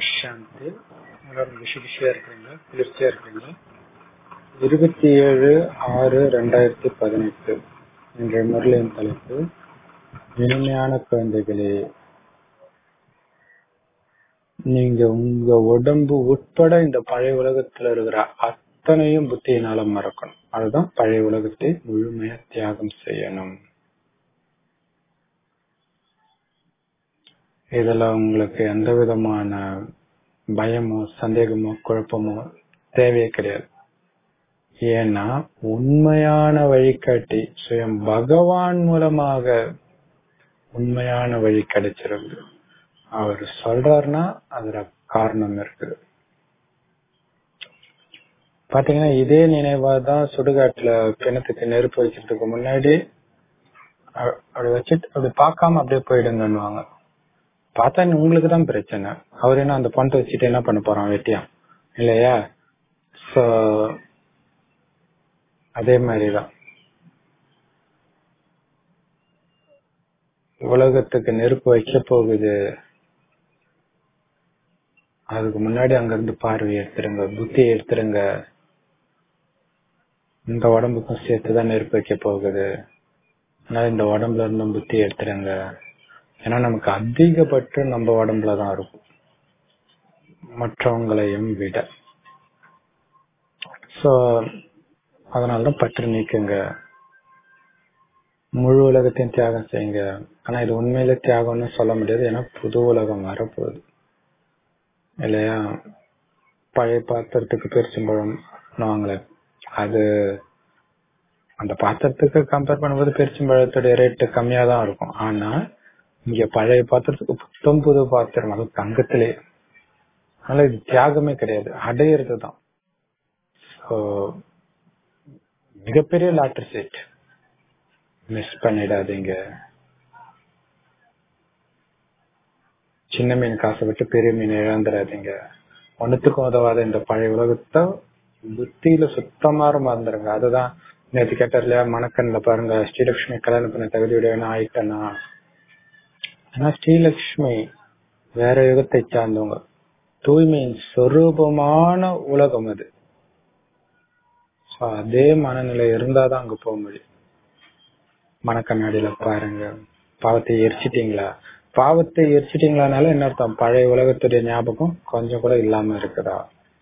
சாந்தி எல்லாரும் பிஷி பிஷியா இருக்கிறீங்களா குளிர்ச்சியா இருக்கிறீங்களா இருபத்தி ஏழு ஆறு ரெண்டாயிரத்தி பதினெட்டு இன்றைய முரளியின் தலைப்பு இனிமையான குழந்தைகளே நீங்க உங்க உடம்பு உட்பட இந்த பழைய உலகத்துல இருக்கிற அத்தனையும் புத்தியினால மறக்கணும் அதுதான் பழைய உலகத்தை முழுமையா தியாகம் செய்யணும் இதுல உங்களுக்கு எந்த விதமான பயமோ சந்தேகமோ குழப்பமோ தேவையே கிடையாது ஏன்னா உண்மையான வழிகாட்டி சுயம் பகவான் மூலமாக உண்மையான வழி கிடைச்சிருக்கு அவர் சொல்றாருன்னா அதுல காரணம் இருக்குது பாத்தீங்கன்னா இதே நினைவா தான் சுடுகாட்டுல கிணத்துக்கு நெருப்பு வைக்கிறதுக்கு முன்னாடி அப்படி வச்சுட்டு அப்படி பார்க்காம அப்படியே போயிடுங்கன்னுவாங்க பார்த்தா உங்களுக்கு தான் பிரச்சனை அவர் என்ன அந்த பணத்தை வச்சுட்டு என்ன பண்ண போறான் வெட்டியா இல்லையா சோ அதே மாதிரிதான் உலகத்துக்கு நெருப்பு வைக்க போகுது அதுக்கு முன்னாடி அங்க இருந்து பார்வை எடுத்துருங்க புத்தி எடுத்துருங்க இந்த உடம்புக்கும் சேர்த்துதான் நெருப்பு வைக்க போகுது அதனால இந்த உடம்புல இருந்தும் புத்தி எடுத்துருங்க ஏன்னா நமக்கு அதிகபட்சம் நம்ம உடம்புல தான் இருக்கும் மற்றவங்களையும் விட சோ அதனாலதான் பற்று நீக்குங்க முழு உலகத்தையும் தியாகம் செய்யுங்க ஆனா இது உண்மையில தியாகம்னு சொல்ல முடியாது ஏன்னா புது உலகம் வரப்போகுது இல்லையா பழைய பாத்திரத்துக்கு பெருச்சம்பழம் வாங்கல அது அந்த பாத்திரத்துக்கு கம்பேர் பண்ணும்போது பெருச்சம்பழத்துடைய ரேட்டு கம்மியா தான் இருக்கும் ஆனா இங்க பழைய பாத்திரத்துக்கு புத்தம் புது பாத்திரம் அது தங்கத்திலே அதனால இது தியாகமே கிடையாது அடையிறது தான் மிகப்பெரிய லாட்டரி சீட் மிஸ் பண்ணிடாதீங்க சின்ன மீன் காசை விட்டு பெரிய மீன் இழந்துடாதீங்க ஒன்னுத்துக்கும் உதவாத இந்த பழைய உலகத்தை புத்தியில சுத்தமா மறந்துருங்க அதுதான் நேற்று கேட்டார் இல்லையா மணக்கண்ல பாருங்க ஸ்ரீலட்சுமி கல்யாணம் பண்ண தகுதியுடையவனா ஆயிட்டனா ஆனா ஸ்ரீலட்சுமி வேற யுகத்தை சார்ந்தவங்க தூய்மையின் சொரூபமான உலகம் அது அதே மனநிலை இருந்தாதான் அங்க போக முடியும் மனக்கண்ணாடியில பாருங்க பாவத்தை எரிச்சிட்டீங்களா பாவத்தை எரிச்சிட்டீங்களானால என்ன அர்த்தம் பழைய உலகத்துடைய ஞாபகம் கொஞ்சம் கூட இல்லாம இருக்குதா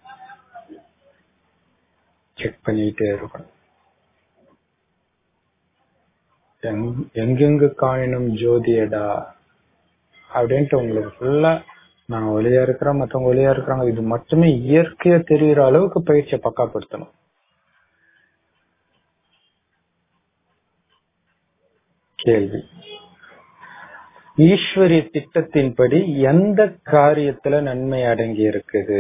செக் பண்ணிட்டே இருக்கணும் எங்கெங்கு காணினும் ஜோதியடா அப்படின்ட்டு உங்களுக்கு ஃபுல்லா நான் ஒளியா இருக்கிறேன் மத்தவங்க ஒளியா இருக்கிறாங்க இது மட்டுமே இயற்கையா தெரியுற அளவுக்கு பயிற்சியை பக்காப்படுத்தணும் கேள்வி ஈஸ்வரிய திட்டத்தின்படி எந்த காரியத்துல நன்மை அடங்கி இருக்குது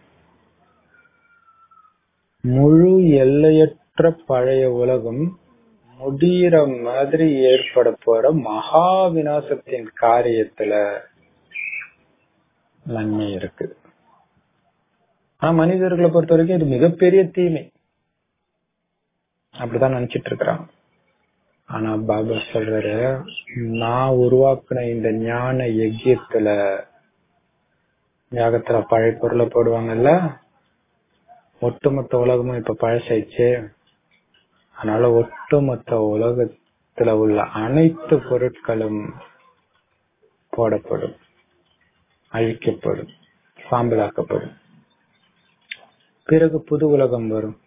முழு எல்லையற்ற பழைய உலகம் முடிகிற மாதிரி ஏற்பட போற மகா விநாசத்தின் காரியத்துல நன்மை இருக்குது ஆனா மனிதர்களை பொறுத்த வரைக்கும் இது மிகப்பெரிய தீமை அப்படிதான் நினைச்சிட்டு இருக்கிறாங்க ஆனா பாபா சொல்றாரு நான் உருவாக்குன இந்த ஞான யஜ்யத்துல யாகத்துல பழைய பொருளை போடுவாங்கல்ல ஒட்டுமொத்த உலகமும் இப்ப பழசாயிடுச்சு அதனால ஒட்டுமொத்த உலகத்துல உள்ள அனைத்து பொருட்களும் போடப்படும் அழிக்கப்படும் சாம்பலாக்கப்படும் பிறகு புது உலகம் வரும்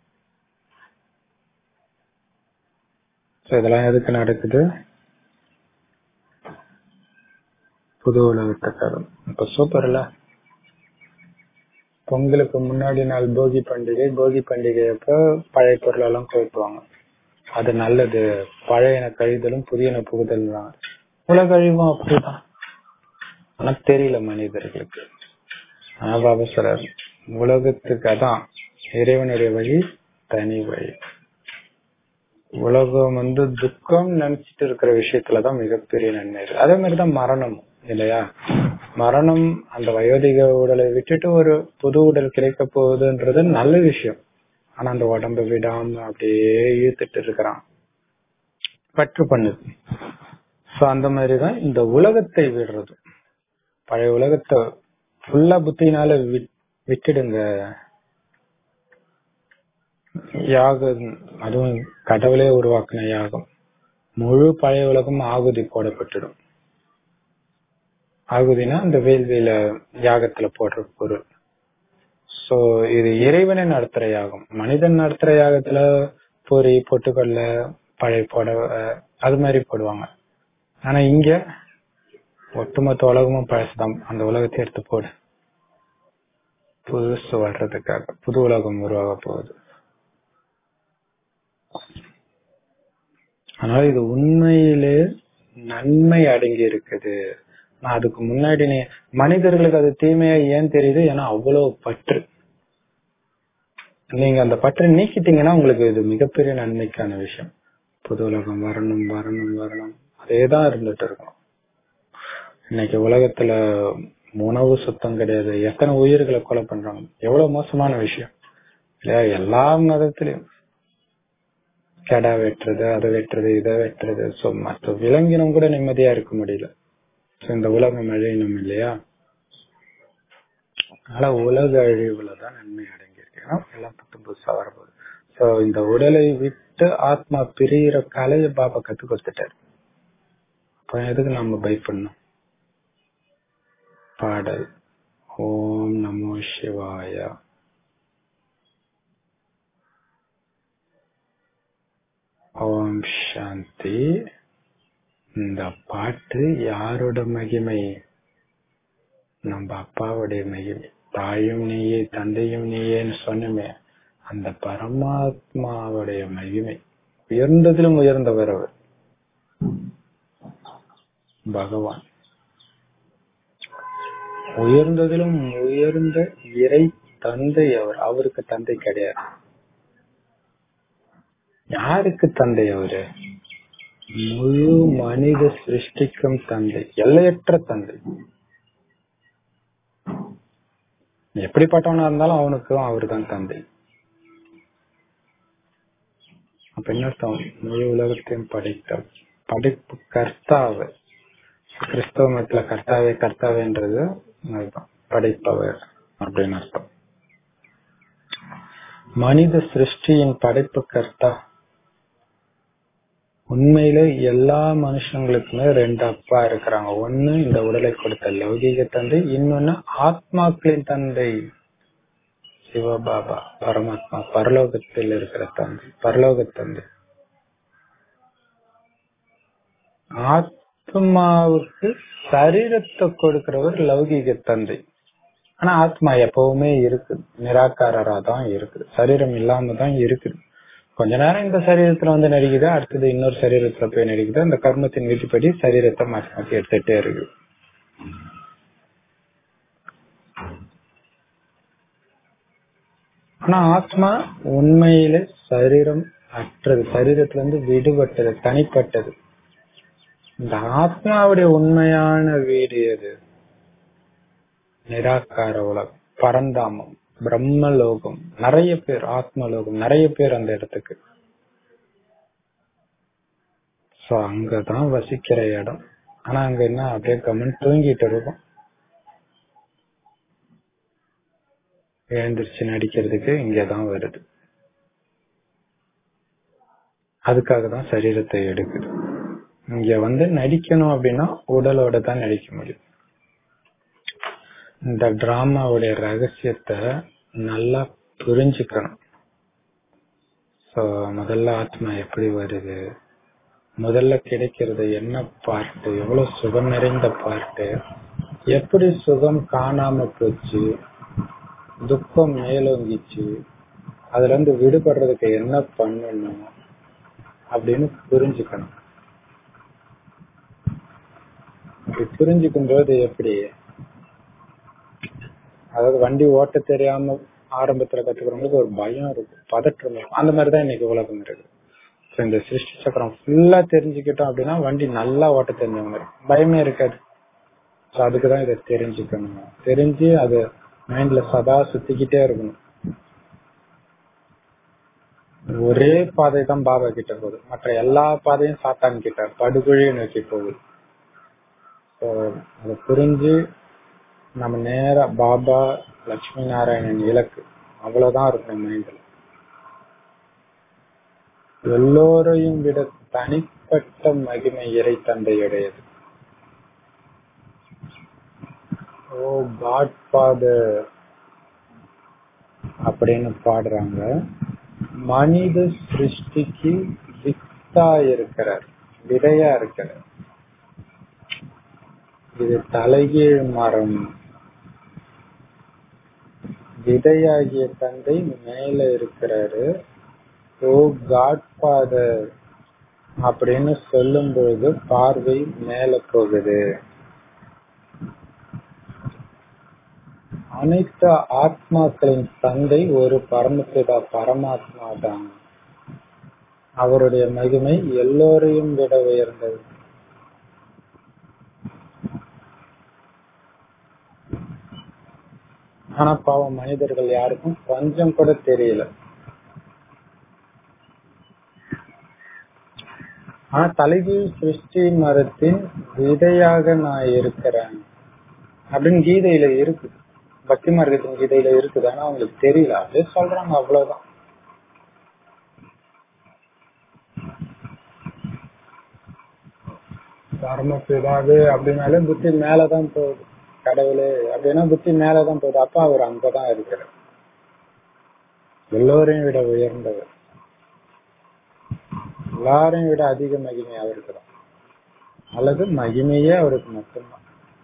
இதெல்லாம் எதுக்கு நடக்குது புது உலகத்தை தரும் இப்ப சூப்பர்ல பொங்கலுக்கு முன்னாடி நாள் போகி பண்டிகை போகி பண்டிகை அப்ப பழைய பொருள் எல்லாம் கொளுத்துவாங்க அது நல்லது பழையன கழிதலும் புதியன புகுதல் தான் உலக அழிவும் அப்படிதான் ஆனா தெரியல மனிதர்களுக்கு ஆனா பாபா சொல்றாரு உலகத்துக்கு அதான் இறைவனுடைய வழி தனி வழி உலகம் வந்து துக்கம் நினைச்சிட்டு இருக்கிற விஷயத்துலதான் மிகப்பெரிய நன்மை இருக்கு அதே மாதிரிதான் மரணம் இல்லையா மரணம் அந்த வயோதிக உடலை விட்டுட்டு ஒரு புது உடல் கிடைக்க போகுதுன்றது நல்ல விஷயம் ஆனா அந்த உடம்ப விடாம அப்படியே இழுத்துட்டு இருக்கிறான் பற்று பண்ணுது சோ அந்த மாதிரிதான் இந்த உலகத்தை விடுறது பழைய உலகத்தை ஃபுல்லா புத்தினால விட்- விட்டுடுங்க யாகம் அதுவும் கடவுளே உருவாக்கின யாகம் முழு பழைய உலகம் ஆகுதி போடப்பட்டுடும் ஆகுதினா அந்த வேள்வியில யாகத்துல போடுற பொருள் சோ இது இறைவனை நடத்துற யாகம் மனிதன் நடத்துற யாகத்துல பொறி பொட்டுக்கல்ல பழைய புடவை அது மாதிரி போடுவாங்க ஆனா இங்க ஒட்டுமொத்த உலகமும் பழசுதான் அந்த உலகத்தை எடுத்து போடு புதுசு வர்றதுக்காக புது உலகம் உருவாக போகுது அதனால இது உண்மையிலே நன்மை அடங்கி இருக்குது நான் அதுக்கு முன்னாடி நீ மனிதர்களுக்கு அது தீமையா ஏன் தெரியுது ஏன்னா அவ்வளவு பற்று நீங்க அந்த பற்றை நீக்கிட்டீங்கன்னா உங்களுக்கு இது மிகப்பெரிய நன்மைக்கான விஷயம் புது உலகம் வரணும் வரணும் வரணும் அதேதான் இருந்துட்டு இருக்கும் இன்னைக்கு உலகத்துல உணவு சுத்தம் கிடையாது எத்தனை உயிர்களை கொலை பண்றாங்க எவ்வளவு மோசமான விஷயம் இல்லையா எல்லா மதத்திலயும் கெடா வெட்டுறது அதை வெட்டுறது இதை வெட்டுறது சோ மற்ற விலங்கினம் கூட நிம்மதியா இருக்க முடியல So, இந்த உலகம் அழியணும் இல்லையா அதனால உலக அழிவுலதான் நன்மை அடங்கியிருக்கு ஏன்னா எல்லாம் புத்து புதுசா வரப்போகுது சோ இந்த உடலை விட்டு ஆத்மா பிரியிற கலையை பாபா கத்து கொடுத்துட்டாரு அப்ப எதுக்கு நம்ம பயப்படணும் பாடல் ஓம் நமோ சிவாய ஓம் சாந்தி இந்த பாட்டு யாரோட மகிமை நம்ம அப்பாவுடைய மகிமை தாயும் நீயே தந்தையும் நீயேன்னு சொன்னமே அந்த பரமாத்மாவுடைய மகிமை உயர்ந்ததிலும் உயர்ந்தவர் அவர் பகவான் உயர்ந்ததிலும் உயர்ந்த இறை தந்தை அவர் அவருக்கு தந்தை கிடையாது யாருக்கு தந்தை அவரு முழு மனித சிருஷ்டிக்கும் தந்தை எல்லையற்ற தந்தை எப்படிப்பட்டவனா இருந்தாலும் அவனுக்கும் அவர்தான் தந்தை அப்ப என்ன அர்த்தம் முழு உலகத்தையும் படைத்த படைப்பு கர்த்தாவர் கிறிஸ்தவ மதத்துல கர்த்தாவே கர்த்தாவேன்றது அதுதான் படைப்பவர் அப்படின்னு அர்த்தம் மனித சிருஷ்டியின் படைப்பு கர்த்தா உண்மையில எல்லா மனுஷங்களுக்குமே ரெண்டு அப்பா இருக்கிறாங்க ஒண்ணு இந்த உடலை கொடுத்த லௌகீக தந்தை இன்னொன்னு ஆத்மாக்களின் தந்தை சிவபாபா பரமாத்மா பரலோகத்தில் இருக்கிற தந்தை பரலோக தந்தை ஆத்மாவுக்கு சரீரத்தை கொடுக்கிறவர் லௌகீக தந்தை ஆனா ஆத்மா எப்பவுமே இருக்குது நிராகாரரா தான் இருக்குது சரீரம் இல்லாம தான் இருக்குது கொஞ்ச நேரம் இந்த சரீரத்துல வந்து நடிக்குது அடுத்தது இன்னொரு சரீரத்துல போய் நடிக்குது அந்த கர்மத்தின் விதிப்படி சரீரத்தை மாற்றி மாற்றி எடுத்துட்டே இருக்கு ஆனா ஆத்மா உண்மையில சரீரம் அற்றது சரீரத்துல இருந்து விடுபட்டது தனிப்பட்டது இந்த ஆத்மாவுடைய உண்மையான வீடு எது நிராகார உலகம் பரந்தாமம் பிரம்மலோகம் நிறைய பேர் ஆத்மலோகம் நிறைய பேர் அந்த இடத்துக்கு சோ அங்கதான் வசிக்கிற இடம் ஆனா அங்க என்ன அப்படியே கம்மன் தூங்கிட்டு இருக்கும் எழுந்திருச்சு நடிக்கிறதுக்கு இங்கதான் வருது அதுக்காக தான் சரீரத்தை எடுக்குது இங்க வந்து நடிக்கணும் அப்படின்னா உடலோட தான் நடிக்க முடியும் இந்த டிராமாவுடைய ரகசியத்தை நல்லா புரிஞ்சுக்கணும் சோ முதல்ல ஆத்மா எப்படி வருது முதல்ல கிடைக்கிறது என்ன பார்ட்டு எவ்வளவு சுகம் நிறைந்த பார்ட்டு எப்படி சுகம் காணாம போச்சு துக்கம் மேலோங்கிச்சு அதுல இருந்து விடுபடுறதுக்கு என்ன பண்ணணும் அப்படின்னு புரிஞ்சுக்கணும் இப்படி புரிஞ்சுக்கும் போது எப்படி அதாவது வண்டி ஓட்ட தெரியாம ஆரம்பத்துல கத்துக்கிறவங்களுக்கு ஒரு பயம் இருக்கும் பதற்றம் இருக்கும் அந்த மாதிரிதான் இன்னைக்கு உலகம் இருக்கு So, இந்த சிருஷ்டி சக்கரம் ஃபுல்லா தெரிஞ்சுக்கிட்டோம் அப்படின்னா வண்டி நல்லா ஓட்ட தெரிஞ்சவங்க இருக்கும். பயமே இருக்காது So, அதுக்குதான் இதை தெரிஞ்சுக்கணும் தெரிஞ்சு அது மைண்ட்ல சதா சுத்திக்கிட்டே இருக்கணும் ஒரே பாதை தான் பாபா கிட்ட போகுது மற்ற எல்லா பாதையும் சாத்தான் கிட்ட படுகொழியை நோக்கி போகுது So, அதை புரிஞ்சு நம்ம நேரா பாபா லட்சுமி நாராயணன் இலக்கு அவ்வளவுதான் இருக்கணும் மைண்டில் எல்லோரையும் விட தனிப்பட்ட மகிமை இறை தந்தையுடையது ஓ காட் ஃபாதர் அப்படின்னு பாடுறாங்க மனித சிருஷ்டிக்கு வித்தா இருக்கிறார் விதையா இருக்கிறார் இது தலைகீழ் மரம் விதையாகிய தந்தை மேல இருக்கிறாரு ஓ காட் ஃபாதர் அப்படின்னு சொல்லும் பொழுது பார்வை மேல போகுது அனைத்து ஆத்மாக்களின் தந்தை ஒரு பரமபிதா பரமாத்மா தான் அவருடைய மகிமை எல்லோரையும் விட உயர்ந்தது ஆனா பாவம் மனிதர்கள் யாருக்கும் கொஞ்சம் கூட தெரியல ஆனா தலைகீழ் சிருஷ்டி மரத்தின் விதையாக நான் இருக்கிறேன் அப்படின்னு கீதையில இருக்கு பக்தி மார்க்கத்தின் கீதையில இருக்குது ஆனா அவங்களுக்கு தெரியல அப்படியே சொல்றாங்க அவ்வளவுதான் பரமபிதாவே அப்படின்னாலே புத்தி மேலதான் போகுது கடவுளே அப்படின்னா புத்தி மேலதான் போகுது அப்ப அவர் அங்கதான் இருக்கிறார் எல்லோரையும் விட உயர்ந்தவர் எல்லாரையும் விட அதிக மகிமை அவருக்கு தான் அல்லது மகிமையே அவருக்கு மட்டும்தான்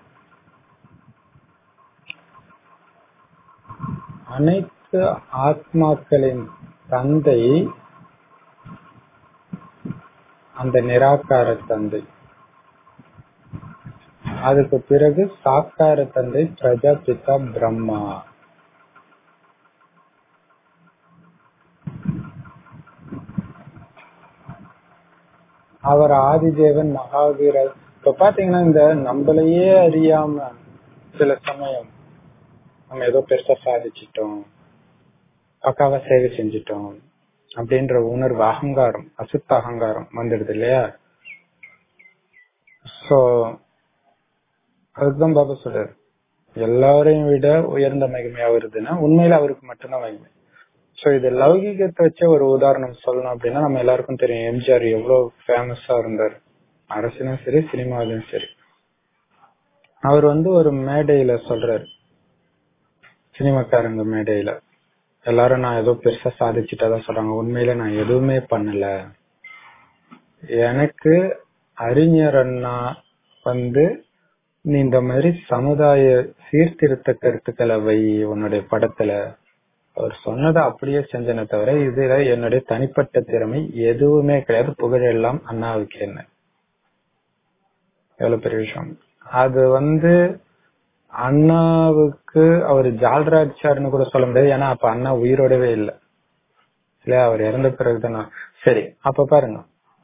அனைத்து ஆத்மாக்களின் தந்தை அந்த நிராகார தந்தை அதுக்கு பிறகு சாக்கார தந்தை பிரஜாபிதா பிரம்மா அவர் ஆதிதேவன் மகாவீரர் இப்ப பாத்தீங்கன்னா இந்த நம்மளையே அறியாம சில சமயம் நம்ம ஏதோ பெருசா சாதிச்சிட்டோம் பக்காவா சேவை செஞ்சிட்டோம் அப்படின்ற உணர்வு அகங்காரம் அசுத்த அகங்காரம் வந்துடுது இல்லையா சோ அதுதான் பாபா சொல்றாரு எல்லாரையும் விட உயர்ந்த மகிமையா வருதுன்னா உண்மையில அவருக்கு மட்டும்தான் மகிமை சோ இது லௌகிகத்தை வச்ச ஒரு உதாரணம் சொல்லணும் அப்படின்னா நம்ம எல்லாருக்கும் தெரியும் எம்ஜிஆர் எவ்வளவு ஃபேமஸா இருந்தார் அரசியலும் சரி சினிமாவிலும் சரி அவர் வந்து ஒரு மேடையில சொல்றாரு சினிமாக்காரங்க மேடையில எல்லாரும் நான் ஏதோ பெருசா சாதிச்சுட்டதான் சொல்றாங்க உண்மையில நான் எதுவுமே பண்ணல எனக்கு அறிஞர் அண்ணா வந்து நீ இந்த மாதிரி சமுதாய சீர்திருத்த கருத்துக்களை வை உன்னுடைய படத்துல அவர் சொன்னதை அப்படியே செஞ்சனே தவிர இதுல என்னுடைய தனிப்பட்ட திறமை எதுவுமே கிடையாது புகழ் எல்லாம் அண்ணாவுக்கு என்ன எவ்வளவு பெரிய விஷயம் அது வந்து அண்ணாவுக்கு அவர் ஜால்ராஜார்னு கூட சொல்ல முடியாது ஏன்னா அப்ப அண்ணா உயிரோடவே இல்லை இல்லையா அவர் இறந்த பிறகுதானா சரி அப்ப பாருங்க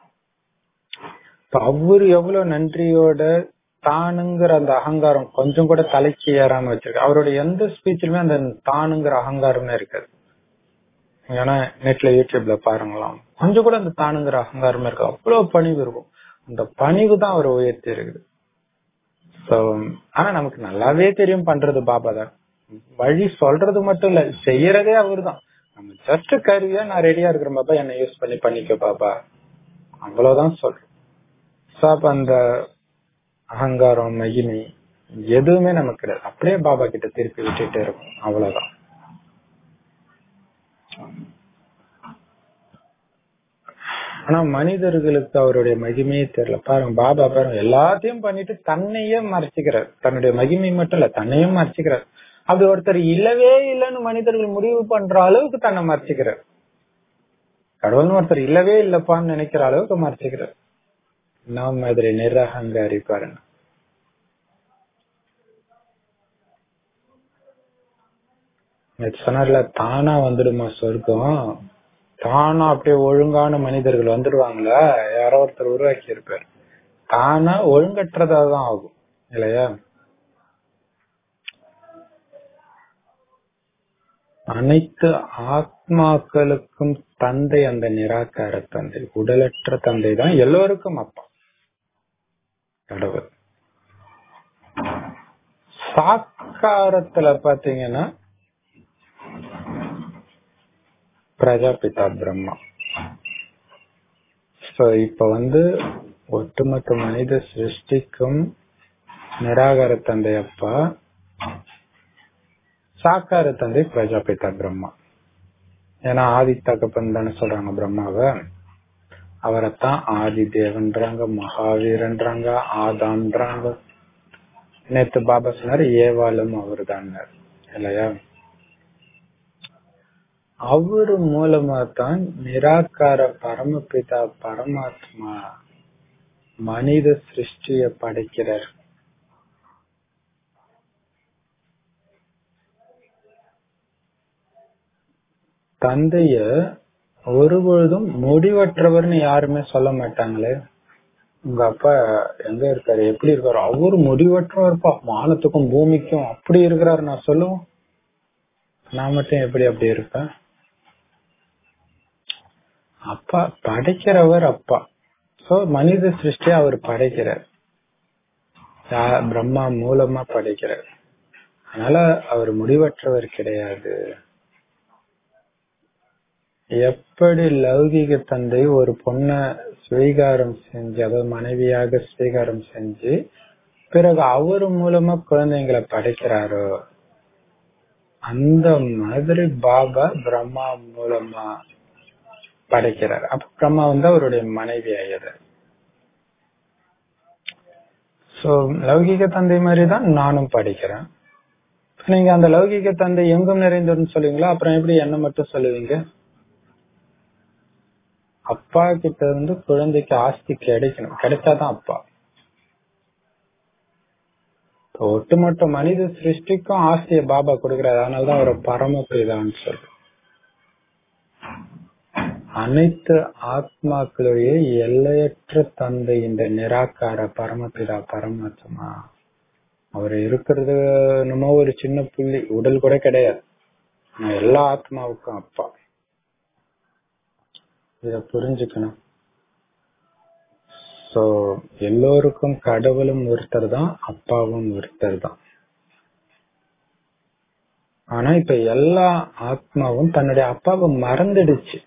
இப்ப அவரு எவ்வளவு நன்றியோட தானுங்கிற அந்த அகங்காரம் கொஞ்சம் கூட தலைக்கு ஏறாம வச்சிருக்கு அவருடைய எந்த ஸ்பீச்சிலுமே அந்த தானுங்கிற அகங்காரமே இருக்காது ஏன்னா நெட்ல யூடியூப்ல பாருங்களாம் கொஞ்சம் கூட அந்த தானுங்கிற அகங்காரமே இருக்கு அவ்வளவு பணிவு இருக்கும் அந்த பணிவு தான் அவர் உயர்த்தி இருக்குது சோ ஆனா நமக்கு நல்லாவே தெரியும் பண்றது பாபா தான் வழி சொல்றது மட்டும் இல்ல செய்யறதே அவரு தான் நம்ம ஜஸ்ட் கருவியா நான் ரெடியா இருக்கிறேன் பாபா என்ன யூஸ் பண்ணி பண்ணிக்க பாபா அவ்வளவுதான் சொல்றோம் சோ அப்ப அந்த அகங்காரம் மகிமை எதுவுமே நமக்கு கிடையாது அப்படியே பாபா கிட்ட திருப்பி விட்டுட்டே இருக்கும் அவ்வளவுதான் ஆனா மனிதர்களுக்கு அவருடைய மகிமையே தெரியல பாருங்க பாபா பாருங்க எல்லாத்தையும் பண்ணிட்டு தன்னையே மறைச்சுக்கிறார் தன்னுடைய மகிமை மட்டும் இல்ல தன்னையும் மறைச்சுக்கிறார் அப்படி ஒருத்தர் இல்லவே இல்லைன்னு மனிதர்கள் முடிவு பண்ற அளவுக்கு தன்னை மறைச்சுக்கிறார் கடவுள்னு ஒருத்தர் இல்லவே இல்லப்பான்னு நினைக்கிற அளவுக்கு மறைச்சுக்கிறார் நாம் மாதிரி நிரகங்காரி பாருங்க சொன்னார்ல தானா வந்துடுமா சொர்க்கம் தானா அப்படியே ஒழுங்கான மனிதர்கள் வந்துடுவாங்களா யாரோ ஒருத்தர் உருவாக்கி இருப்பார் தானா ஒழுங்கற்றதா தான் ஆகும் இல்லையா அனைத்து ஆத்மாக்களுக்கும் தந்தை அந்த நிராகார தந்தை உடலற்ற தந்தை தான் எல்லோருக்கும் அப்பா கடவுள் சாக்கார சாக்காரத்துல பாத்தீங்கன்னா பிரஜாபிதா பிரம்மா சோ இப்ப வந்து ஒட்டுமொத்த மனித சிருஷ்டிக்கும் நிராகார தந்தை அப்பா சாக்கார தந்தை பிரஜாபிதா பிரம்மா ஏன்னா ஆதி தகப்பன் தானே சொல்றாங்க பிரம்மாவை அவரைத்தான் ஆதி தேவன்றாங்க மகாவீரன்றாங்க ஆதாம்ன்றாங்க நேத்து பாபா சொன்னாரு ஏவாலும் அவரு தான் இல்லையா அவரு மூலமா தான் நிராகார பரமபிதா பரமாத்மா மனித சிருஷ்டிய படைக்கிறார் தந்தைய ஒருபொழுதும் முடிவற்றவர்னு யாருமே சொல்ல மாட்டாங்களே உங்க அப்பா எங்க இருக்காரு எப்படி இருக்காரு அவரு முடிவற்றவர்ப்பா வானத்துக்கும் பூமிக்கும் அப்படி இருக்கிறாரு நான் சொல்லுவோம் நான் மட்டும் எப்படி அப்படி இருப்பேன் அப்பா படைக்கிறவர் அப்பா சோ மனித சிருஷ்டி அவர் படைக்கிறார் யா- பிரம்மா மூலமா படைக்கிறார் அதனால அவர் முடிவற்றவர் கிடையாது எப்படி லௌகிக தந்தை ஒரு பொண்ண ஸ்வீகாரம் செஞ்சு அதாவது மனைவியாக ஸ்வீகாரம் செஞ்சு பிறகு அவர் மூலமா குழந்தைங்களை படைக்கிறாரோ அந்த மாதிரி பாபா பிரம்மா மூலமா படைக்கிறார் அப்ப பிரம்மா வந்து அவருடைய மனைவி ஆயிடுறார் சோ லௌகிக தந்தை மாதிரி தான் நானும் படிக்கிறேன் நீங்க அந்த லௌகிக தந்தை எங்கும் நிறைந்தவர்னு சொல்லுவீங்களா அப்புறம் எப்படி என்ன மட்டும் சொல்லுவீங்க அப்பா கிட்ட இருந்து குழந்தைக்கு ஆஸ்தி கிடைக்கணும் கிடைச்சாதான் அப்பா இப்ப ஒட்டுமொத்த மனித சிருஷ்டிக்கும் ஆஸ்தியை பாபா கொடுக்கிறார் அதனாலதான் அவர் பரமபிதான்னு சொல்லு அனைத்து ஆத்மாக்களுடைய எல்லையற்ற தந்தை இந்த நிராகார பரமபிதா பரமாத்மா அவர் இருக்கிறது என்னமோ ஒரு சின்ன புள்ளி உடல் கூட கிடையாது ஆனா எல்லா ஆத்மாவுக்கும் அப்பா இத புரிஞ்சுக்கணும் சோ எல்லோருக்கும் கடவுளும் ஒருத்தர் தான் அப்பாவும் ஒருத்தர் தான் ஆனா இப்ப எல்லா ஆத்மாவும் தன்னுடைய அப்பாவை மறந்துடுச்சு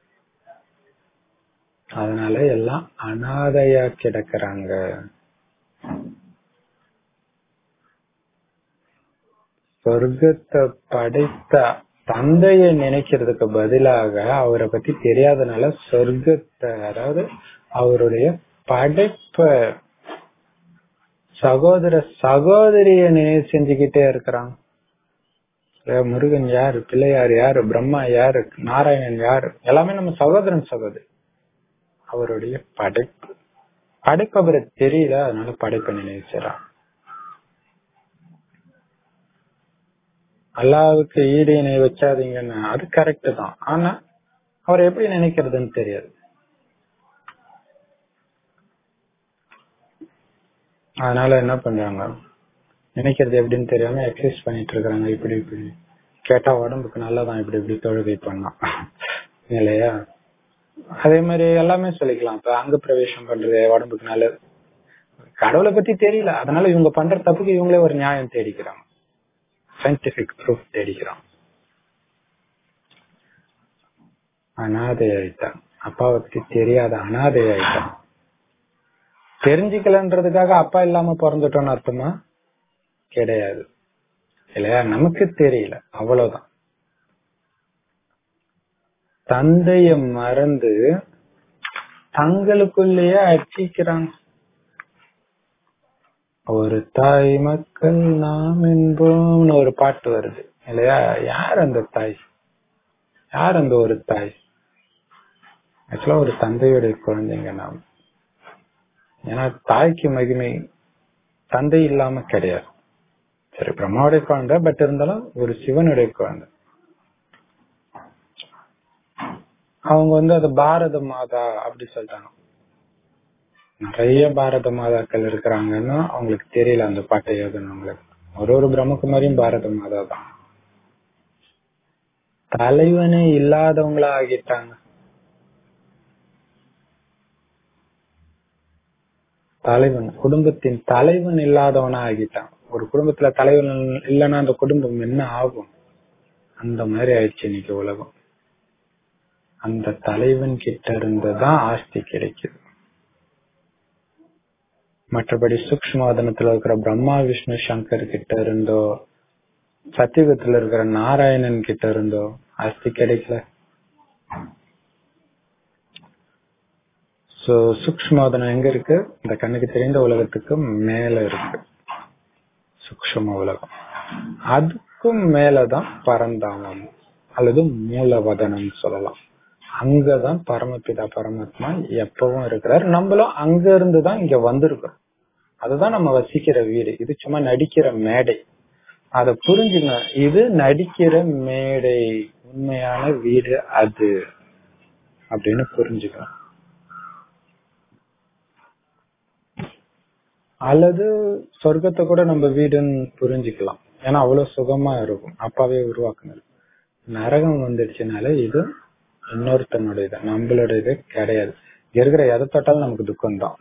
அதனால எல்லாம் அனாதையா கிடக்குறாங்க சொர்க்கத்தை படைத்த தந்தைய நினைக்கிறதுக்கு பதிலாக அவரை பத்தி தெரியாதனால சொர்க்கத்தை அதாவது அவருடைய படைப்ப சகோதர சகோதரிய நினைவு செஞ்சுக்கிட்டே இருக்கிறாங்க அஹ் முருகன் யாரு பிள்ளையார் யாரு பிரம்மா யாரு நாராயணன் யாரு எல்லாமே நம்ம சகோதரன் சகோதரி அவருடைய படைப்பு படைப்பு அவரை தெரியல அதனால படைப்பை நினைச்சான் அல்லாவுக்கு ஈடு இணை வச்சாதீங்கன்னு அது கரெக்ட் தான் ஆனா அவர் எப்படி நினைக்கிறதுன்னு தெரியாது அதனால என்ன பண்றாங்க நினைக்கிறது எப்படின்னு தெரியாம எக்ஸசைஸ் பண்ணிட்டு இருக்காங்க இப்படி இப்படி கேட்டா உடம்புக்கு நல்லதான் இப்படி இப்படி தொழுகை பண்ணலாம் இல்லையா அதே மாதிரி எல்லாமே சொல்லிக்கலாம் இப்ப அங்க பிரவேசம் பண்றது உடம்புக்கு நல்லது கடவுளை பத்தி தெரியல அதனால இவங்க பண்ற தப்புக்கு இவங்களே ஒரு நியாயம் தேடிக்கிறாங்க சயின்டிபிக் ப்ரூஃப் தேடிக்கிறான் அனாதை ஆயிட்டான் அப்பாவை பத்தி தெரியாத அனாதை ஆயிட்டான் தெரிஞ்சுக்கலன்றதுக்காக அப்பா இல்லாம பிறந்துட்டோம்னு அர்த்தமா கிடையாது இல்லையா நமக்கு தெரியல அவ்வளவுதான் தந்தைய மறந்து தங்களுக்குள்ளேயே அடிக்கிறாங்க ஒரு தாய் மக்கள் நாம் என்போம்னு ஒரு பாட்டு வருது இல்லையா யார் அந்த தாய் யார் அந்த ஒரு தாய் ஆக்சுவலா ஒரு தந்தையுடைய குழந்தைங்க நாம் ஏன்னா தாய்க்கு மகிமை தந்தை இல்லாம கிடையாது சரி பிரம்மாவுடைய குழந்தை பட் இருந்தாலும் ஒரு சிவனுடைய குழந்தை அவங்க வந்து அது பாரத மாதா அப்படி சொல்லிட்டாங்க நிறைய பாரத மாதாக்கள் இருக்கிறாங்கன்னு அவங்களுக்கு தெரியல அந்த பாட்டை எழுதுனவங்களுக்கு ஒரு ஒரு பிரம்மகுமாரியும் பாரத மாதா தான் தலைவனே இல்லாதவங்களா ஆகிட்டாங்க தலைவன் குடும்பத்தின் தலைவன் இல்லாதவனா ஆகிட்டான் ஒரு குடும்பத்துல தலைவன் இல்லைன்னா அந்த குடும்பம் என்ன ஆகும் அந்த மாதிரி ஆயிடுச்சு இன்னைக்கு உலகம் அந்த தலைவன் கிட்ட இருந்துதான் ஆஸ்தி கிடைக்குது மற்றபடி சூக்ஷ்மவாதனத்துல இருக்கிற பிரம்மா விஷ்ணு சங்கர் கிட்ட இருந்தோ சத்தியுகத்துல இருக்கிற நாராயணன் கிட்ட இருந்தோ ஆஸ்தி கிடைக்கல சோ சூக்ஷ்மவாதனம் எங்க இருக்கு இந்த கண்ணுக்கு தெரிந்த உலகத்துக்கு மேல இருக்கு சூக்ஷ்ம உலகம் அதுக்கும் மேலதான் பரந்தாமம் அல்லது மூலவதனம் சொல்லலாம் அங்கதான் பரமபிதா பரமாத்மா எப்பவும் இருக்கிறார் நம்மளும் அங்க இருந்துதான் இங்க வந்திருக்கிறோம் அதுதான் நம்ம வசிக்கிற வீடு இது சும்மா நடிக்கிற மேடை அத புரிஞ்சுங்க இது நடிக்கிற மேடை உண்மையான வீடு அது அப்படின்னு புரிஞ்சுக்கலாம் அல்லது சொர்க்கத்தை கூட நம்ம வீடுன்னு புரிஞ்சுக்கலாம் ஏன்னா அவ்வளவு சுகமா இருக்கும் அப்பாவே உருவாக்குனது நரகம் வந்துடுச்சுனால இது இன்னொருத்தனுடைய இது நம்மளோட இது கிடையாது இருக்கிற எதை தொட்டாலும் நமக்கு துக்கம் தான்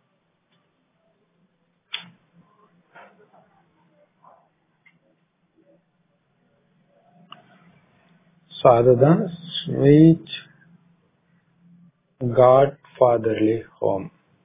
சோ அதுதான் ஸ்வீட் காட் ஃபாதர்லி ஹோம்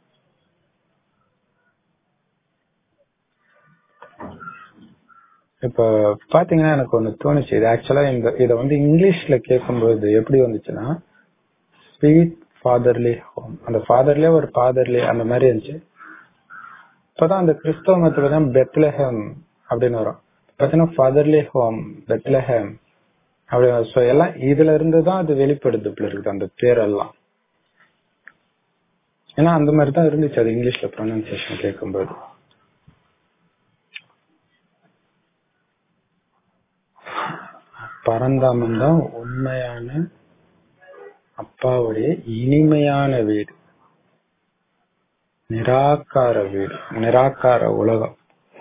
இப்ப பாத்தீங்கன்னா எனக்கு ஒண்ணு தோணுச்சு இது ஆக்சுவலா இந்த இத வந்து இங்கிலீஷ்ல கேட்கும்போது எப்படி வந்துச்சுன்னா ஸ்வீட் ஃபாதர்லி ஹோம் அந்த ஃபாதர்லயே ஒரு ஃபாதர்லி அந்த மாதிரி இருந்துச்சு இப்பதான் அந்த கிறிஸ்தவ மதத்துல தான் பெத்லஹேம் அப்படின்னு வரும் பாத்தீங்கன்னா ஃபாதர்லி ஹோம் பெத்லஹேம் அப்படி so எல்லாம் இதுல இருந்து தான் அது வெளிப்படுது இப்படி இருக்குது அந்த பேரெல்லாம் ஏன்னா அந்த மாதிரி தான் இருந்துச்சு அது இங்கிலீஷ்ல ப்ரொனன்சியேஷன் கேட்கும்போது பரந்தாமன் தான் உண்மையான அப்பாவுடைய இனிமையான வீடு நிராகார வீடு நிராகார உலகம்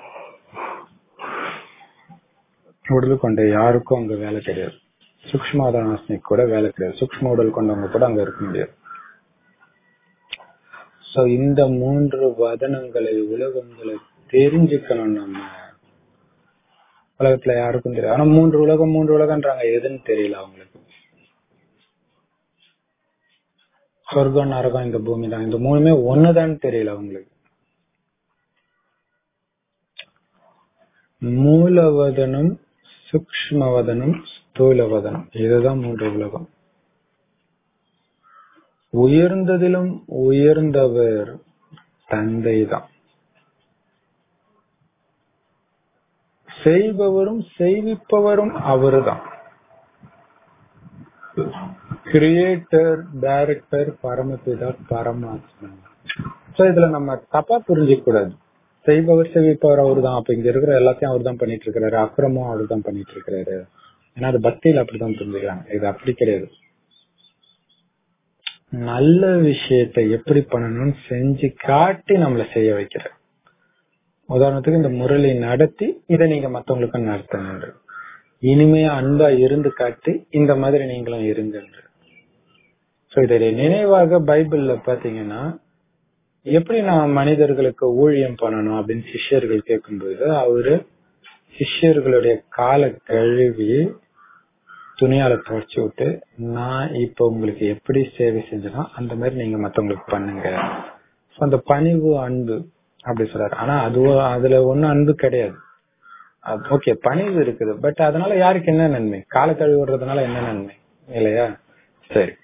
உடல் கொண்ட யாருக்கும் அங்க வேலை கிடையாது சூக்மாதானாஸ்னிக்கு கூட வேலை கிடையாது சூக்ம உடல் கொண்டவங்க கூட அங்க இருக்க முடியாது சோ இந்த மூன்று வதனங்களை உலகங்களை தெரிஞ்சுக்கணும் நம்ம உலகத்துல யாருக்கும் தெரியாது ஆனா மூன்று உலகம் மூன்று உலகம்ன்றாங்க எதுன்னு தெரியல அவங்களுக்கு சொர்க்கம் நரகம் இந்த பூமி தான் இந்த மூணுமே ஒண்ணுதான் தெரியல அவங்களுக்கு மூலவதனம் சூக்மவதனம் ஸ்தூலவதனம் இதுதான் மூன்று உலகம் உயர்ந்ததிலும் உயர்ந்தவர் தந்தை தான் செய்பவரும் செய்விப்பவரும் அவர்தான் கிரியேட்டர் டைரக்டர் பரமபிதா பரமாத்மா சோ இதுல நம்ம தப்பா புரிஞ்சிக்க கூடாது செய்பவர் செய்விப்பவர் அவர் தான் அப்ப இங்க இருக்கிற எல்லாத்தையும் அவர் தான் பண்ணிட்டு இருக்கிறாரு அக்கிரமும் அவர் தான் பண்ணிட்டு இருக்கிறாரு ஏன்னா அது பக்தியில அப்படிதான் புரிஞ்சுக்கிறாங்க இது அப்படி கிடையாது நல்ல விஷயத்தை எப்படி பண்ணணும்னு செஞ்சு காட்டி நம்மள செய்ய வைக்கிற உதாரணத்துக்கு இந்த முரளி நடத்தி இதை நீங்க மத்தவங்களுக்கும் நடத்துங்க இனிமையா அன்பா இருந்து காட்டி இந்த மாதிரி நீங்களும் இருங்க சோ இதை நினைவாக பைபிள்ல பாத்தீங்கன்னா எப்படி நான் மனிதர்களுக்கு ஊழியம் பண்ணணும் அப்படின்னு சிஷ்யர்கள் கேட்கும்போது அவரு சிஷ்யர்களுடைய கால கழுவி துணியால துவைச்சு விட்டு நான் இப்ப உங்களுக்கு எப்படி சேவை செஞ்சனோ அந்த மாதிரி நீங்க மத்தவங்களுக்கு பண்ணுங்க அந்த பணிவு அன்பு அப்படி சொல்றாரு ஆனா அதுவும் அதுல ஒன்னும் அன்பு கிடையாது ஓகே பணிவு இருக்குது பட் அதனால யாருக்கு என்ன நன்மை கால கழுவி விடுறதுனால என்ன நன்மை இல்லையா சரி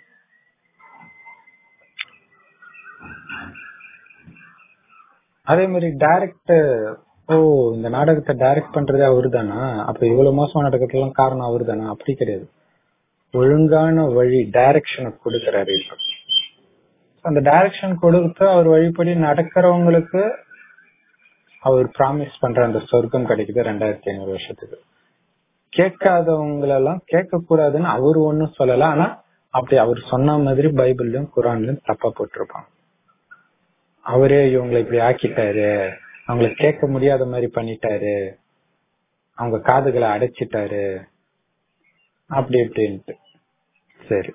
அதே மாதிரி டைரக்ட் ஓ இந்த நாடகத்தை டைரக்ட் பண்றதே அவரு தானா அப்ப இவ்வளவு மோசமான நாடகத்துலாம் காரணம் அவரு தானா அப்படி கிடையாது ஒழுங்கான வழி டைரக்ஷனை கொடுக்கிறாரு இப்ப அந்த டைரக்ஷன் கொடுத்து அவர் வழிபடி நடக்கிறவங்களுக்கு அவர் ப்ராமிஸ் பண்ற அந்த சொர்க்கம் கிடைக்குது ரெண்டாயிரத்தி ஐநூறு வருஷத்துக்கு கேட்காதவங்களெல்லாம் கேட்க கூடாதுன்னு அவர் ஒன்னும் சொல்லல ஆனா அப்படி அவர் சொன்ன மாதிரி பைபிள்லயும் குரான்லயும் தப்பா போட்டிருப்பாங்க அவரே இவங்களை இப்படி ஆக்கிட்டாரு அவங்களை கேட்க முடியாத மாதிரி பண்ணிட்டாரு அவங்க காதுகளை அடைச்சிட்டாரு அப்படி இப்படின்ட்டு சரி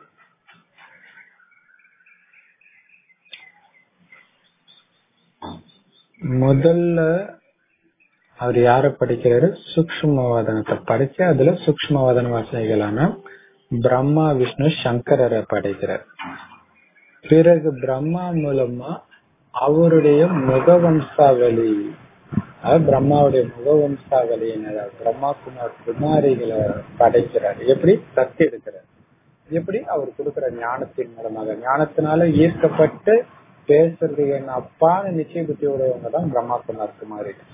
முதல்ல அவர் யார படிக்கிறாரு சூக்ஷ்மவாதனத்தை படிச்சு அதுல சூக்ஷ்மவாதன வாசனைகளான பிரம்மா விஷ்ணு சங்கரரை படைக்கிறார் பிறகு பிரம்மா மூலமா அவருடைய முகவம்சாவளி அதாவது பிரம்மாவுடைய முகவம்சாவளி பிரம்மா குமார் குமாரிகளை படைக்கிறார் எப்படி தத்து எடுக்கிறார் எப்படி அவர் கொடுக்கிற ஞானத்தின் மூலமாக ஞானத்தினால ஈர்க்கப்பட்டு பேசுறது என்ன அப்பான நிச்சய புத்தி உடையவங்க தான் பிரம்மா குமார் குமாரிகள்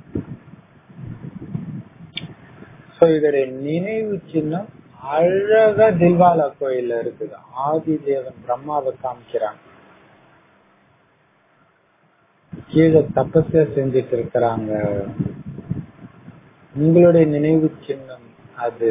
சோ இதோடைய நினைவு சின்னம் அழகா தில்வாலா கோயில்ல இருக்குது ஆதி தேவன் பிரம்மாவை காமிக்கிறாங்க கீழே தபஸ செஞ்சுட்டு இருக்கிறாங்க உங்களுடைய நினைவு சின்னம் அது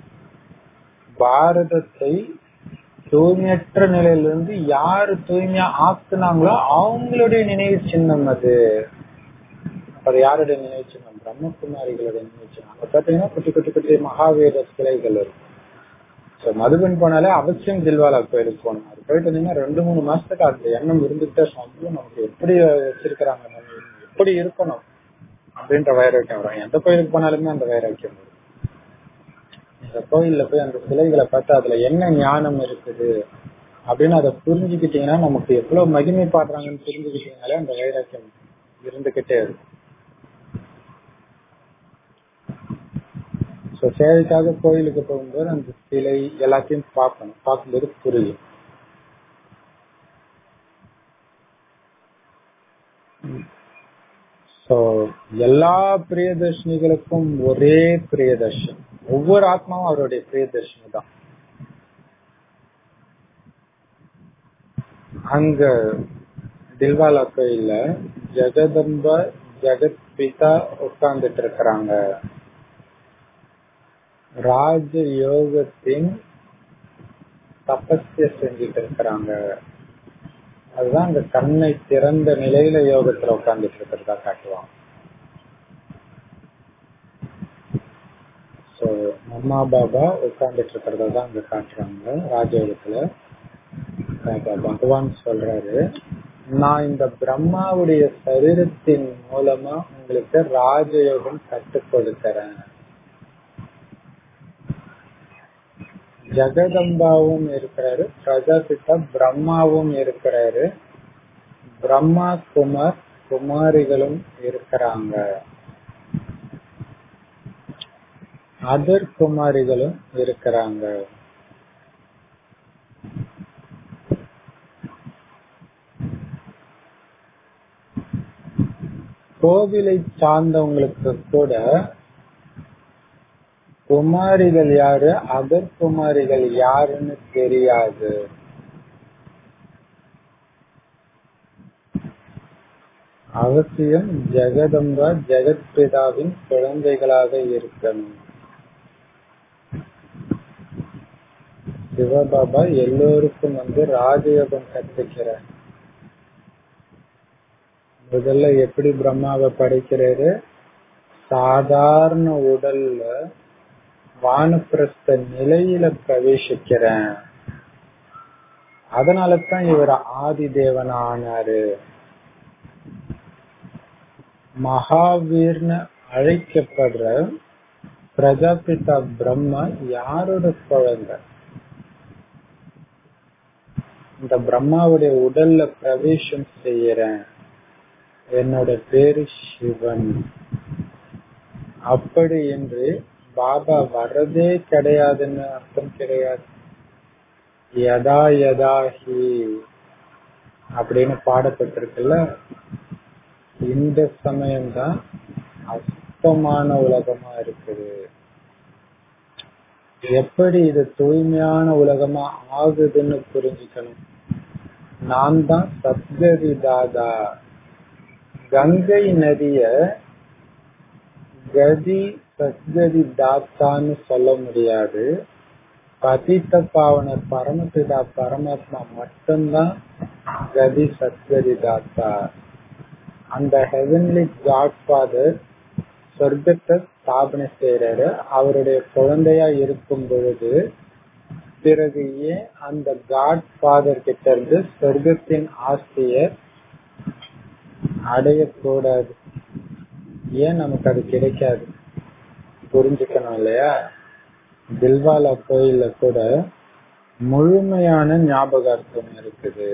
பாரதத்தை தூய்மையற்ற நிலையிலிருந்து யாரு தூய்மையா ஆக்குனாங்களோ அவங்களுடைய நினைவு சின்னம் அது அது யாருடைய நினைவு சின்னம் பிரம்மகுமாரிகளுடைய நினைவு சின்னம் அங்க பாத்தீங்கன்னா குட்டி குட்டி குட்டி மகாவீர சிலைகள் இருக்கும் சோ மதுபன் போனாலே அவசியம் தில்வாலா கோயிலுக்கு போகணும் அது போயிட்டு இருந்தீங்கன்னா ரெண்டு மூணு மாசத்துக்கு அந்த எண்ணம் இருந்துகிட்டே சொந்தம் நமக்கு எப்படி வச்சிருக்கிறாங்க நம்ம எப்படி இருக்கணும் அப்படின்ற வைராக்கியம் வரும் எந்த கோயிலுக்கு போனாலுமே அந்த வைராக்கியம் வரும் இந்த கோயில்ல போய் அந்த சிலைகளை பார்த்து அதுல என்ன ஞானம் இருக்குது அப்படின்னு அதை புரிஞ்சுக்கிட்டீங்கன்னா நமக்கு எவ்வளவு மகிமை பாடுறாங்கன்னு புரிஞ்சுக்கிட்டீங்கனாலே அந்த வைராக்கியம் இருந்துகிட்டே இருக்கும் ஸோ சேவைக்காக கோயிலுக்கு போகும்போது அந்த சிலை எல்லாத்தையும் பார்க்கணும் பார்க்கும்போது புரியும் ஸோ எல்லா பிரியதர்ஷினிகளுக்கும் ஒரே பிரியதர்ஷன் ஒவ்வொரு ஆத்மாவும் அவருடைய பிரியதர்ஷினி தான் அங்க தில்வாலா கோயில்ல ஜெகதம்ப ஜெகத் பிதா உட்கார்ந்துட்டு இருக்கிறாங்க ராஜ யோகத்தின் தபஸ்ய செஞ்சுட்டு இருக்கிறாங்க அதுதான் அந்த கண்ணை திறந்த நிலையில யோகத்துல உட்கார்ந்துட்டு இருக்கிறதா காட்டுவாங்க சோ அம்மா பாபா உட்கார்ந்துட்டு இருக்கிறதா தான் அங்க காட்டுறாங்க ராஜயோகத்துல பகவான் சொல்றாரு நான் இந்த பிரம்மாவுடைய சரீரத்தின் மூலமா உங்களுக்கு ராஜயோகம் கற்றுக் கொடுக்கிறேன் ஜெகதம்பாவும் இருக்கிறாரு பிரஜாபிதா பிரம்மாவும் இருக்கிறாரு பிரம்மா குமார் குமாரிகளும் இருக்கிறாங்க அதர் குமாரிகளும் இருக்கிறாங்க கோவிலை சார்ந்தவங்களுக்கு கூட குமாரிகள் யாரு அதர் குமாரிகள் யாருன்னு தெரியாது அவசியம் ஜெகதம்பா ஜெகத்பிதாவின் குழந்தைகளாக இருக்கணும் சிவபாபா எல்லோருக்கும் வந்து ராஜயோகம் கத்துக்கிறார் முதல்ல எப்படி பிரம்மாவை படைக்கிறாரு சாதாரண உடல்ல வானப்பிரஸ்த நிலையில பிரவேசிக்கிறேன் அதனால தான் இவர் ஆதி தேவன் ஆனாரு மகாவீர்னு அழைக்கப்படுற பிரஜாபிதா பிரம்மா யாரோட குழந்தை இந்த பிரம்மாவுடைய உடல்ல பிரவேசம் செய்யறேன் என்னோட பேரு சிவன் அப்படி என்று பாபா வர்றதே கிடையாதுன்னு அர்த்தம் கிடையாது யதா யதாஹி அப்படின்னு பாடப்பட்டிருக்குல்ல இந்த சமயம்தான் அற்பமான உலகமா இருக்குது எப்படி இது தூய்மையான உலகமா ஆகுதுன்னு புரிஞ்சுக்கணும் நான் தான் சத்கதி தாதா கங்கை நதிய கதி சத்கதி தாத்தான்னு சொல்ல முடியாது பதித்த பாவனர் பரமபிதா பரமாத்மா மட்டும்தான் கதி சத்கதி தாத்தா அந்த ஹெவன்லி காட் ஃபாதர் சொர்க்கத்தை ஸ்தாபனை செய்யறாரு அவருடைய குழந்தையா இருக்கும் பொழுது பிறகு ஏன் அந்த காட் ஃபாதர் கிட்ட இருந்து சொர்க்கத்தின் ஆசையை அடையக்கூடாது ஏன் நமக்கு அது கிடைக்காது புரிஞ்சுக்கணும் இல்லையா தில்வாலா கோயில்ல கூட முழுமையான ஞாபகார்த்தம் இருக்குது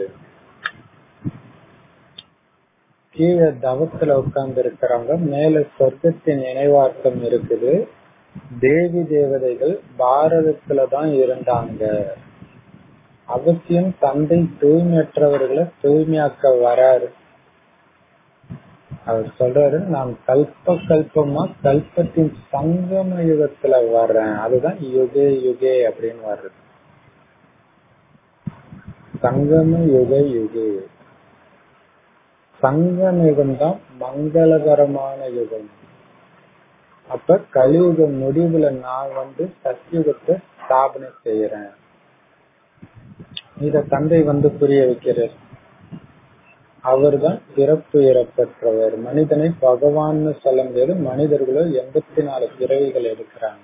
கீழே தவத்துல உட்கார்ந்து இருக்கிறவங்க மேல சொர்க்கத்தின் நினைவார்த்தம் இருக்குது தேவி தேவதைகள் பாரதத்துலதான் இருந்தாங்க அவசியம் தந்தை தூய்மையற்றவர்களை தூய்மையாக்க வராரு அவர் சொல்றாரு நான் கல்ப கல்பமா கல்பத்தின் சங்கம யுகத்துல வர்றேன் அதுதான் யுகே யுகே அப்படின்னு வர்றது சங்கம யுக யுகே சங்கம யுகம் தான் மங்களகரமான யுகம் அப்ப கலியுக முடிவுல நான் வந்து சத்தியுகத்தை ஸ்தாபனை செய்யறேன் இத தந்தை வந்து புரிய வைக்கிறார் அவர்தான் பிறப்பு இறப்பற்றவர் மனிதனை பகவான்னு சொல்ல முடியாது மனிதர்களோ எண்பத்தி நாலு பிறவிகள் எடுக்கிறாங்க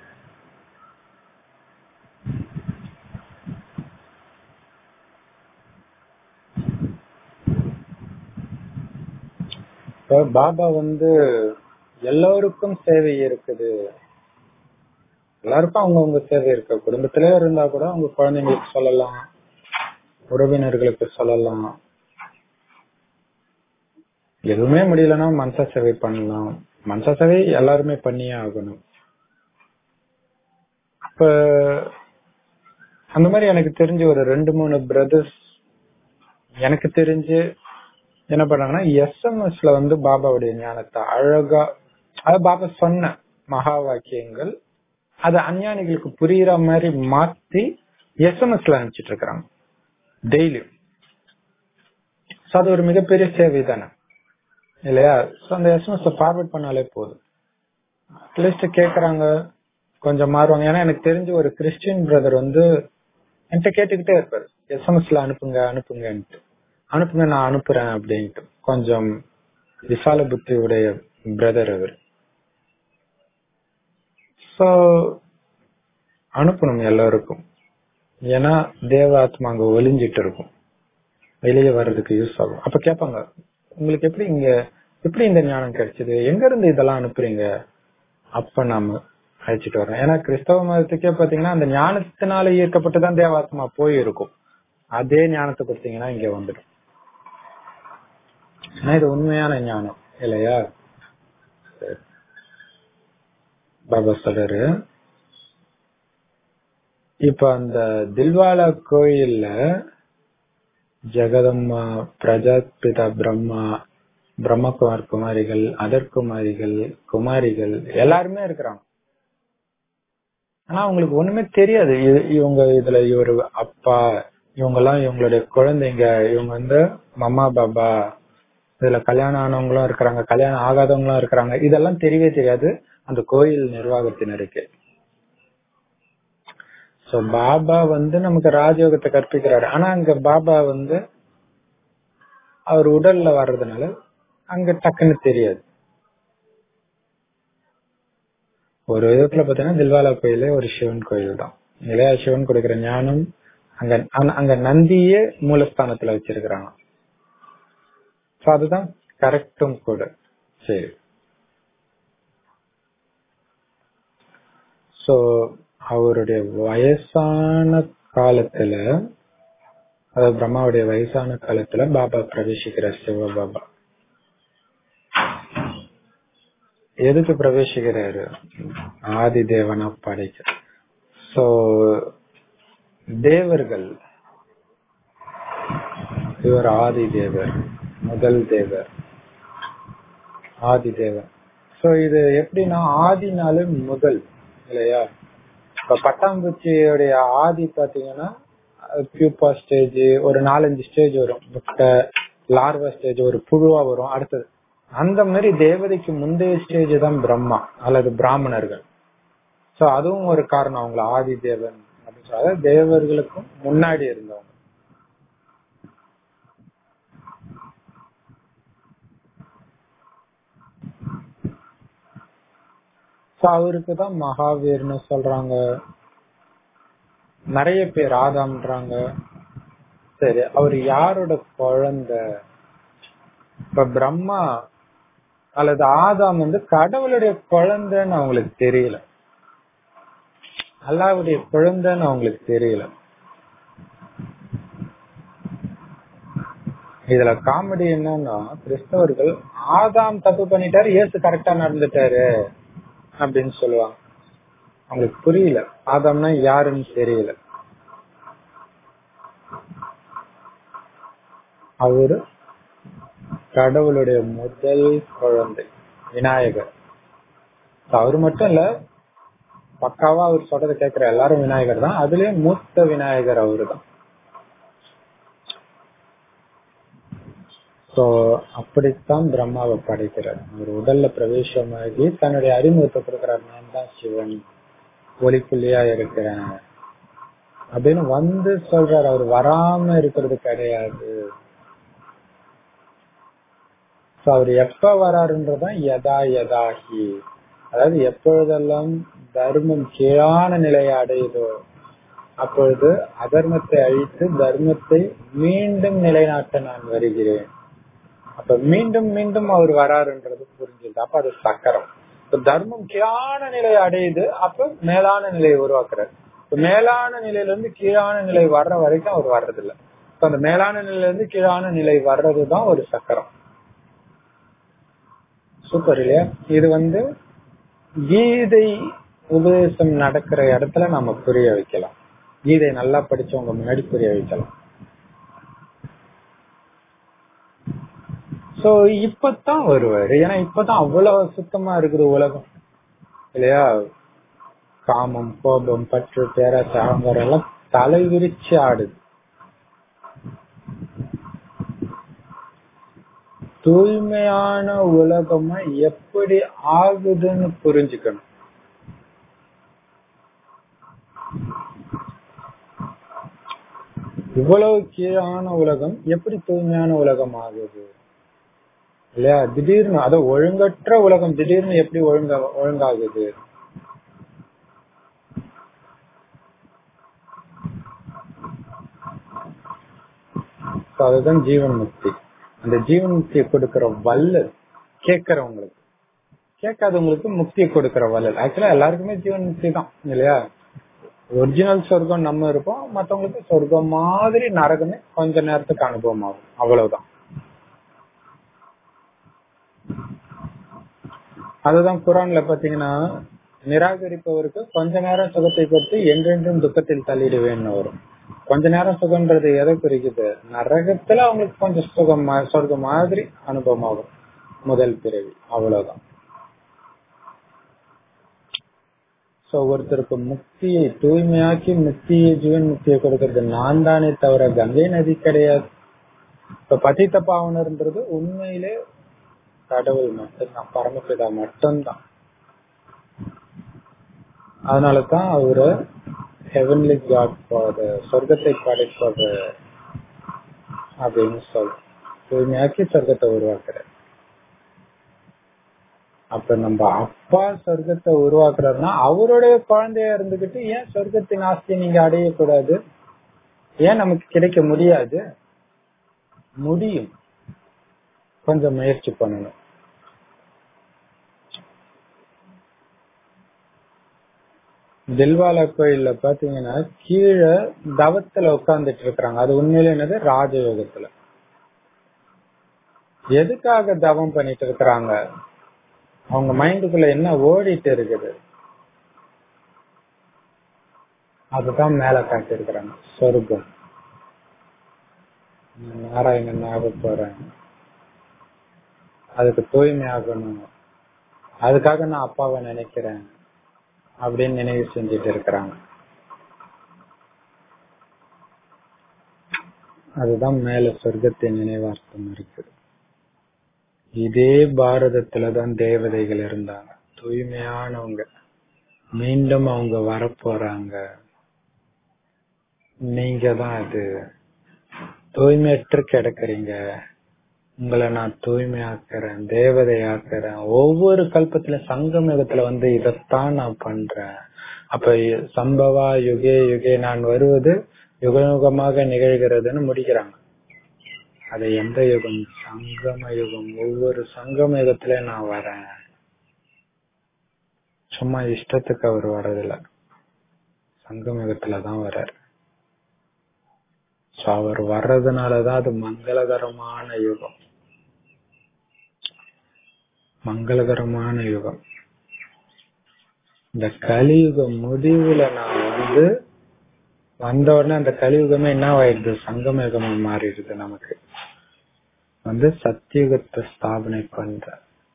இப்ப பாபா வந்து எல்லோருக்கும் சேவை இருக்குது எல்லாருக்கும் அவங்கவுங்க சேவை இருக்கு குடும்பத்திலே இருந்தா கூட அவங்க குழந்தைங்களுக்கு சொல்லலாம் உறவினர்களுக்கு சொல்லலாம் எதுவுமே முடியலன்னா மனசா சேவை பண்ணலாம் மனசா சேவை எல்லாருமே பண்ணியே ஆகணும் அப்ப அந்த மாதிரி எனக்கு தெரிஞ்ச ஒரு ரெண்டு மூணு பிரதர்ஸ் எனக்கு தெரிஞ்சு என்ன பண்ணாங்கன்னா எஸ்எம்எஸ்ல வந்து பாபாவுடைய ஞானத்தை அழகா அது பாபா சொன்ன மகா வாக்கியங்கள் அது அஞ்ஞானிகளுக்கு புரியுற மாதிரி மாத்தி எஸ்எம்எஸ்ல அனுப்பிச்சிட்டு இருக்கிறாங்க டெய்லி அது ஒரு மிகப்பெரிய சேவை தானே இல்லையா சோ அந்த எஸ்எம்எஸ் ஃபார்வர்ட் பண்ணாலே போதும் அட்லீஸ்ட் கேக்குறாங்க கொஞ்சம் மாறுவாங்க ஏன்னா எனக்கு தெரிஞ்ச ஒரு கிறிஸ்டியன் பிரதர் வந்து என்கிட்ட கேட்டுக்கிட்டே இருப்பாரு எஸ்எம்எஸ்ல அனுப்புங்க அனுப்புங்கன்ட்டு அனுப்புங்க நான் அனுப்புறேன் அப்படின்ட்டு கொஞ்சம் விசால புத்தி உடைய பிரதர் அவர் சோ அனுப்பணும் எல்லாருக்கும் ஏன்னா தேவாத்மா அங்க ஒளிஞ்சிட்டு இருக்கும் வெளியே வர்றதுக்கு யூஸ் ஆகும் அப்ப கேட்பாங்க உங்களுக்கு எப்படி இங்க எப்படி இந்த ஞானம் கிடைச்சது எங்க இருந்து இதெல்லாம் அனுப்புறீங்க அப்ப நாம அழைச்சிட்டு வரோம் ஏன்னா கிறிஸ்தவ மதத்துக்கே பாத்தீங்கன்னா அந்த ஞானத்தினால ஈர்க்கப்பட்டுதான் தேவாத்மா போயிருக்கும் அதே ஞானத்தை கொடுத்தீங்கன்னா இங்க வந்துடும் ஆனா இது உண்மையான ஞானம் இல்லையா சரி. பாபா சொல்றாரு இப்ப அந்த தில்வாலா கோயில்ல ஜெகதம்மா பிரஜாபிதா பிரம்மா பிரம்மகுமார் குமாரிகள் அதர் குமாரிகள் குமாரிகள் எல்லாருமே இருக்கிறாங்க ஆனா அவங்களுக்கு ஒண்ணுமே தெரியாது இ- இவங்க இதுல இவரு அப்பா இவங்க எல்லாம் இவங்களுடைய குழந்தைங்க இவங்க வந்து மம்மா பாபா இதுல கல்யாணம் ஆனவங்களும் இருக்கிறாங்க கல்யாணம் ஆகாதவங்களும் இருக்கிறாங்க இதெல்லாம் தெரியவே தெரியாது அந்த கோயில் நிர்வாகத்தினருக்கு சோ பாபா வந்து நமக்கு ராஜயோகத்தை கற்பிக்கிறாரு ஆனா அங்க பாபா வந்து அவர் உடல்ல வர்றதுனால அங்க டக்குன்னு தெரியாது ஒரு விதத்துல பாத்தீங்கன்னா தில்வாலா கோயிலே ஒரு சிவன் கோயில் தான் இல்லையா சிவன் கொடுக்கிற ஞானம் அங்க அங்க- அங்க நந்தியே மூலஸ்தானத்துல வச்சிருக்கிறாங்க சோ அதுதான் கரெக்டும் கூட சரி சோ அவருடைய வயசான காலத்துல அதாவது பிரம்மாவுடைய வயசான காலத்துல பாபா பிரவேசிக்கிறார் சிவ பாபா எதுக்கு பிரவேசிக்கிறாரு ஆதி தேவனா படைக்க சோ தேவர்கள் இவர் ஆதி தேவர் முதல் தேவர் ஆதி தேவர் சோ இது எப்படின்னா ஆதினாலே முதல் இல்லையா இப்ப பட்டாம்பூச்சியோடைய ஆதி பாத்தீங்கன்னா பியூப்பா ஸ்டேஜ் ஒரு நாலஞ்சு ஸ்டேஜ் வரும் முட்டை லார்வா ஸ்டேஜ் ஒரு புழுவா வரும் அடுத்தது அந்த மாதிரி தேவதைக்கு முந்தைய ஸ்டேஜ் தான் பிரம்மா அல்லது பிராமணர்கள் சோ அதுவும் ஒரு காரணம் அவங்கள ஆதி தேவன் அப்படின்னு சொல்ல அதாவது தேவர்களுக்கும் முன்னாடி இருந்தவங்க சோ அவருக்கு தான் மகாவீர்னு சொல்றாங்க நிறைய பேர் ஆதாம்ன்றாங்க சரி அவர் யாரோட குழந்தை இப்ப பிரம்மா அல்லது ஆதாம் வந்து கடவுளுடைய குழந்தைன்னு அவங்களுக்கு தெரியல அல்லாவுடைய குழந்தைன்னு அவங்களுக்கு தெரியல இதுல காமெடி என்னன்னா கிறிஸ்தவர்கள் ஆதாம் தப்பு பண்ணிட்டாரு இயேசு கரெக்டா நடந்துட்டாரு அப்படின்னு சொல்லுவாங்க அவங்களுக்கு புரியல ஆதாம்னா யாருன்னு தெரியல அவரு கடவுளுடைய முதல் குழந்தை விநாயகர் அவரு மட்டும் இல்ல பக்காவா அவர் சொல்றதை கேட்கிற எல்லாரும் விநாயகர் தான் அதுலயும் மூத்த விநாயகர் அவரு தான் சோ அப்படித்தான் பிரம்மாவை படைக்கிறார் அவர் உடல்ல பிரவேசமாகி தன்னுடைய அறிமுகத்தை கொடுக்கிறார் நான் தான் சிவன் ஒளிப்புள்ளியா இருக்கிறேன் அப்படின்னு வந்து சொல்றாரு அவர் வராம இருக்கிறது கிடையாது சோ அவர் எப்ப வராருன்றதான் யதா யதாகி அதாவது எப்பொழுதெல்லாம் தர்மம் கீழான நிலையை அடையுதோ அப்பொழுது அதர்மத்தை அழித்து தர்மத்தை மீண்டும் நிலைநாட்ட நான் வருகிறேன் அப்ப மீண்டும் மீண்டும் அவர் வராருன்றது புரிஞ்சுது அப்ப அது சக்கரம் இப்ப தர்மம் கீழான நிலையை அடையுது அப்ப மேலான நிலையை உருவாக்குறாரு இப்ப மேலான நிலையில இருந்து கீழான நிலை வர்ற வரைக்கும் அவர் வர்றது இல்ல இப்ப அந்த மேலான நிலையில இருந்து கீழான நிலை வர்றதுதான் ஒரு சக்கரம் சூப்பர் இல்லையா இது வந்து கீதை உபதேசம் நடக்கிற இடத்துல நம்ம புரிய வைக்கலாம் கீதை நல்லா படிச்சவங்க முன்னாடி புரிய வைக்கலாம் சோ இப்பதான் வருவாரு ஏன்னா இப்பதான் அவ்வளவு சுத்தமா இருக்குது உலகம் இல்லையா காமம் கோபம் பற்று பேராசை அகங்காரம் எல்லாம் தலை விரிச்சு ஆடுது தூய்மையான உலகமா எப்படி ஆகுதுன்னு புரிஞ்சுக்கணும் இவ்வளவு கீழான உலகம் எப்படி தூய்மையான உலகம் ஆகுது இல்லையா திடீர்னு அத ஒழுங்கற்ற உலகம் திடீர்னு எப்படி ஒழுங்க ஒழுங்காகுது அதுதான் ஜீவன் முக்தி அந்த ஜீவன் முக்தியை கொடுக்கிற வல்லல் கேட்கறவங்களுக்கு கேட்காதவங்களுக்கு முக்தியை கொடுக்கிற வல்லல் ஆக்சுவலா எல்லாருக்குமே ஜீவன் முக்தி தான் இல்லையா ஒரிஜினல் சொர்க்கம் நம்ம இருப்போம் மத்தவங்களுக்கு சொர்க்கம் மாதிரி நரகமே கொஞ்ச நேரத்துக்கு அனுபவம் ஆகும் அவ்வளவுதான் அதுதான் குரான்ல பாத்தீங்கன்னா நிராகரிப்பவருக்கு கொஞ்ச நேரம் சுகத்தை கொடுத்து என்றென்றும் துக்கத்தில் தள்ளிடுவேன்னு வரும் கொஞ்ச நேரம் சுகம்ன்றது எதை குறிக்குது நரகத்துல அவங்களுக்கு கொஞ்சம் சுகம் சொர்க்கம் மாதிரி அனுபவம் ஆகும் முதல் பிறவி அவ்வளவுதான் சோ ஒருத்தருக்கு முக்தியை தூய்மையாக்கி முக்தியை ஜீவன் முக்தியை கொடுக்கறது நான் தானே தவிர கங்கை நதி கிடையாது இப்ப பதித்த பாவனர்ன்றது உண்மையிலே கடவுள் மட்டும்தான் பரமபிதா மட்டும்தான் அதனாலதான் அவரு ஹெவன்லி காட் ஃபாதர் சொர்க்கத்தை படைப்பது அப்படின்னு சொல்ற தூய்மையாக்கி சொர்க்கத்தை உருவாக்குற அப்ப நம்ம அப்பா சொர்க்கத்தை உருவாக்குறாருன்னா அவருடைய குழந்தையா இருந்துகிட்டு ஏன் சொர்க்கத்தின் ஆஸ்தியை நீங்க அடையக்கூடாது ஏன் நமக்கு கிடைக்க முடியாது முடியும் கொஞ்சம் முயற்சி பண்ணணும் தில்வாலா கோயில்ல பாத்தீங்கன்னா கீழே தவத்துல உட்கார்ந்துட்டு இருக்கிறாங்க அது உண்மையில என்னது ராஜயோகத்துல எதுக்காக தவம் பண்ணிட்டு இருக்கிறாங்க அவங்க மைண்டுக்குள்ள என்ன ஓடிட்டு இருக்குது அதுதான் மேல காட்டிருக்கிறாங்க சொர்க்கம் நாராயணன் ஆக போறேன் அதுக்கு தூய்மை ஆகணும் அதுக்காக நான் அப்பாவை நினைக்கிறேன் அப்படின்னு நினைவு செஞ்சுட்டு இருக்கிறாங்க அதுதான் மேல சொர்க்கத்தின் நினைவார்த்தம் இருக்குது இதே பாரதத்துலதான் தேவதைகள் இருந்தாங்க தூய்மையானவங்க மீண்டும் அவங்க வரப்போறாங்க நீங்க தான் அது தூய்மையற்று கிடக்குறீங்க உங்களை நான் தூய்மையாக்குறேன் தேவதையாக்குறேன் ஒவ்வொரு கல்பத்துல சங்கமயுகத்துல வந்து இதைத்தான் நான் பண்றேன் அப்ப சம்பவா யுகே யுகே நான் வருவது யுகயுகமாக நிகழ்கிறதுன்னு முடிக்கிறாங்க அது எந்த யுகம் சங்கம யுகம் ஒவ்வொரு சங்கம யுகத்துல நான் வரேன் சும்மா இஷ்டத்துக்கு அவர் வர்றதில்ல சங்கம யுகத்துல தான் வர்றாரு சோ அவர் வர்றதுனாலதான் அது மங்களகரமான யுகம் மங்களகரமான யுகம் இந்த கலியுக முடிவுல நான் வந்து வந்த உடனே அந்த கலியுகமே என்ன ஆயிடுது சங்கம யுகமா மாறிடுது நமக்கு வந்து சத்தியுகத்தை ஸ்தாபனை பண்ற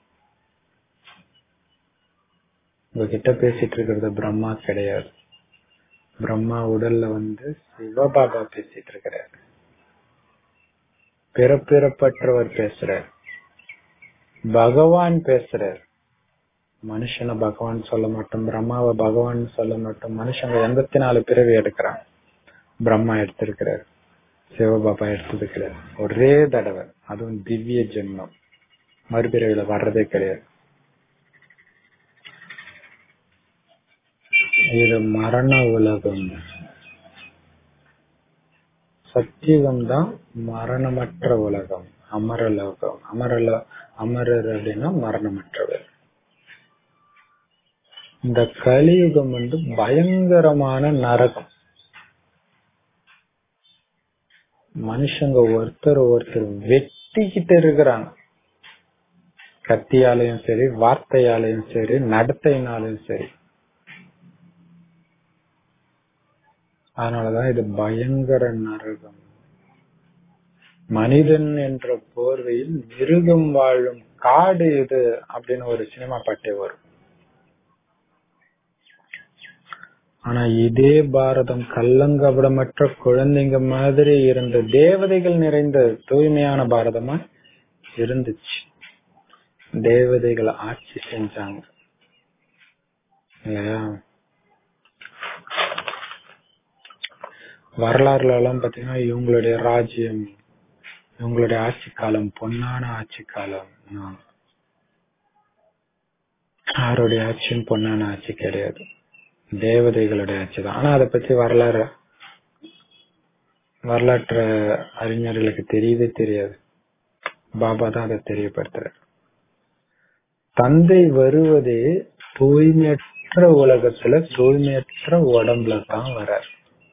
உங்ககிட்ட பேசிட்டு இருக்கிறது பிரம்மா கிடையாது பிரம்மா உடல்ல வந்து சிவபாபா பேசிட்டு இருக்கிறார் பிறப்பிறப்பற்றவர் பேசுறார் பகவான் பேசுறார் மனுஷனை பகவான் சொல்ல மாட்டோம் பிரம்மாவை பகவான் சொல்ல மாட்டோம் மனுஷங்க எண்பத்தி நாலு பிறவி எடுக்கிறான் பிரம்மா எடுத்திருக்கிறார் சிவபாபா எடுத்திருக்கிறார் ஒரே தடவை அதுவும் திவ்ய ஜென்மம் மறுபிறவில வர்றதே கிடையாது இது மரண உலகம் சத்தியுகம் தான் மரணமற்ற உலகம் அமரலோகம் அமரல அமரர் அப்படின்னா மரணமற்றவர் இந்த கலியுகம் வந்து பயங்கரமான நரகம் மனுஷங்க ஒருத்தர் ஒருத்தர் வெட்டிக்கிட்டு இருக்கிறாங்க கத்தியாலையும் சரி வார்த்தையாலையும் சரி நடத்தையினாலையும் சரி அதனாலதான் இது பயங்கர நரகம் மனிதன் என்ற போர்வையில் மிருகம் வாழும் காடு இது அப்படின்னு ஒரு சினிமா பாட்டே வரும் ஆனா இதே பாரதம் கள்ளங்கபடமற்ற குழந்தைங்க மாதிரி இருந்த தேவதைகள் நிறைந்த தூய்மையான பாரதமா இருந்துச்சு தேவதைகள் ஆட்சி செஞ்சாங்க இல்லையா வரலாறுல எல்லாம் பாத்தீங்கன்னா இவங்களுடைய ராஜ்யம் இவங்களுடைய ஆட்சி காலம் பொன்னான ஆட்சி காலம் யாருடைய ஆட்சியும் பொன்னான ஆட்சி கிடையாது தேவதைகளுடைய ஆட்சி தான் ஆனா அதை பத்தி வரலாறு வரலாற்று அறிஞர்களுக்கு தெரியவே தெரியாது பாபா தான் அதை தெரியப்படுத்துற தந்தை வருவதே தூய்மையற்ற உலகத்துல தூய்மையற்ற உடம்புல தான் வர்றார்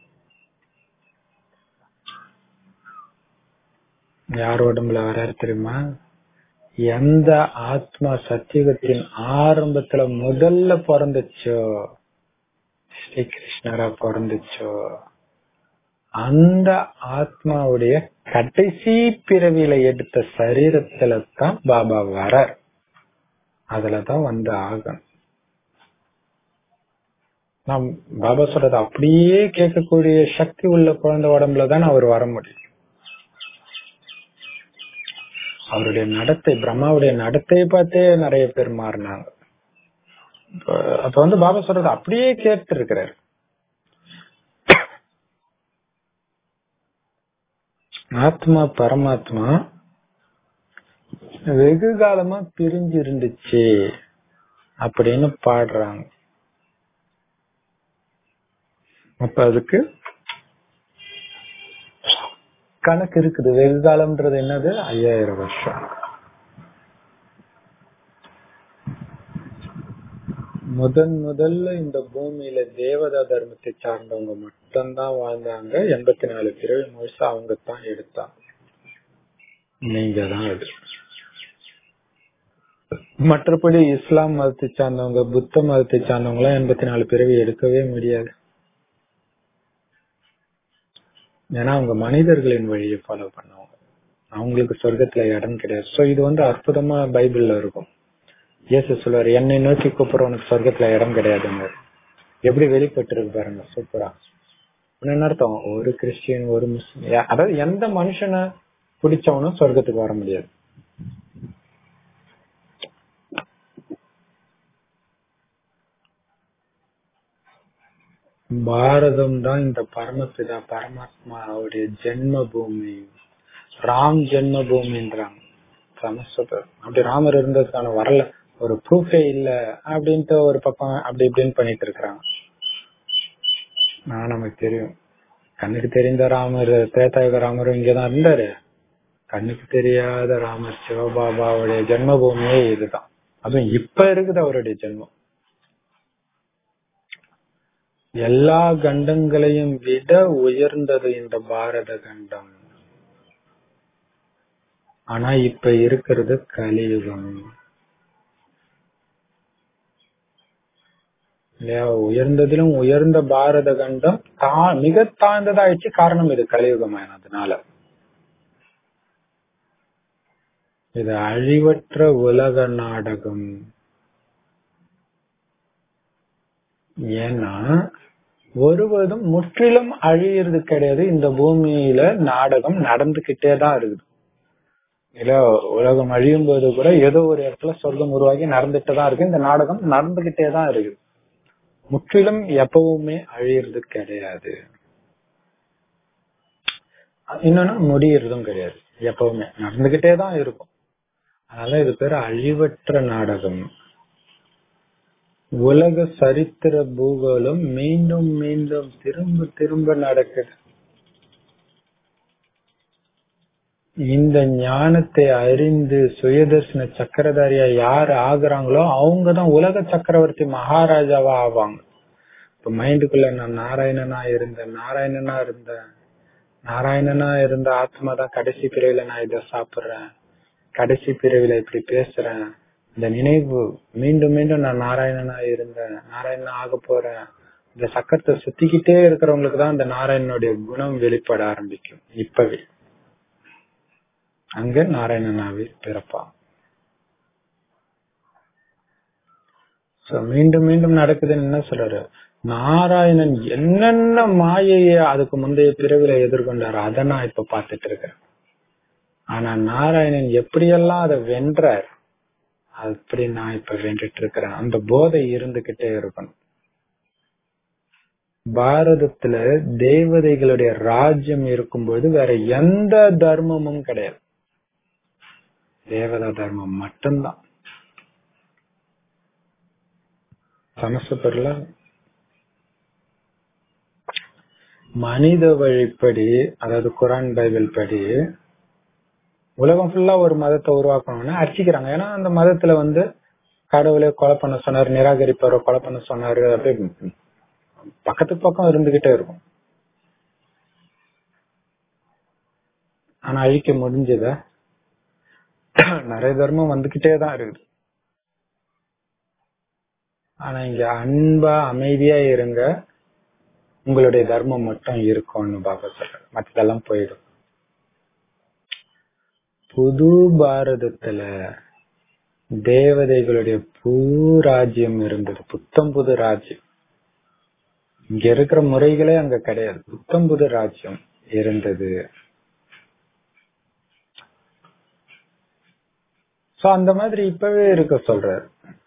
யார் உடம்புல வர்றாரு தெரியுமா எந்த ஆத்மா சத்தியுகத்தின் ஆரம்பத்துல முதல்ல பிறந்துச்சோ ஸ்ரீ கிருஷ்ணரா பிறந்துச்சோ அந்த ஆத்மாவுடைய கடைசி பிறவியில எடுத்த சரீரத்துல தான் பாபா வர அதுலதான் வந்து ஆகணும் நாம் பாபா சொல்றது அப்படியே கேட்கக்கூடிய சக்தி உள்ள குழந்தை உடம்புல தான் அவர் வர முடியும் அவருடைய நடத்தை பிரம்மாவுடைய நடத்தையை பார்த்தே நிறைய பேர் மாறினாங்க அப்ப வந்து பாபா சொல்றது அப்படியே கேட்டு இருக்கிறார் ஆத்மா பரமாத்மா வெகு காலமா பிரிஞ்சு இருந்துச்சு அப்படின்னு பாடுறாங்க அப்ப அதுக்கு கணக்கு இருக்குது வெகு காலம்ன்றது என்னது ஐயாயிரம் வருஷம் முதன் முதல்ல இந்த பூமியில தேவதா தர்மத்தை சார்ந்தவங்க மட்டும்தான் வாழ்ந்தாங்க எண்பத்தி நாலு பிறவி முழுசா அவங்க தான் எடுத்தாங்க நீங்க தான் அது மற்றபடி இஸ்லாம் மதத்தை சார்ந்தவங்க புத்த மதத்தை சார்ந்தவங்க எல்லாம் எண்பத்தி நாலு பிறவி எடுக்கவே முடியாது ஏன்னா அவங்க மனிதர்களின் வழியை ஃபாலோ பண்ணுவாங்க அவங்களுக்கு சொர்க்கத்துல இடம் கிடையாது சோ இது வந்து அற்புதமா பைபிள்ல இருக்கும் இயேசு சொல்லுவாரு என்னை நோக்கி கூப்பிடுற உனக்கு சொர்க்கத்துல இடம் கிடையாதுங்க எப்படி வெளிப்பட்டு இருக்கு பாருங்க சூப்பரா என்ன அர்த்தம் ஒரு கிறிஸ்டியன் ஒரு முஸ்லிம் அதாவது எந்த மனுஷனை பிடிச்சவனும் சொர்க்கத்துக்கு வர முடியாது பாரதம் தான் இந்த பரமபிதா பரமாத்மாவுடைய ஜென்ம பூமி ராம் ஜென்ம பூமின்றாங்க சமஸ்கிருதம் அப்படி ராமர் இருந்ததுக்கான வரல ஒரு ப்ரூஃபே இல்ல அப்படின்ட்டு ஒரு பக்கம் அப்படி இப்படின்னு பண்ணிட்டு இருக்கிறாங்க நான் நமக்கு தெரியும் கண்ணுக்கு தெரிந்த ராமர் தேத்தாயுக ராமரும் இங்கதான் இருந்தாரு கண்ணுக்கு தெரியாத ராமர் சிவபாபாவுடைய ஜென்மபூமியே இதுதான் அதுவும் இப்ப இருக்குது அவருடைய ஜென்மம் எல்லா கண்டங்களையும் விட உயர்ந்தது இந்த பாரத கண்டம் ஆனா இப்ப இருக்கிறது கலியுகம் இல்லையா உயர்ந்ததிலும் உயர்ந்த பாரத கண்டம் தா மிக தாழ்ந்ததாயிடுச்சு காரணம் இது கலியுகமானதுனால இது அழிவற்ற உலக நாடகம் ஏன்னா ஒருவதும் முற்றிலும் அழியிறது கிடையாது இந்த பூமியில நாடகம் நடந்துகிட்டே தான் இருக்குது இல்ல உலகம் அழியும் போது கூட ஏதோ ஒரு இடத்துல சொர்க்கம் உருவாகி நடந்துட்டு தான் இருக்கு இந்த நாடகம் நடந்துகிட்டே தான் இருக்குது முற்றிலும் எப்பவுமே அழியறது கிடையாது இன்னொன்னு முடியறதும் கிடையாது எப்பவுமே நடந்துகிட்டே தான் இருக்கும் அதனால இது பேரு அழிவற்ற நாடகம் உலக சரித்திர பூகோளம் மீண்டும் மீண்டும் திரும்ப திரும்ப நடக்குது இந்த ஞானத்தை அறிந்து சுயதர்சன சக்கரதாரியா யார் ஆகுறாங்களோ அவங்கதான் உலக சக்கரவர்த்தி மகாராஜாவா ஆவாங்க இப்ப மைண்டுக்குள்ள நான் நாராயணனா இருந்தேன் நாராயணனா இருந்தேன் நாராயணனா இருந்த ஆத்மா தான் கடைசி பிறவில நான் இத சாப்பிடுறேன் கடைசி பிறவில இப்படி பேசுறேன் இந்த நினைவு மீண்டும் மீண்டும் நான் நாராயணனா இருந்தேன் நாராயணனா ஆக போறேன் இந்த சக்கரத்தை சுத்திக்கிட்டே இருக்கிறவங்களுக்கு தான் இந்த நாராயணனுடைய குணம் வெளிப்பட ஆரம்பிக்கும் இப்பவே அங்க நாராயணனாவே பிறப்பான் மீண்டும் மீண்டும் நடக்குதுன்னு என்ன சொல்றாரு நாராயணன் என்னென்ன மாயைய அதுக்கு முந்தைய பிறவில எதிர்கொண்டாரு அதை நான் இப்ப பாத்துட்டு இருக்கேன் ஆனா நாராயணன் எப்படியெல்லாம் அதை வென்றார் அப்படி நான் இப்ப வென்றுட்டு இருக்கிறேன் அந்த போதை இருந்துகிட்டே இருக்கணும் பாரதத்துல தேவதைகளுடைய ராஜ்யம் இருக்கும்போது வேற எந்த தர்மமும் கிடையாது தேவதா தர்மம் மட்டும்தான் சமஸ்கிருதத்துல மனித வழிப்படி அதாவது குரான் பைபிள் படி உலகம் ஃபுல்லா ஒரு மதத்தை உருவாக்கணும்னா அர்ச்சிக்கிறாங்க ஏன்னா அந்த மதத்துல வந்து கடவுளை கொலை பண்ண சொன்னாரு நிராகரிப்பாரோ கொலை பண்ண சொன்னாரு அப்படி பக்கத்துக்கு பக்கம் இருந்துகிட்டே இருக்கும் ஆனா அழிக்க முடிஞ்சத நிறைய தர்மம் வந்துகிட்டே தான் இருக்குது ஆனா இங்க அன்பா அமைதியா இருங்க உங்களுடைய தர்மம் மட்டும் இருக்கும்னு பாபா சொல்ற மற்றதெல்லாம் போயிடும் புது பாரதத்துல தேவதைகளுடைய புது ராஜ்யம் இருந்தது புத்தம் புது ராஜ்யம் இங்க இருக்கிற முறைகளே அங்க கிடையாது புத்தம் புது ராஜ்யம் இருந்தது சோ அந்த மாதிரி இப்பவே இருக்க சொல்றாரு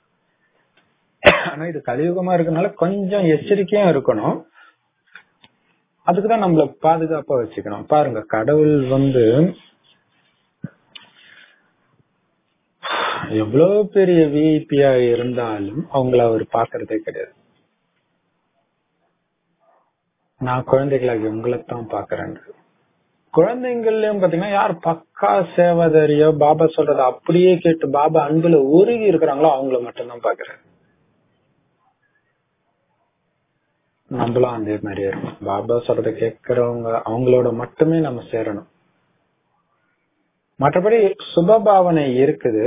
ஆனா இது கலியுகமா இருக்கனால கொஞ்சம் எச்சரிக்கையா இருக்கணும் அதுக்குதான் நம்மள பாதுகாப்பா வச்சுக்கணும் பாருங்க கடவுள் வந்து எவ்வளவு பெரிய விஐபியா இருந்தாலும் அவங்கள அவர் பாக்குறதே கிடையாது நான் குழந்தைகளாகி உங்களைத்தான் பாக்குறேன் குழந்தைங்கள்லயும் பாத்தீங்கன்னா யார் பக்கா சேவாதாரியோ பாபா சொல்றத அப்படியே கேட்டு பாபா அன்புல உருகி இருக்கிறாங்களோ அவங்கள மட்டும்தான் பாக்குறேன் நம்மளும் அதே மாதிரி இருக்கும் பாபா சொல்றத கேட்கறவங்க அவங்களோட மட்டுமே நம்ம சேரணும் மற்றபடி சுபபாவனை இருக்குது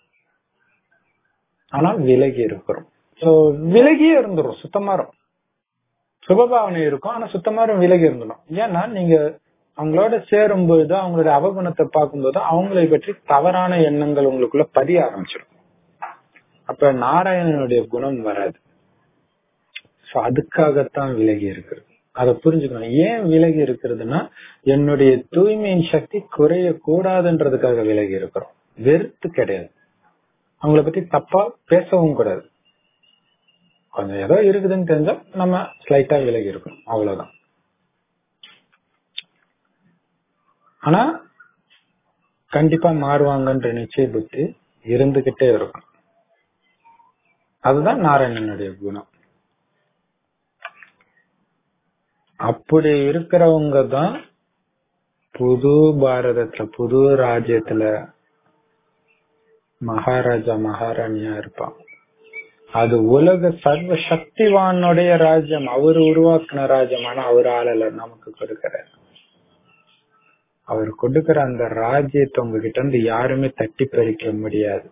ஆனா விலகி இருக்கிறோம் சோ விலகியே இருந்துரும் சுத்தமாரும் சுபபாவனை இருக்கும் ஆனா சுத்தமாரும் விலகி இருந்துடும் ஏன்னா நீங்க அவங்களோட சேரும் பொழுது அவங்களோட அவகுணத்தை பார்க்கும்போது அவங்களை பற்றி தவறான எண்ணங்கள் உங்களுக்குள்ள பதிய ஆரம்பிச்சிடும் அப்ப நாராயணனுடைய குணம் வராது சோ அதுக்காகத்தான் விலகி இருக்கிறது அதை புரிஞ்சுக்கணும் ஏன் விலகி இருக்கிறதுனா என்னுடைய தூய்மையின் சக்தி குறைய கூடாதுன்றதுக்காக விலகி இருக்கிறோம் வெறுத்து கிடையாது அவங்கள பத்தி தப்பா பேசவும் கூடாது கொஞ்சம் ஏதோ இருக்குதுன்னு தெரிஞ்சா நம்ம ஸ்லைட்டா விலகி இருக்கணும் அவ்வளவுதான் ஆனா கண்டிப்பா மாறுவாங்கன்ற நிச்சய புத்தி இருந்துகிட்டே இருக்கும் அதுதான் நாராயணனுடைய குணம் அப்படி இருக்கிறவங்க தான் புது பாரதத்துல புது ராஜ்யத்துல மகாராஜா மகாராணியா இருப்பான் அது உலக சர்வ சக்திவானுடைய ராஜ்யம் அவர் உருவாக்குன ராஜ்யம் ஆனா அவர் ஆளல நமக்கு கொடுக்கிறார் அவர் கொடுக்கிற அந்த ராஜ்யத்தை உங்ககிட்ட இருந்து யாருமே தட்டி பறிக்க முடியாது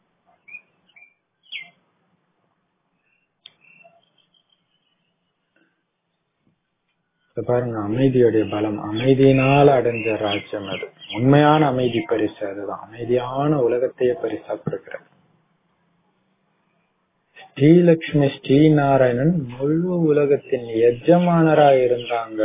இப்ப பாருங்க அமைதியுடைய பலம் அமைதியினால அடைஞ்ச ராஜ்யம் அது உண்மையான அமைதி பரிசு அதுதான் அமைதியான உலகத்தையே பரிசா கொடுக்கிற ஸ்ரீலட்சுமி ஸ்ரீநாராயணன் முழு உலகத்தின் எஜமானரா இருந்தாங்க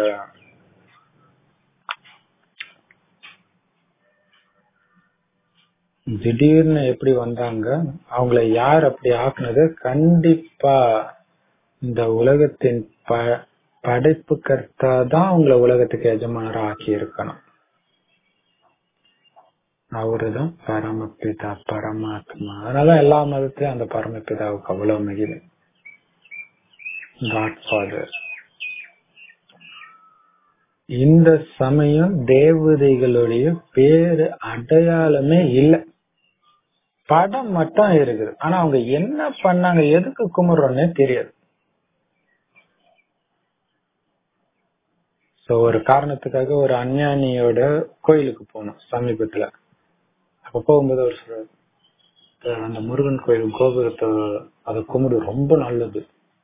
திடீர்னு எப்படி வந்தாங்க அவங்கள யார் அப்படி ஆக்குனது கண்டிப்பா இந்த உலகத்தின் ப படைப்பு கர்த்தா தான் அவங்கள உலகத்துக்கு எஜமானரா ஆக்கி இருக்கணும் அவருதான் பரமபிதா பரமாத்மா அதனால எல்லா மதத்திலும் அந்த பரமபிதாவுக்கு அவ்வளவு மகிமை காட் ஃபாதர் இந்த சமயம் தேவதைகளுடைய பேரு அடையாளமே இல்லை படம் மட்டும் இருக்குது ஆனா அவங்க என்ன பண்ணாங்க எதுக்கு கும்பிடுறோன்னே தெரியாது சோ ஒரு காரணத்துக்காக ஒரு அஞ்ஞானியோட கோயிலுக்கு போனோம் சமீபத்துல அப்ப போகும்போது அவர் சொல்றாரு அந்த முருகன் கோயில் கோபுரத்தை அதை கும்பிடு ரொம்ப நல்லது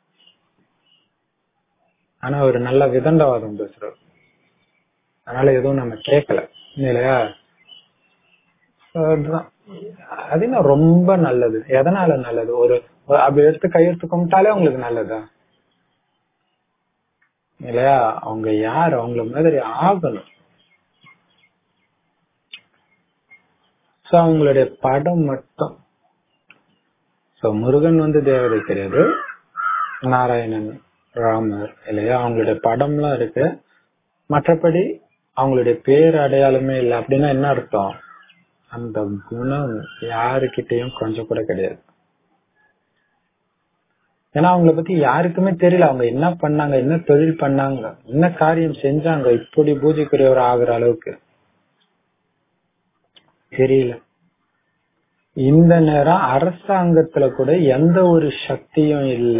ஆனா அவர் நல்ல விதண்டவாதம் பேசுறாரு அதனால எதுவும் நம்ம கேட்கல இல்லையா அதுதான் அது என்ன ரொம்ப நல்லது எதனால நல்லது ஒரு அப்படி எடுத்து கையெழுத்து கும்பிட்டாலே அவங்களுக்கு நல்லதா இல்லையா அவங்க யார் அவங்கள மாதிரி ஆகணும் சோ அவங்களுடைய படம் மட்டும் சோ முருகன் வந்து தேவதை கிடையாது நாராயணன் ராமர் இல்லையா அவங்களுடைய படம்லாம் இருக்கு மற்றபடி அவங்களுடைய பேர் அடையாளமே இல்லை அப்படின்னா என்ன அர்த்தம் அந்த குணம் யாருக்கிட்டையும் கொஞ்சம் கூட கிடையாது ஏன்னா அவங்கள பத்தி யாருக்குமே தெரியல அவங்க என்ன பண்ணாங்க என்ன தொழில் பண்ணாங்க என்ன காரியம் செஞ்சாங்க இப்படி பூஜைக்குரியவர் ஆகுற அளவுக்கு தெரியல இந்த நேரம் அரசாங்கத்துல கூட எந்த ஒரு சக்தியும் இல்ல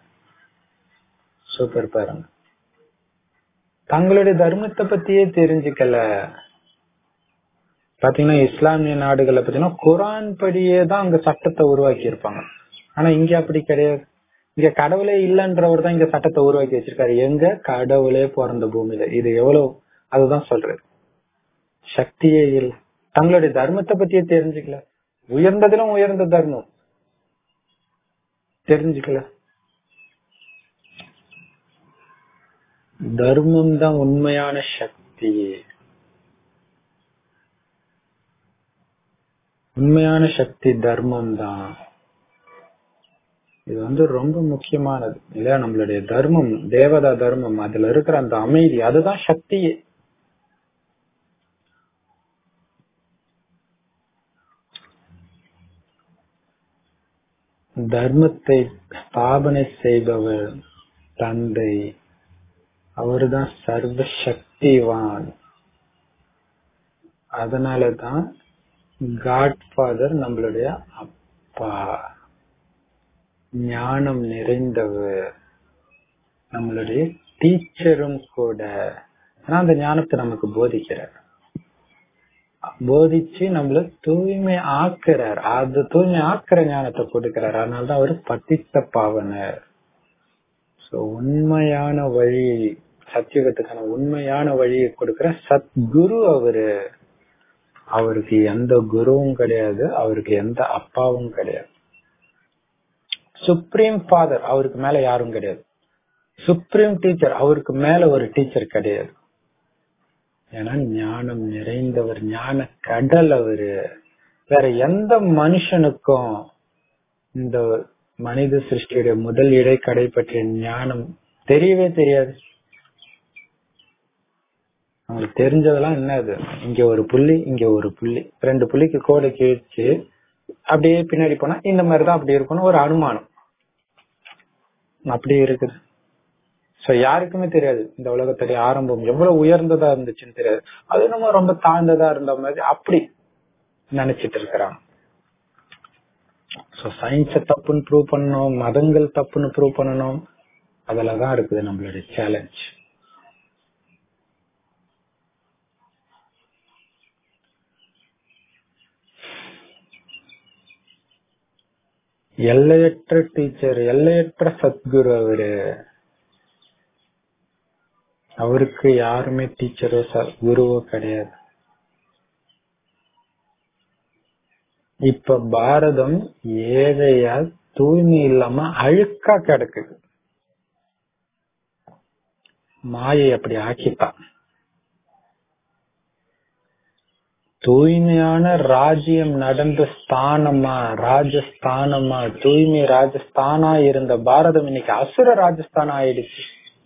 சூப்பர் பாருங்க தங்களுடைய தர்மத்தை பத்தியே தெரிஞ்சுக்கல பாத்தீங்கன்னா இஸ்லாமிய நாடுகளை பாத்தீங்கன்னா குரான் படியே தான் அங்க சட்டத்தை உருவாக்கி இருப்பாங்க ஆனா இங்க அப்படி கிடையாது இங்க கடவுளே இல்லன்றவர் தான் இங்க சட்டத்தை உருவாக்கி வச்சிருக்காரு எங்க கடவுளே பிறந்த பூமியில இது எவ்வளவு அதுதான் சொல்றது சக்தியே இல்லை தங்களுடைய தர்மத்தை பத்தியே தெரிஞ்சுக்கல உயர்ந்ததிலும் உயர்ந்த தர்மம் தெரிஞ்சுக்கல தர்மம் தான் உண்மையான சக்தி உண்மையான சக்தி தர்மம் தான் இது வந்து ரொம்ப முக்கியமானது இல்லையா நம்மளுடைய தர்மம் தேவதா தர்மம் அதுல இருக்கிற அந்த அமைதி அதுதான் சக்தியே தர்மத்தை ஸ்தாபனை செய்பவர் தந்தை அவர்தான் சர்வ சக்திவான் அதனாலதான் காட் ஃபாதர் நம்மளுடைய அப்பா ஞானம் நிறைந்தவர் நம்மளுடைய டீச்சரும் கூட ஆனா அந்த ஞானத்தை நமக்கு போதிக்கிறார் போதிச்சு நம்மள தூய்மை ஆக்குறார் அது தூய்மை ஆக்குற ஞானத்தை கொடுக்கிறார் அதனாலதான் அவரு பத்தித்த பாவனர் சோ உண்மையான வழி சத்தியுகத்துக்கான உண்மையான வழியை கொடுக்கிற சத்குரு அவரு அவருக்கு எந்த குருவும் கிடையாது அவருக்கு எந்த அப்பாவும் கிடையாது சுப்ரீம் ஃபாதர் அவருக்கு மேல யாரும் கிடையாது சுப்ரீம் டீச்சர் அவருக்கு மேல ஒரு டீச்சர் கிடையாது ஏன்னா ஞானம் நிறைந்தவர் ஞான கடல் அவரு வேற எந்த மனுஷனுக்கும் இந்த மனித சிருஷ்டியுடைய முதல் இடைக்கடை பற்றிய ஞானம் தெரியவே தெரியாது அவங்களுக்கு தெரிஞ்சதெல்லாம் என்னது இங்க ஒரு புள்ளி இங்க ஒரு புள்ளி ரெண்டு புள்ளிக்கு கோடை கிழிச்சு அப்படியே பின்னாடி போனா இந்த மாதிரிதான் அப்படி இருக்கணும் ஒரு அனுமானம் அப்படி இருக்குது சோ யாருக்குமே தெரியாது இந்த உலகத்துடைய ஆரம்பம் எவ்வளவு உயர்ந்ததா இருந்துச்சுன்னு தெரியாது அது நம்ம ரொம்ப தாழ்ந்ததா இருந்த மாதிரி அப்படி நினைச்சிட்டு இருக்கிறாங்க சோ சயின்ஸ தப்புன்னு ப்ரூவ் பண்ணணும் மதங்கள் தப்புன்னு ப்ரூவ் பண்ணணும் அதுலதான் இருக்குது நம்மளுடைய சேலஞ்ச் எல்லையற்ற டீச்சர் எல்லையற்ற சத்குரு அவரு அவருக்கு யாருமே டீச்சரோ ச- குருவோ கிடையாது இப்ப பாரதம் ஏழையா தூய்மை இல்லாம அழுக்கா கிடக்குது மாயை அப்படி ஆக்கிட்டான் தூய்மையான ராஜ்யம் நடந்த ஸ்தானமா ராஜஸ்தானமா தூய்மை ராஜஸ்தானா இருந்த பாரதம் இன்னைக்கு அசுர ராஜஸ்தானம் ஆயிடுச்சு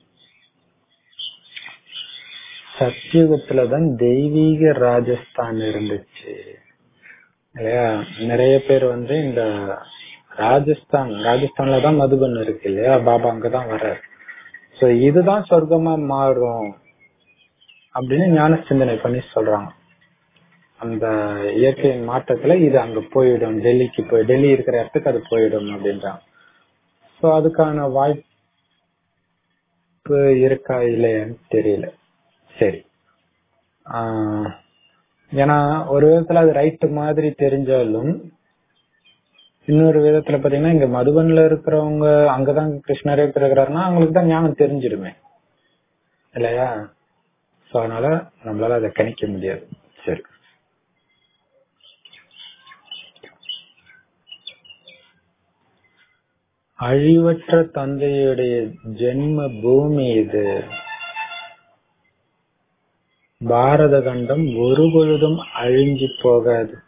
சத்தியுகத்துலதான் தெய்வீக ராஜஸ்தான் இருந்துச்சு இல்லையா நிறைய பேர் வந்து இந்த ராஜஸ்தான் ராஜஸ்தான்ல தான் மதுபன் இருக்கு இல்லையா பாபா அங்கதான் வர்றாரு சோ இதுதான் சொர்க்கமா மாறும் அப்படின்னு ஞான சிந்தனை பண்ணி சொல்றாங்க அந்த இயற்கையின் மாற்றத்துல இது அங்க போயிடும் டெல்லிக்கு போய் டெல்லி இருக்கிற இடத்துக்கு அது போயிடும் அப்படின்றாங்க சோ அதுக்கான வாய்ப்பு இருக்கா இல்லையான்னு தெரியல சரி ஆஹ் ஏன்னா ஒரு விதத்துல அது ரைட் மாதிரி தெரிஞ்சாலும் இன்னொரு விதத்துல பாத்தீங்கன்னா இங்க மதுபன்ல இருக்கிறவங்க அங்கதான் கிருஷ்ணரே இருக்கிறாருன்னா அவங்களுக்கு தான் ஞானம் தெரிஞ்சிடுமே இல்லையா சோ அதனால நம்மளால அதை கணிக்க முடியாது சரி அழிவற்ற தந்தையுடைய ஜென்ம பூமி இது பாரத கண்டம் ஒரு பொழுதும் அழிஞ்சு போகாது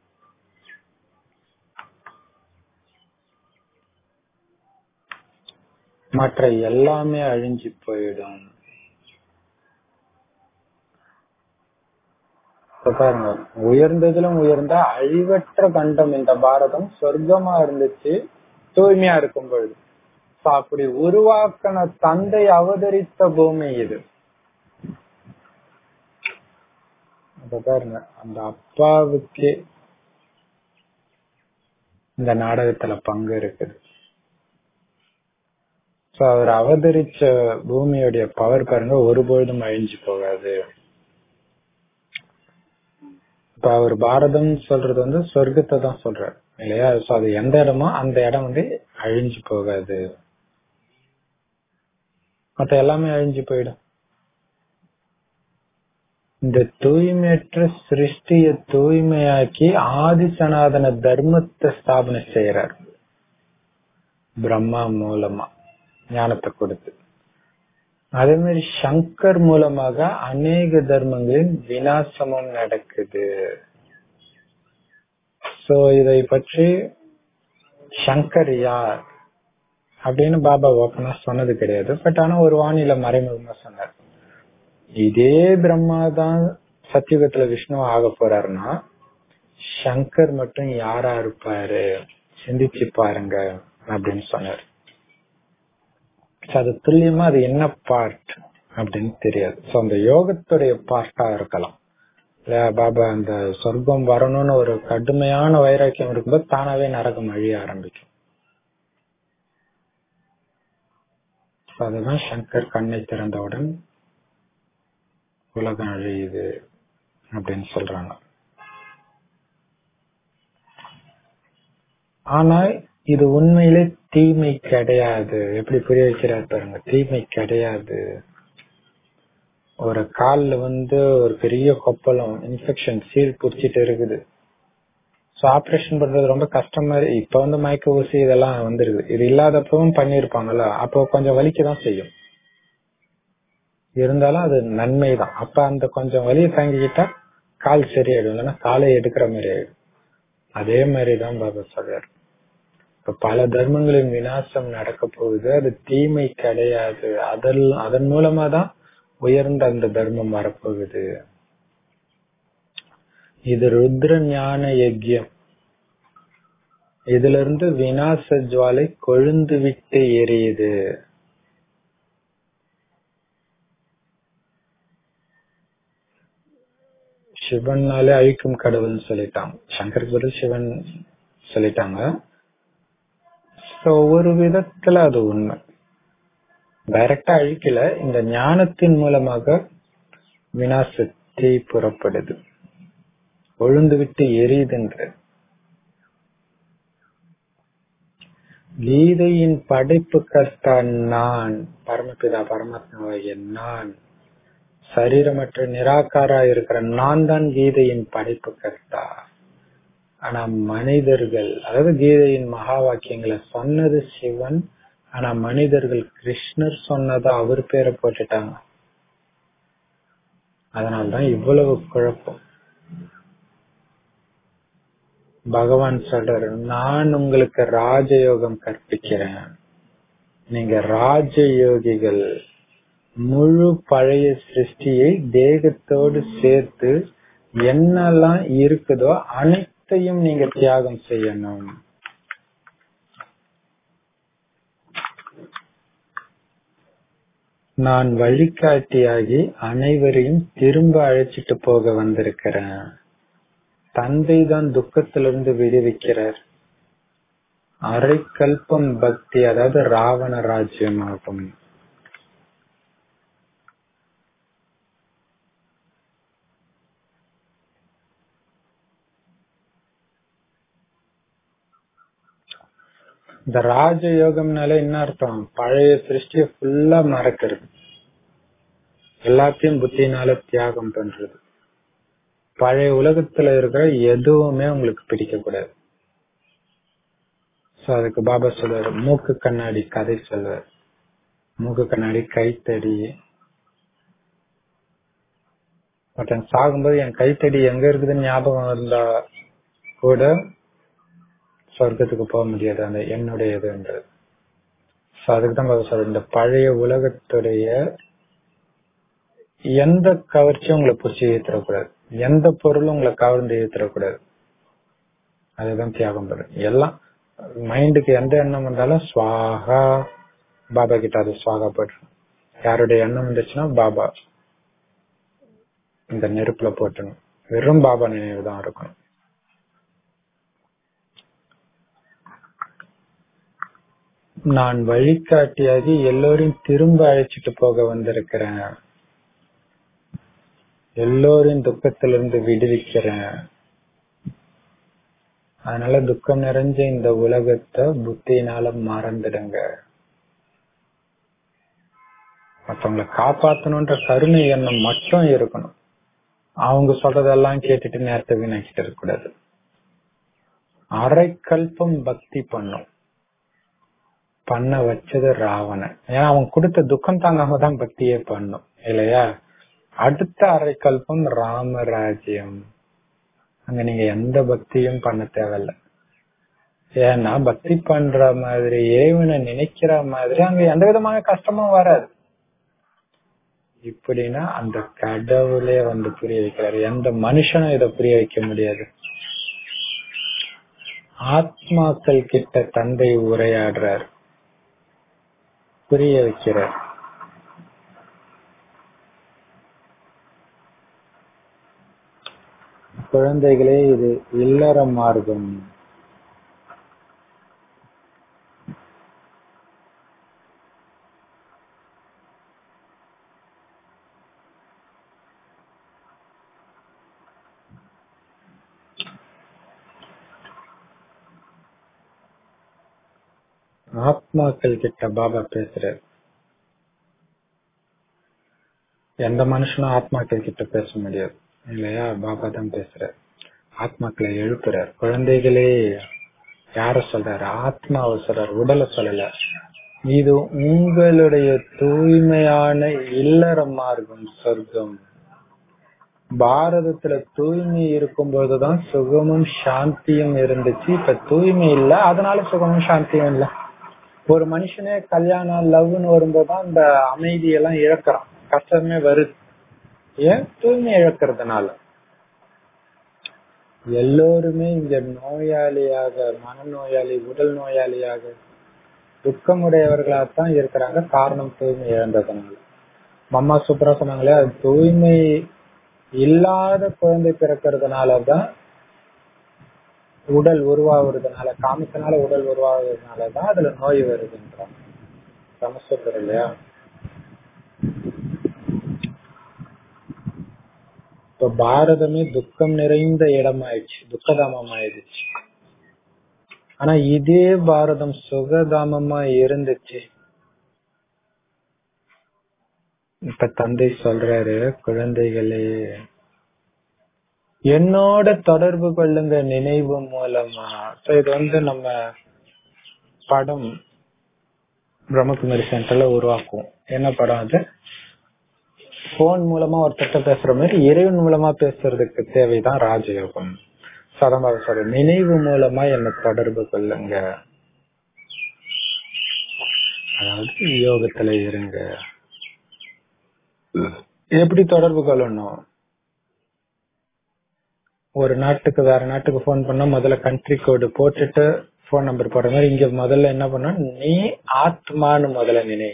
மற்ற எல்லாமே அழிஞ்சு போயிடும் இப்ப பாருங்க உயர்ந்ததிலும் உயர்ந்த அழிவற்ற கண்டம் இந்த பாரதம் சொர்க்கமா இருந்துச்சு தூய்மையா இருக்கும் பொழுது So, அப்படி உருவாக்கின தந்தை அவதரித்த பூமி இது இப்ப பாருங்க அந்த அப்பாவுக்கு இந்த நாடகத்துல பங்கு இருக்குது சோ அவர் அவதரிச்ச பூமியுடைய பவர் பாருங்க ஒருபொழுதும் அழிஞ்சு போகாது இப்ப அவர் பாரதம் சொல்றது வந்து சொர்க்கத்தை தான் சொல்றாரு இல்லையா சோ அது எந்த இடமோ அந்த இடம் வந்து அழிஞ்சு போகாது மத்த எல்லாமே அழிஞ்சு போயிடும் இந்த தூய்மையற்ற சிருஷ்டிய தூய்மையாக்கி ஆதி சனாதன தர்மத்தை ஸ்தாபனை செய்யறார் பிரம்மா மூலமா ஞானத்தை கொடுத்து அதே மாதிரி சங்கர் மூலமாக அநேக தர்மங்களின் விநாசமும் நடக்குது சோ இதை பற்றி சங்கர் யார் அப்படின்னு பாபா ஓப்பனா சொன்னது கிடையாது பட் ஆனா ஒரு வானிலை மறைமுகமா சொன்னார் இதே பிரம்மா தான் சத்தியுகத்துல விஷ்ணு ஆக போறாருன்னா சங்கர் மட்டும் யாரா இருப்பாரு சிந்திச்சு பாருங்க அப்படின்னு சொன்னார் So, அது துல்லியமா அது என்ன பார்ட் அப்படின்னு தெரியாது சோ அந்த யோகத்துடைய பார்ட்டா இருக்கலாம் இல்லையா பாபா அந்த சொர்க்கம் வரணும்னு ஒரு கடுமையான வைராக்கியம் இருக்கும்போது தானாவே நரகம் அழிய ஆரம்பிக்கும் So, அதுதான் சங்கர் கண்ணை திறந்தவுடன் உலகம் அழியுது அப்படின்னு சொல்றாங்க ஆனா இது உண்மையிலே தீமை கிடையாது எப்படி புரிய வைக்கிறார் பாருங்க தீமை கிடையாது ஒரு கால்ல வந்து ஒரு பெரிய கொப்பளம் இன்ஃபெக்ஷன் சீல் புடிச்சிட்டு இருக்குது சோ ஆபரேஷன் பண்றது ரொம்ப கஷ்டமா இருக்கு. இப்ப வந்து மயக்க ஊசி இதெல்லாம் வந்துருது இது இல்லாதப்பவும் பண்ணிருப்பாங்கல்ல அப்போ கொஞ்சம் வலிக்கதான் செய்யும் இருந்தாலும் அது நன்மை தான் அப்ப அந்த கொஞ்சம் வலியை தாங்கிக்கிட்டா கால் சரியாயிடும் இல்லைன்னா காலை எடுக்கிற மாதிரி ஆயிடும் அதே மாதிரிதான் பாபா சொல்றாரு இப்ப பல தர்மங்களின் விநாசம் நடக்க போகுது அது தீமை கிடையாது அதில் அதன் மூலமா தான் உயர்ந்த அந்த தர்மம் வரப்போகுது இது ருத்ர ஞான யஜ்யம் இதுல இருந்து விநாச ஜுவாலை கொழுந்து விட்டு எரியுது சிவன்னாலே அழிக்கும் கடவுள்னு சொல்லிட்டாங்க சங்கருக்கு பதில் சிவன் சொல்லிட்டாங்க சோ ஒரு விதத்துல அது உண்மை டைரக்டா அழிக்கல இந்த ஞானத்தின் மூலமாக வினாசத்தை புறப்படுது ஒழுந்து விட்டு எரியுதுன்றது கீதையின் படைப்பு கர்த்தா நான் பரமபிதா பரமாத்மாவாகிய நான் சரீரமற்ற நிராகாரா இருக்கிற நான் தான் கீதையின் படைப்பு கர்த்தா ஆனா மனிதர்கள் அதாவது கீதையின் மகா வாக்கியங்களை சொன்னது சிவன் ஆனா மனிதர்கள் கிருஷ்ணர் சொன்னதை அவர் பேரை போட்டுட்டாங்க அதனால்தான் இவ்வளவு குழப்பம் பகவான் சொல்றாரு நான் உங்களுக்கு ராஜயோகம் கற்பிக்கிறேன் நீங்க ராஜயோகிகள் முழு பழைய சிருஷ்டியை தேகத்தோடு சேர்த்து என்னெல்லாம் இருக்குதோ அனைத்தையும் நீங்க தியாகம் செய்யணும் நான் வழிகாட்டியாகி அனைவரையும் திரும்ப அழைச்சிட்டு போக வந்திருக்கிறேன் தந்தை தான் துக்கத்திலிருந்து விடுவிக்கிறார் அரை கல்பம் பக்தி அதாவது ராவண ராஜ்யமாகும் இந்த ராஜயோகம்னால என்ன அர்த்தம் பழைய சிருஷ்டிய ஃபுல்லா மறக்கிறது எல்லாத்தையும் புத்தினால தியாகம் பண்றது பழைய உலகத்துல இருக்கிற எதுவுமே உங்களுக்கு பிடிக்க கூடாது சோ அதுக்கு பாபா சொல்றாரு மூக்கு கண்ணாடி கதை சொல்றாரு மூக்கு கண்ணாடி கைத்தடி ஒருத்தன் சாகும்போது என் கைத்தடி எங்க இருக்குதுன்னு ஞாபகம் இருந்தா கூட சொர்க்கத்துக்கு போக முடியாது அந்த என்னுடையதுன்றது சோ அதுக்கு தான் பாபா சொல்ற இந்த பழைய உலகத்துடைய எந்த கவர்ச்சியும் உங்களை பிடிச்சி ஏத்துறக்கூடாது எந்த பொருளும் உங்களை கவர்ந்து ஏத்துறக்கூடாது அதுதான் தியாகம் பண்ணுறது எல்லாம் மைண்டுக்கு எந்த எண்ணம் வந்தாலும் சுவாகா பாபா கிட்ட அது சுவாகா போட்டுரும் யாருடைய எண்ணம் வந்துச்சுன்னா பாபா இந்த நெருப்புல போட்டணும் வெறும் பாபா நினைவு தான் இருக்கணும் நான் வழிகாட்டியாகி எல்லோரையும் திரும்ப அழைச்சிட்டு போக வந்திருக்கிறேன் எல்லோரையும் துக்கத்திலிருந்து விடுவிக்கிறேன் அதனால துக்கம் நிறைஞ்ச இந்த உலகத்தை புத்தியினால மறந்துடுங்க மத்தவங்களை காப்பாத்தணும்ன்ற கருணை எண்ணம் மட்டும் இருக்கணும் அவங்க சொல்றதெல்லாம் கேட்டுட்டு நேரத்தை வீணாக்கிட்டு இருக்க கூடாது அரை கல்பம் பக்தி பண்ணும் பண்ண வச்சது ராவணன் ஏன்னா அவன் கொடுத்த துக்கம் தாங்காம தான் பக்தியே பண்ணும் இல்லையா அடுத்த அரை கல்பம் ராமராஜ்யம் அங்க நீங்க எந்த பக்தியும் பண்ண தேவையில்ல ஏன்னா பக்தி பண்ற மாதிரி இறைவனை நினைக்கிற மாதிரி அங்க எந்த விதமான கஷ்டமும் வராது இப்படின்னா அந்த கடவுளே வந்து புரிய வைக்கிறாரு எந்த மனுஷனும் இதை புரிய வைக்க முடியாது ஆத்மாக்கள் கிட்ட தந்தை உரையாடுறார் புரிய வைக்கிறார் குழந்தைகளே இது இல்லற மார்க்கம் ஆத்மாக்கள் கிட்ட பாபா பேசுறாரு எந்த மனுஷனும் ஆத்மாக்கள் கிட்ட பேச முடியாது இல்லையா பாபா தான் பேசுறாரு ஆத்மாக்களை எழுப்புறார் குழந்தைகளே யார சொல்றாரு ஆத்மாவை சொல்றாரு உடலை சொல்லல இது உங்களுடைய தூய்மையான இல்லற மார்க்கம் சொர்க்கம் பாரதத்துல தூய்மை இருக்கும்போதுதான் சுகமும் சாந்தியும் இருந்துச்சு இப்ப தூய்மை இல்ல அதனால சுகமும் சாந்தியும் இல்ல ஒரு மனுஷனே கல்யாணம் லவ்னு வரும்போதுதான் இந்த அமைதியெல்லாம் இழக்கிறான் கஷ்டமே வருது ஏன் தூய்மை இழக்கிறதுனால எல்லோருமே இங்க நோயாளியாக மனநோயாளி உடல் நோயாளியாக துக்கமுடையவர்களாகத்தான் இருக்கிறாங்க காரணம் தூய்மை இழந்ததுனால மம்மா சூப்பரா சொன்னாங்களே அது தூய்மை இல்லாத குழந்தை பிறக்கிறதுனாலதான் உடல் உருவாகுறதுனால காமிக்கனால உடல் உருவாகுறதுனாலதான் அதுல நோய் வருதுன்றாங்க நம்ம சொல்றோம் இல்லையா இப்ப பாரதமே துக்கம் நிறைந்த இடமாயிடுச்சு துக்கதாமம் ஆயிடுச்சு ஆனா இதே பாரதம் சுகதாமமா இருந்துச்சு இப்ப தந்தை சொல்றாரு குழந்தைகளே என்னோட தொடர்பு கொள்ளுங்க நினைவு மூலமா So இது வந்து நம்ம படம் பிரம்மகுமாரி சென்டர்ல உருவாக்குவோம் என்ன படம் அது போன் மூலமா ஒருத்தட்ட பேசுற மாதிரி இறைவன் மூலமா பேசுறதுக்கு தேவைதான் ராஜயோகம் சதமாக சொல்ற நினைவு மூலமா என்ன தொடர்பு கொள்ளுங்க அதாவது யோகத்துல இருங்க எப்படி தொடர்பு கொள்ளணும் ஒரு நாட்டுக்கு வேற நாட்டுக்கு போன் பண்ணா முதல்ல கண்ட்ரி கோடு போட்டுட்டு போன் நம்பர் போடுற மாதிரி இங்க முதல்ல என்ன பண்ண நீ ஆத்மான்னு முதல்ல நினை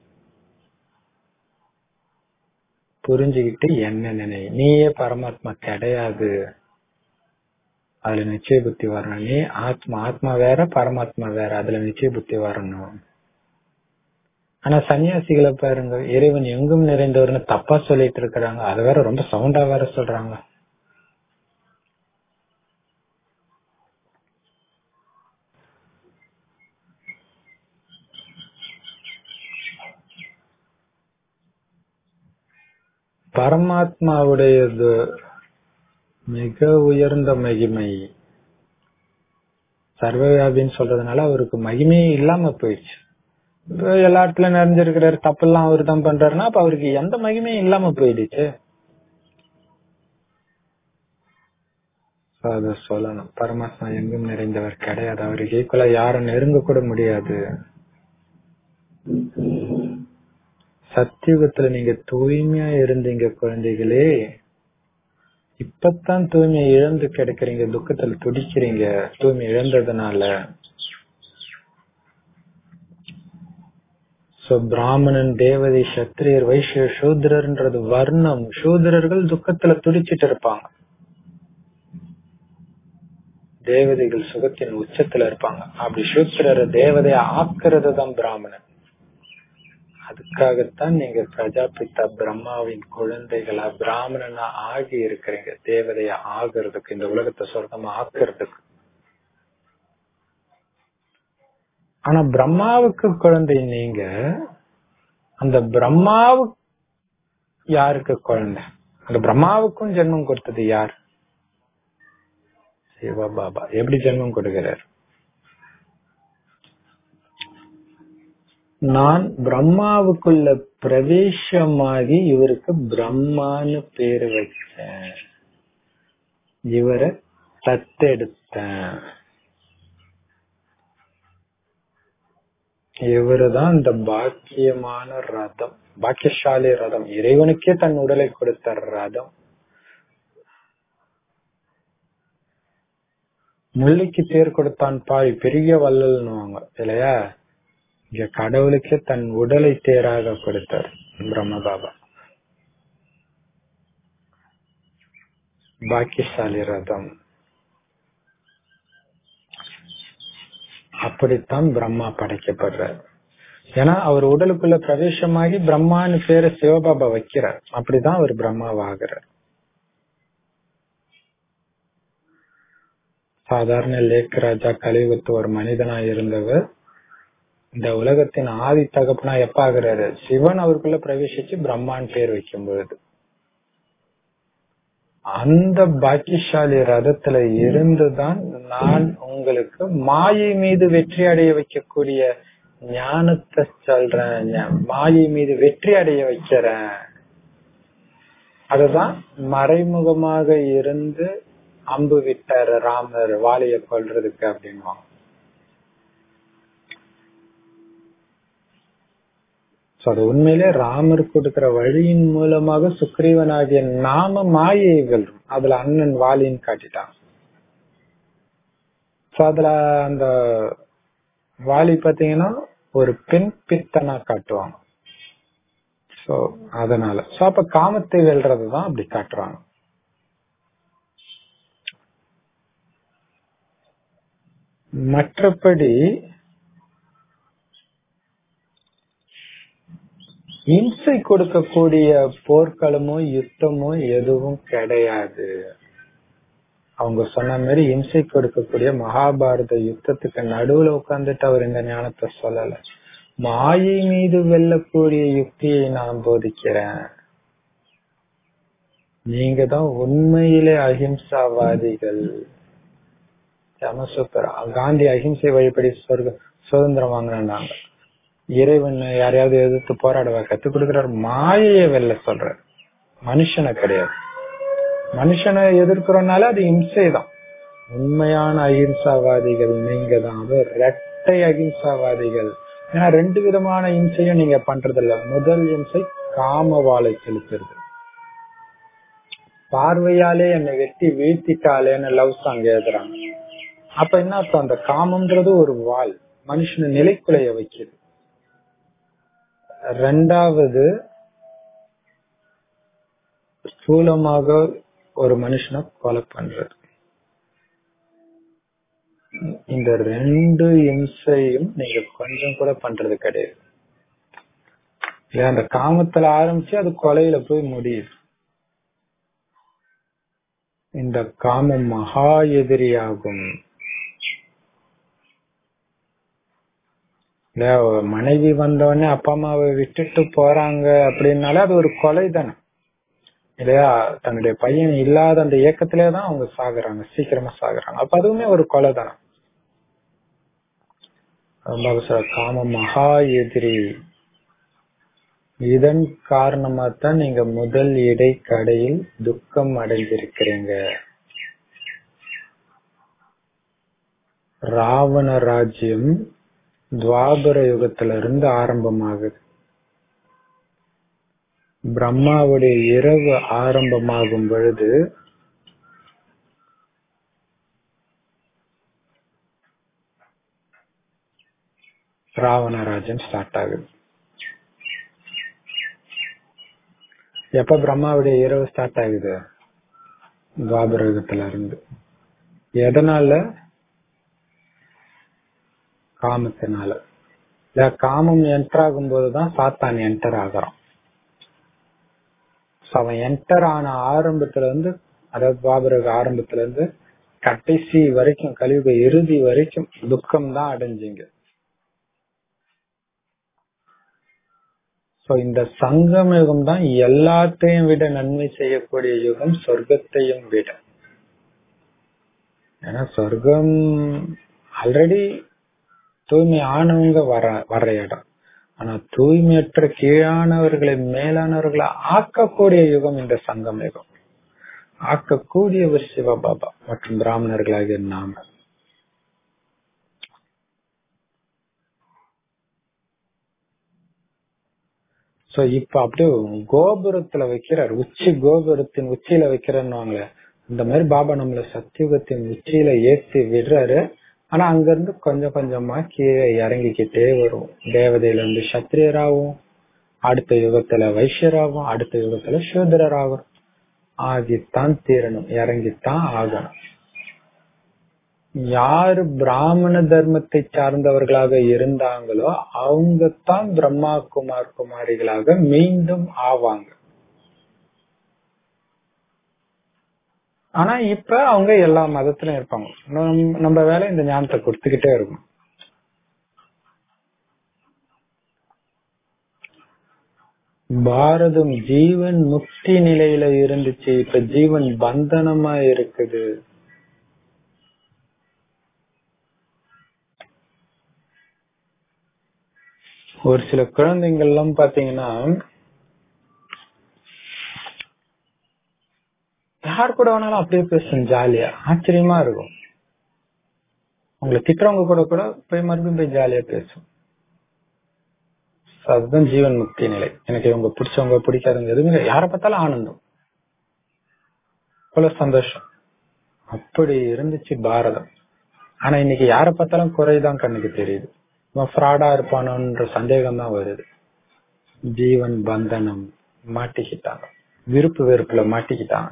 புரிஞ்சுக்கிட்டு என்ன நினை நீயே பரமாத்மா கிடையாது அதுல நிச்சய புத்தி வரணும் நீ ஆத்மா ஆத்மா வேற பரமாத்மா வேற அதுல நிச்சய புத்தி வரணும் ஆனா சன்னியாசிகளை பாருங்க இறைவன் எங்கும் நிறைந்தவர்னு தப்பா சொல்லிட்டு இருக்கிறாங்க அது வேற ரொம்ப சவுண்டா வேற சொல்றாங்க பரமாத்மாவுடையது மிக உயர்ந்த மகிமை சர்வவியாபின்னு சொல்றதுனால அவருக்கு மகிமையே இல்லாம போயிடுச்சு இப்ப எல்லா இடத்துல நிறைஞ்சிருக்கிறாரு தப்பெல்லாம் அவர் தான் பண்றாருன்னா அப்ப அவருக்கு எந்த மகிமையும் இல்லாம போயிடுச்சு So அத சொல்லணும் பரமாத்மா எங்கும் நிறைந்தவர் கிடையாது அவருக்கு ஈக்குவலா யாரும் நெருங்க கூட முடியாது சத்தியுகத்துல நீங்க தூய்மையா இருந்தீங்க குழந்தைகளே இப்பதான் தூய்மை இழந்து கிடக்குறீங்க துக்கத்துல துடிக்கிறீங்க தூய்மை இழந்ததுனால சோ பிராமணன் தேவதை சத்திரியர் வைஷ்ய சூத்ரர்ன்றது வர்ணம் சூத்ரர்கள் துக்கத்துல துடிச்சிட்டு இருப்பாங்க தேவதைகள் சுகத்தின் உச்சத்துல இருப்பாங்க அப்படி சூத்திரரை தேவதையா ஆக்குறது தான் பிராமணன் அதுக்காகத்தான் நீங்க பிரஜாபிதா பிரம்மாவின் குழந்தைகளா பிராமணனா ஆகி இருக்கிறீங்க தேவதையா ஆகிறதுக்கு இந்த உலகத்தை சொர்க்கமா ஆக்குறதுக்கு ஆனா பிரம்மாவுக்கு குழந்தை நீங்க அந்த பிரம்மாவு யாருக்கு குழந்தை அந்த பிரம்மாவுக்கும் ஜென்மம் கொடுத்தது யார் சிவ பாபா எப்படி ஜென்மம் கொடுக்கிறார் நான் பிரம்மாவுக்குள்ள பிரவேசமாகி இவருக்கு பிரம்மான்னு பேரு வச்சேன் இவரை தத்தெடுத்தேன் இவருதான் இந்த பாக்கியமான ரதம் பாக்கியசாலி ரதம் இறைவனுக்கே தன் உடலை கொடுத்த ரதம் முல்லைக்கு தேர் கொடுத்தான் பாய் பெரிய வள்ளல்னுவாங்க இல்லையா இங்க கடவுளுக்கே தன் உடலை தேராக கொடுத்தார் பிரம்ம பாபா பாக்கியசாலி ரதம் அப்படித்தான் பிரம்மா படைக்கப்படுறார் ஏன்னா அவர் உடலுக்குள்ள பிரவேசமாகி பிரம்மான்னு பேரை சிவபாபா வைக்கிறார் அப்படிதான் அவர் பிரம்மாவாகிறார் சாதாரண லேக் ராஜா கலியுகத்து ஒரு மனிதனா இருந்தவர் இந்த உலகத்தின் ஆதி தகப்பனா எப்ப ஆகுறாரு சிவன் அவருக்குள்ள பிரவேசிச்சு பிரம்மான் பேர் வைக்கும் பொழுது அந்த பாக்கியசாலி ரதத்துல இருந்துதான் நான் உங்களுக்கு மாயை மீது வெற்றி அடைய வைக்கக்கூடிய ஞானத்தை சொல்றேன் ஞா- மாயை மீது வெற்றி அடைய வைக்கிறேன் அதுதான் மறைமுகமாக இருந்து அம்பு விட்டாரு ராமர் வாலிய கொல்றதுக்கு அப்படின்வாங்க So, அது உண்மையிலே ராமர் கொடுக்கிற வழியின் மூலமாக சுக்ரீவனாகிய நாம மாயை வெல்றோம் அதுல அண்ணன் வாலின்னு காட்டிட்டான் So, அதுல அந்த வாலி பாத்தீங்கன்னா ஒரு பெண் பித்தனா காட்டுவாங்க So, சோ அதனால சோ அப்ப காமத்தை வெல்றதுதான் அப்படி காட்டுறாங்க மற்றபடி இம்சை கொடுக்கக்கூடிய போர்க்களமோ யுத்தமோ எதுவும் கிடையாது அவங்க சொன்ன மாதிரி இம்சை கொடுக்கக்கூடிய மகாபாரத யுத்தத்துக்கு நடுவுல உட்கார்ந்துட்டு அவர் இந்த ஞானத்தை சொல்லல மாயை மீது வெல்லக்கூடிய யுக்தியை நான் போதிக்கிறேன் நீங்க தான் உண்மையிலே அஹிம்சாவாதிகள் செம சூப்பர் காந்தி அஹிம்சை வழிபடி சொர்க்க சுதந்திரம் வாங்கினாங்க இறைவன் யாரையாவது எதிர்த்து போராடவா கத்து கொடுக்கிறார் மாயையை வெல்ல சொல்றார் மனுஷனை கிடையாது மனுஷனை எதிர்க்கிறோம்னால அது இம்சை தான் உண்மையான அஹிம்சாவாதிகள் நீங்க தான் அது ரெட்டை அஹிம்சாவாதிகள் ஏன்னா ரெண்டு விதமான இம்சையும் நீங்க பண்றது இல்ல முதல் இம்சை காம வாழை செலுத்துறது பார்வையாலே என்னை வெட்டி வீழ்த்திட்டாலேன்னு லவ் சாங் எழுதுறாங்க அப்ப என்ன அர்த்தம் அந்த காமம்ன்றது ஒரு வாள் மனுஷனை நிலைக்குலைய வைக்குது ரெண்டாவது ஸ்தூலமாக ஒரு மனுஷனை கொலை பண்றது இந்த ரெண்டு இம்சையும் நீங்க கொஞ்சம் கூட பண்றது கிடையாது இல்ல அந்த காமத்துல ஆரம்பிச்சு அது கொலையில போய் முடியுது இந்த காமம் மகா எதிரியாகும் இல்ல மனைவி வந்தவொடனே அப்பா அம்மாவை விட்டுட்டு போறாங்க அப்படின்னாலே அது ஒரு கொலை தானே இல்லையா தன்னுடைய பையன் இல்லாத அந்த இயக்கத்திலே தான் அவங்க சாகுறாங்க சீக்கிரமா சாகுறாங்க அப்ப அதுவுமே ஒரு கொலை தானே காம மகா எதிரி இதன் காரணமா தான் நீங்க முதல் இடை கடையில் துக்கம் அடைஞ்சிருக்கிறீங்க ராவண ராஜ்யம் துவாபர யுகத்துல இருந்து ஆரம்பமாகுது பிரம்மாவுடைய இரவு ஆரம்பமாகும் பொழுது ராவணராஜன் ஸ்டார்ட் ஆகுது எப்ப பிரம்மாவுடைய இரவு ஸ்டார்ட் ஆகுது துவாபர யுகத்துல இருந்து எதனால காமத்தினால இல்ல காமம் என்டர் ஆகும் போதுதான் சாத்தான் என்டர் ஆகிறான் அவன் என்டர் ஆன ஆரம்பத்துல இருந்து அதாவது துவாபரக ஆரம்பத்துல இருந்து கடைசி வரைக்கும் கலியுக இறுதி வரைக்கும் துக்கம் தான் அடைஞ்சீங்க சோ இந்த சங்கம யுகம் தான் எல்லாத்தையும் விட நன்மை செய்யக்கூடிய யுகம் சொர்க்கத்தையும் விட ஏன்னா சொர்க்கம் ஆல்ரெடி தூய்மை ஆனவங்க வர வர்ற இடம் ஆனா தூய்மையற்ற கீழானவர்களை மேலானவர்களை ஆக்கக்கூடிய யுகம் இந்த சங்கம் யுகம் ஆக்கக்கூடியவர் சிவபாபா மற்றும் பிராமணர்களாகிய நாம சோ இப்ப அப்படியே கோபுரத்துல வைக்கிறார் உச்சி கோபுரத்தின் உச்சியில வைக்கிறேன்னு இந்த மாதிரி பாபா நம்மள சத்தியுகத்தின் உச்சியில ஏத்தி விடுறாரு ஆனா அங்க இருந்து கொஞ்சம் கொஞ்சமா கீழே இறங்கிக்கிட்டே வரும் தேவதையில இருந்து சத்திரியராகவும் அடுத்த யுகத்துல வைஷ்யராகவும் அடுத்த யுகத்துல சூதரராகும் ஆகித்தான் தீரணும் இறங்கித்தான் ஆகணும் யாரு பிராமண தர்மத்தை சார்ந்தவர்களாக இருந்தாங்களோ அவங்க தான் பிரம்மா குமார் குமாரிகளாக மீண்டும் ஆவாங்க ஆனா இப்ப அவங்க எல்லா மதத்திலும் இருப்பாங்க நம்ம வேலை இந்த ஞானத்தை கொடுத்துக்கிட்டே இருக்கும் பாரதம் ஜீவன் முக்தி நிலையில இருந்துச்சு இப்ப ஜீவன் பந்தனமா இருக்குது ஒரு சில குழந்தைங்கள் எல்லாம் பாத்தீங்கன்னா யார் கூட வேணாலும் அப்படியே பேசும் ஜாலியா ஆச்சரியமா இருக்கும் உங்களை திட்டுறவங்க கூட கூட போய் மறுபடியும் போய் ஜாலியா பேசும் அதுதான் ஜீவன் முக்தி நிலை எனக்கு இவங்க பிடிச்சவங்க பிடிக்காதவங்க எதுவுமே யார பார்த்தாலும் ஆனந்தம் அவ்வளவு சந்தோஷம் அப்படி இருந்துச்சு பாரதம் ஆனா இன்னைக்கு யார பார்த்தாலும் குறைதான் கண்ணுக்கு தெரியுது இவன் ஃப்ராடா இருப்பானோன்ற சந்தேகம் தான் வருது ஜீவன் பந்தனம் மாட்டிக்கிட்டாங்க விருப்பு வெறுப்புல மாட்டிக்கிட்டாங்க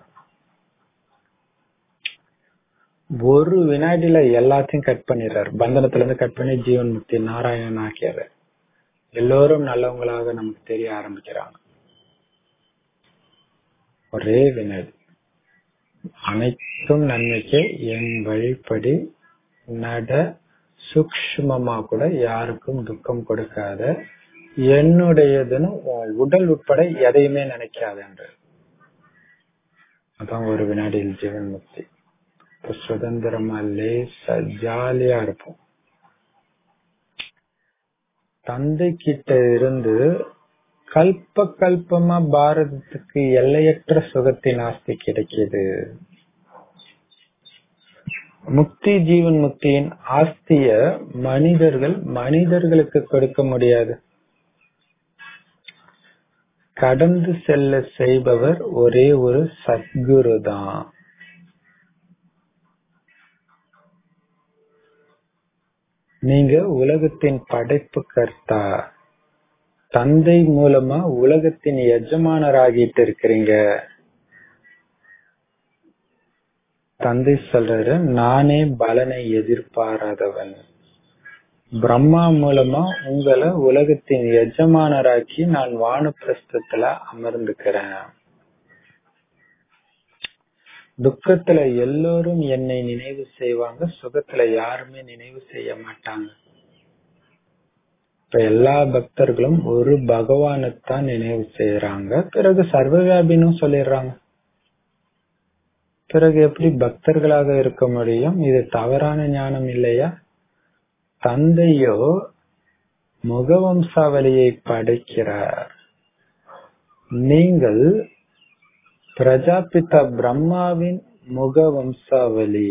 ஒரு வினாடியில எல்லாத்தையும் கட் பண்ணிடுறாரு பந்தனத்துல இருந்து கட் பண்ணி ஜீவன் முக்தி நாராயணன் ஆக்கிடுறாரு எல்லோரும் நல்லவங்களாக நமக்கு தெரிய ஆரம்பிக்கிறாங்க ஒரே வினாடி அனைத்தும் நன்மைக்கு என் வழிப்படி நட சூக்ஷ்மமா கூட யாருக்கும் துக்கம் கொடுக்காத என்னுடையதுன்னு உன் உடல் உட்பட எதையுமே நினைக்காத என்று அதான் ஒரு வினாடியில் ஜீவன் முக்தி இப்ப சுதந்திரமா லேசா ஜாலியா இருப்போம் தந்தை கிட்ட இருந்து கல்ப கல்பமா பாரதத்துக்கு எல்லையற்ற சுகத்தின் ஆஸ்தி கிடைக்கிது முக்தி ஜீவன் முக்தியின் ஆஸ்திய மனிதர்கள் மனிதர்களுக்கு கொடுக்க முடியாது கடந்து செல்ல செய்பவர் ஒரே ஒரு சத்குரு தான் நீங்க உலகத்தின் படைப்பு கர்த்தா தந்தை மூலமா உலகத்தின் எஜமானராகிட்டு இருக்கிறீங்க தந்தை சொல்றாரு நானே பலனை எதிர்பாராதவன் பிரம்மா மூலமா உங்களை உலகத்தின் எஜமானராக்கி நான் வானப்பிரஸ்தத்துல அமர்ந்துக்கிறேன் துக்கத்துல எல்லோரும் என்னை நினைவு செய்வாங்க சுகத்துல யாருமே நினைவு செய்ய மாட்டாங்க இப்ப எல்லா பக்தர்களும் ஒரு பகவானைத்தான் நினைவு செய்யறாங்க பிறகு சர்வவியாபினும் சொல்லிடுறாங்க பிறகு எப்படி பக்தர்களாக இருக்க முடியும் இது தவறான ஞானம் இல்லையா தந்தையோ முகவம்சாவளியை படைக்கிறார் நீங்கள் பிரஜாபிதா பிரம்மாவின் முகவம்சாவளி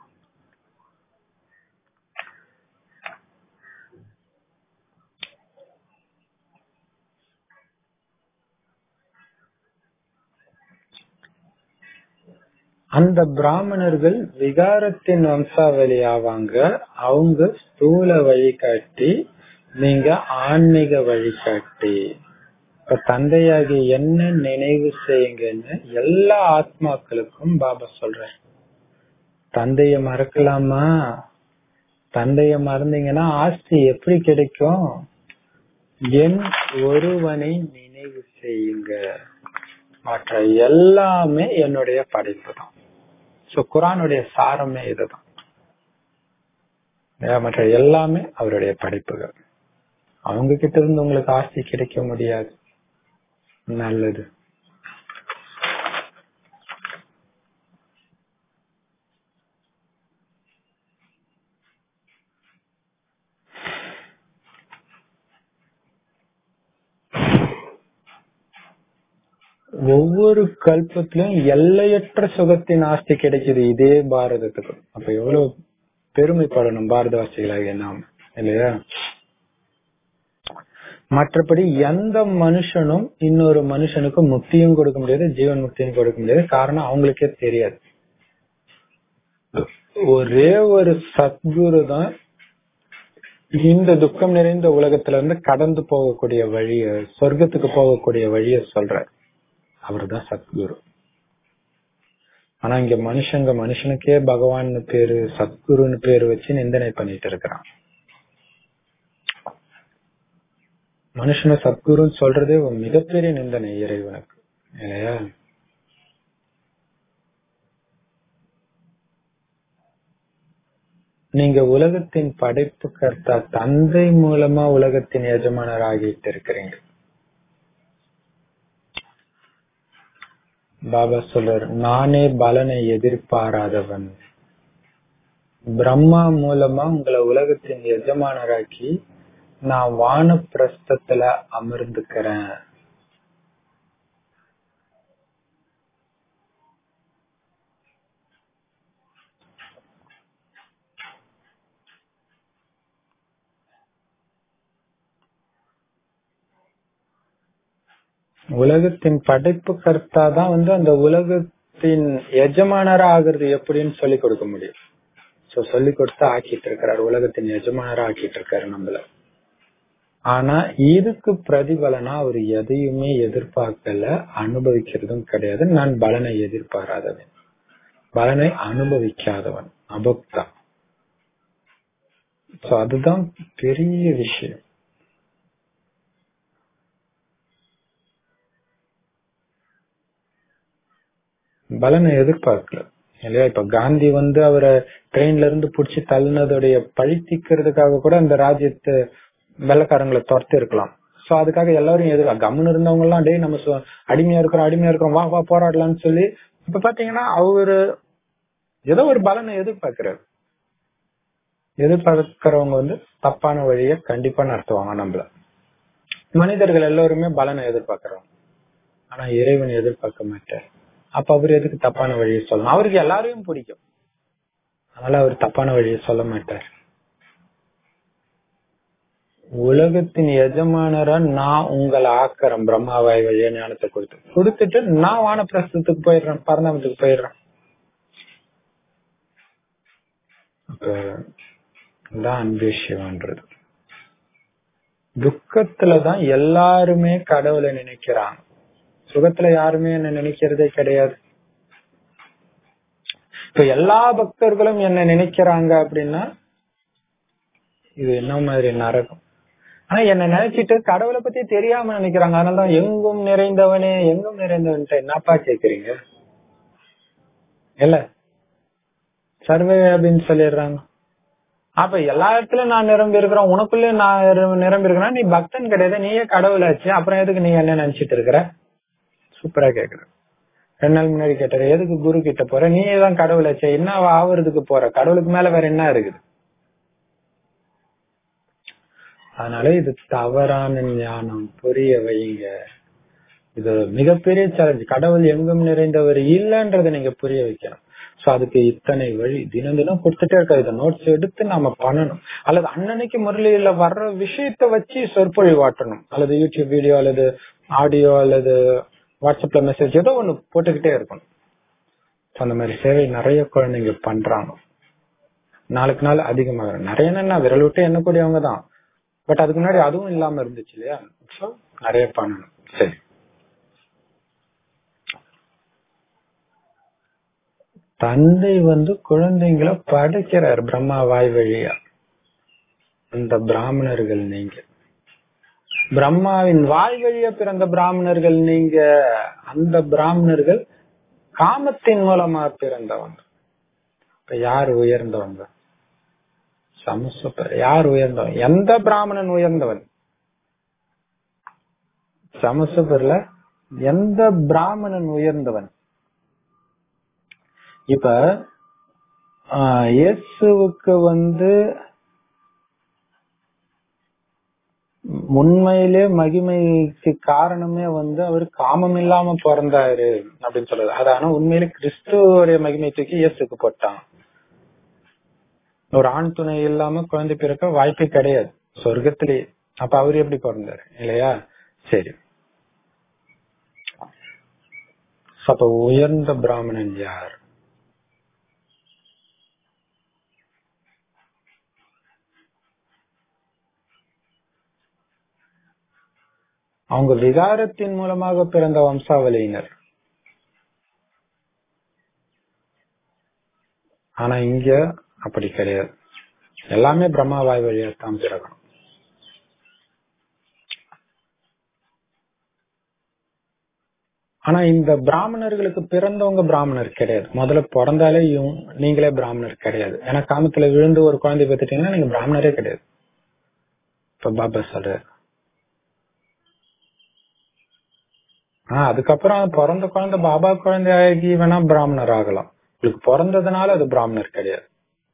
அந்த பிராமணர்கள் விகாரத்தின் வம்சாவளி ஆவாங்க அவங்க ஸ்தூல வழிகாட்டி நீங்க ஆன்மீக வழிகாட்டி இப்ப தந்தையாகி என்ன நினைவு செய்யுங்கன்னு எல்லா ஆத்மாக்களுக்கும் பாபா சொல்ற தந்தைய மறக்கலாமா தந்தைய மறந்தீங்கன்னா ஆஸ்தி எப்படி கிடைக்கும் என் ஒருவனை நினைவு செய்யுங்க மற்ற எல்லாமே என்னுடைய படைப்பு தான் சோ குரானுடைய சாரமே இதுதான் மற்ற எல்லாமே அவருடைய படைப்புகள் அவங்க கிட்ட இருந்து உங்களுக்கு ஆஸ்தி கிடைக்க முடியாது நல்லது ஒவ்வொரு கல்பத்திலும் எல்லையற்ற சுகத்தின் ஆஸ்தி கிடைக்குது இதே பாரதத்துக்கு அப்ப எவ்வளவு பெருமைப்படணும் பாரதவாசிகளாக நாம் இல்லையா மற்றபடி எந்த மனுஷனும் இன்னொரு மனுஷனுக்கு முக்தியும் கொடுக்க முடியாது ஜீவன் முக்தியும் கொடுக்க முடியாது காரணம் அவங்களுக்கே தெரியாது ஒரே ஒரு சத்குரு தான் இந்த துக்கம் நிறைந்த உலகத்துல இருந்து கடந்து போகக்கூடிய வழிய சொர்க்கத்துக்கு போகக்கூடிய வழிய சொல்ற அவர்தான் சத்குரு ஆனா இங்க மனுஷங்க மனுஷனுக்கே பகவான் பேரு சத்குருன்னு பேரு வச்சு நிந்தனை பண்ணிட்டு இருக்கிறான் மனுஷனை சத்குருன்னு சொல்றதே ஒரு மிகப்பெரிய நிந்தனை இறைவனுக்கு இல்லையா நீங்க உலகத்தின் படைப்பு கர்த்தா தந்தை மூலமா உலகத்தின் எஜமானர் ஆகிட்டு இருக்கிறீங்க பாபா சொல்றார் நானே பலனை எதிர்பாராதவன் பிரம்மா மூலமா உங்களை உலகத்தின் எஜமானராக்கி நான் வான பிரஸ்தத்துல அமர்ந்துக்கிறேன் உலகத்தின் படைப்பு கர்த்தா தான் வந்து அந்த உலகத்தின் எஜமானரா ஆகுறது எப்படின்னு சொல்லி கொடுக்க முடியும் சோ சொல்லி கொடுத்து ஆக்கிட்டு இருக்கிறார் உலகத்தின் எஜமானரா ஆக்கிட்டு இருக்காரு நம்மள ஆனா இதுக்கு பிரதிபலனா அவர் எதையுமே எதிர்பார்க்கல அனுபவிக்கிறதும் கிடையாது நான் பலனை எதிர்பாராதவன் பலனை அனுபவிக்காதவன் அபக்தா சோ அதுதான் பெரிய விஷயம் பலனை எதிர்பார்க்கல இல்லையா இப்ப காந்தி வந்து அவரை ட்ரெயின்ல இருந்து புடிச்சு தள்ளினதுடைய பழித்திக்கிறதுக்காக கூட அந்த ராஜ்யத்தை வெள்ளக்காரங்களை துரத்தி இருக்கலாம் சோ அதுக்காக எல்லாரும் எதிர்க்க கம்முன்னு இருந்தவங்க எல்லாம் டேய் நம்ம சு- அடிமையா இருக்கிறோம் அடிமையா இருக்கிறோம் வா வா போராடலாம்னு சொல்லி இப்ப பாத்தீங்கன்னா அவரு ஏதோ ஒரு பலனை எதிர்பார்க்கிறாரு எதிர்பார்க்கிறவங்க வந்து தப்பான வழிய கண்டிப்பா நடத்துவாங்க நம்மள மனிதர்கள் எல்லாருமே பலனை எதிர்பார்க்கிறவங்க ஆனா இறைவன் எதிர்பார்க்க மாட்டார் அப்ப அவர் எதுக்கு தப்பான வழியை சொல்லணும் அவருக்கு எல்லாரையும் பிடிக்கும் அதனால அவர் தப்பான வழியை சொல்ல மாட்டார் உலகத்தின் எஜமானரா நான் உங்களை ஆக்கிறேன் பிரம்மாவாய் வழியா ஞானத்தை கொடுத்து கொடுத்துட்டு நான் வானப்பிரஸ்தத்துக்கு போயிடுறேன் பரந்தாமத்துக்கு போயிடுறேன் அப்ப தான் அன்பு சிவன்றது துக்கத்துலதான் எல்லாருமே கடவுளை நினைக்கிறாங்க சுகத்துல யாருமே என்ன நினைக்கிறதே கிடையாது இப்ப எல்லா பக்தர்களும் என்ன நினைக்கிறாங்க அப்படின்னா இது என்ன மாதிரி நரகம் ஆனா என்ன நினைச்சிட்டு கடவுளை பத்தி தெரியாம நினைக்கிறாங்க அதனாலதான் எங்கும் நிறைந்தவனே எங்கும் நிறைந்தவன்ட்டு என்னப்பா கேக்குறீங்க இல்ல சர்வே அப்படின்னு சொல்லிடுறாங்க அப்ப எல்லா இடத்துலயும் நான் நிரம்பி இருக்கிறேன் உனக்குள்ளே நான் நிர- நிரம்பி இருக்கிறேன் நீ பக்தன் கிடையாது நீயே கடவுளாச்சு அப்புறம் எதுக்கு நீ என்ன நினைச்சிட்டு இருக்கிற சூப்பரா கேக்குற ரெண்டு நாள் முன்னாடி கேட்டாரு எதுக்கு குரு கிட்ட போற நீயே தான் கடவுளாச்சே என்ன ஆவறதுக்கு போற கடவுளுக்கு மேல வேற என்ன இருக்குது அதனால இது தவறான ஞானம் புரிய வைங்க இது மிகப்பெரிய சேலஞ்ச் கடவுள் எங்கும் நிறைந்தவர் இல்லன்றதை நீங்க புரிய வைக்கணும் சோ அதுக்கு இத்தனை வழி தினம் தினம் கொடுத்துட்டே இருக்க இதை நோட்ஸ் எடுத்து நாம பண்ணணும் அல்லது அன்னன்னைக்கு முரளியில வர்ற விஷயத்த வச்சு சொற்பொழிவாட்டணும் அல்லது யூடியூப் வீடியோ அல்லது ஆடியோ அல்லது வாட்ஸ்அப்ல மெசேஜ் ஏதோ ஒண்ணு போட்டுக்கிட்டே இருக்கணும் So, அந்த மாதிரி சேவை நிறைய குழந்தைங்க பண்றாங்க நாளுக்கு நாள் அதிகமாக நிறைய என்ன விரல் விட்டு எண்ணக்கூடியவங்க தான் பட் அதுக்கு முன்னாடி அதுவும் இல்லாம இருந்துச்சு இல்லையா So, நிறைய பண்ணணும் சரி தந்தை வந்து குழந்தைங்களை படைக்கிறார் பிரம்மா வாய் வழியா அந்த பிராமணர்கள் நீங்க பிரம்மாவின் வாய் வழியா பிறந்த பிராமணர்கள் நீங்க அந்த பிராமணர்கள் காமத்தின் மூலமா பிறந்தவங்க இப்ப யார் உயர்ந்தவங்க சமசுப்பர் யார் உயர்ந்தவன் எந்த பிராமணன் உயர்ந்தவன் சமசுபர்ல எந்த பிராமணன் உயர்ந்தவன் இப்ப ஆஹ், இயேசுவுக்கு வந்து உண்மையிலே மகிமைக்கு காரணமே வந்து அவர் காமம் இல்லாம பிறந்தாரு அப்படின்னு சொல்றது அது ஆனா உண்மையிலே கிறிஸ்துவோடைய மகிமை தூக்கி இயேசுக்கு போட்டான் ஒரு ஆண் துணை இல்லாம குழந்தை பிறக்க வாய்ப்பே கிடையாது சொர்க்கத்திலேயே அப்ப அவர் எப்படி பிறந்தாரு இல்லையா சரி அப்ப உயர்ந்த பிராமணன் யார் அவங்க விகாரத்தின் மூலமாக பிறந்த வம்சாவளியினர் ஆனா இங்க அப்படி கிடையாது எல்லாமே பிரம்மாவாய் வழியா தான் பிறக்கணும் ஆனா இந்த பிராமணர்களுக்கு பிறந்தவங்க பிராமணர் கிடையாது முதல்ல பிறந்தாலே இவங்க- நீங்களே பிராமணர் கிடையாது ஏன்னா காமத்துல விழுந்து ஒரு குழந்தை பெற்றுட்டீங்கன்னா நீங்க பிராமணரே கிடையாது இப்ப பாபா சொல்றாரு ஆஹ் அதுக்கப்புறம் பிறந்த குழந்தை பாபா குழந்தை ஆகி வேணா பிராமணர் ஆகலாம் உங்களுக்கு பிறந்ததுனால அது பிராமணர் கிடையாது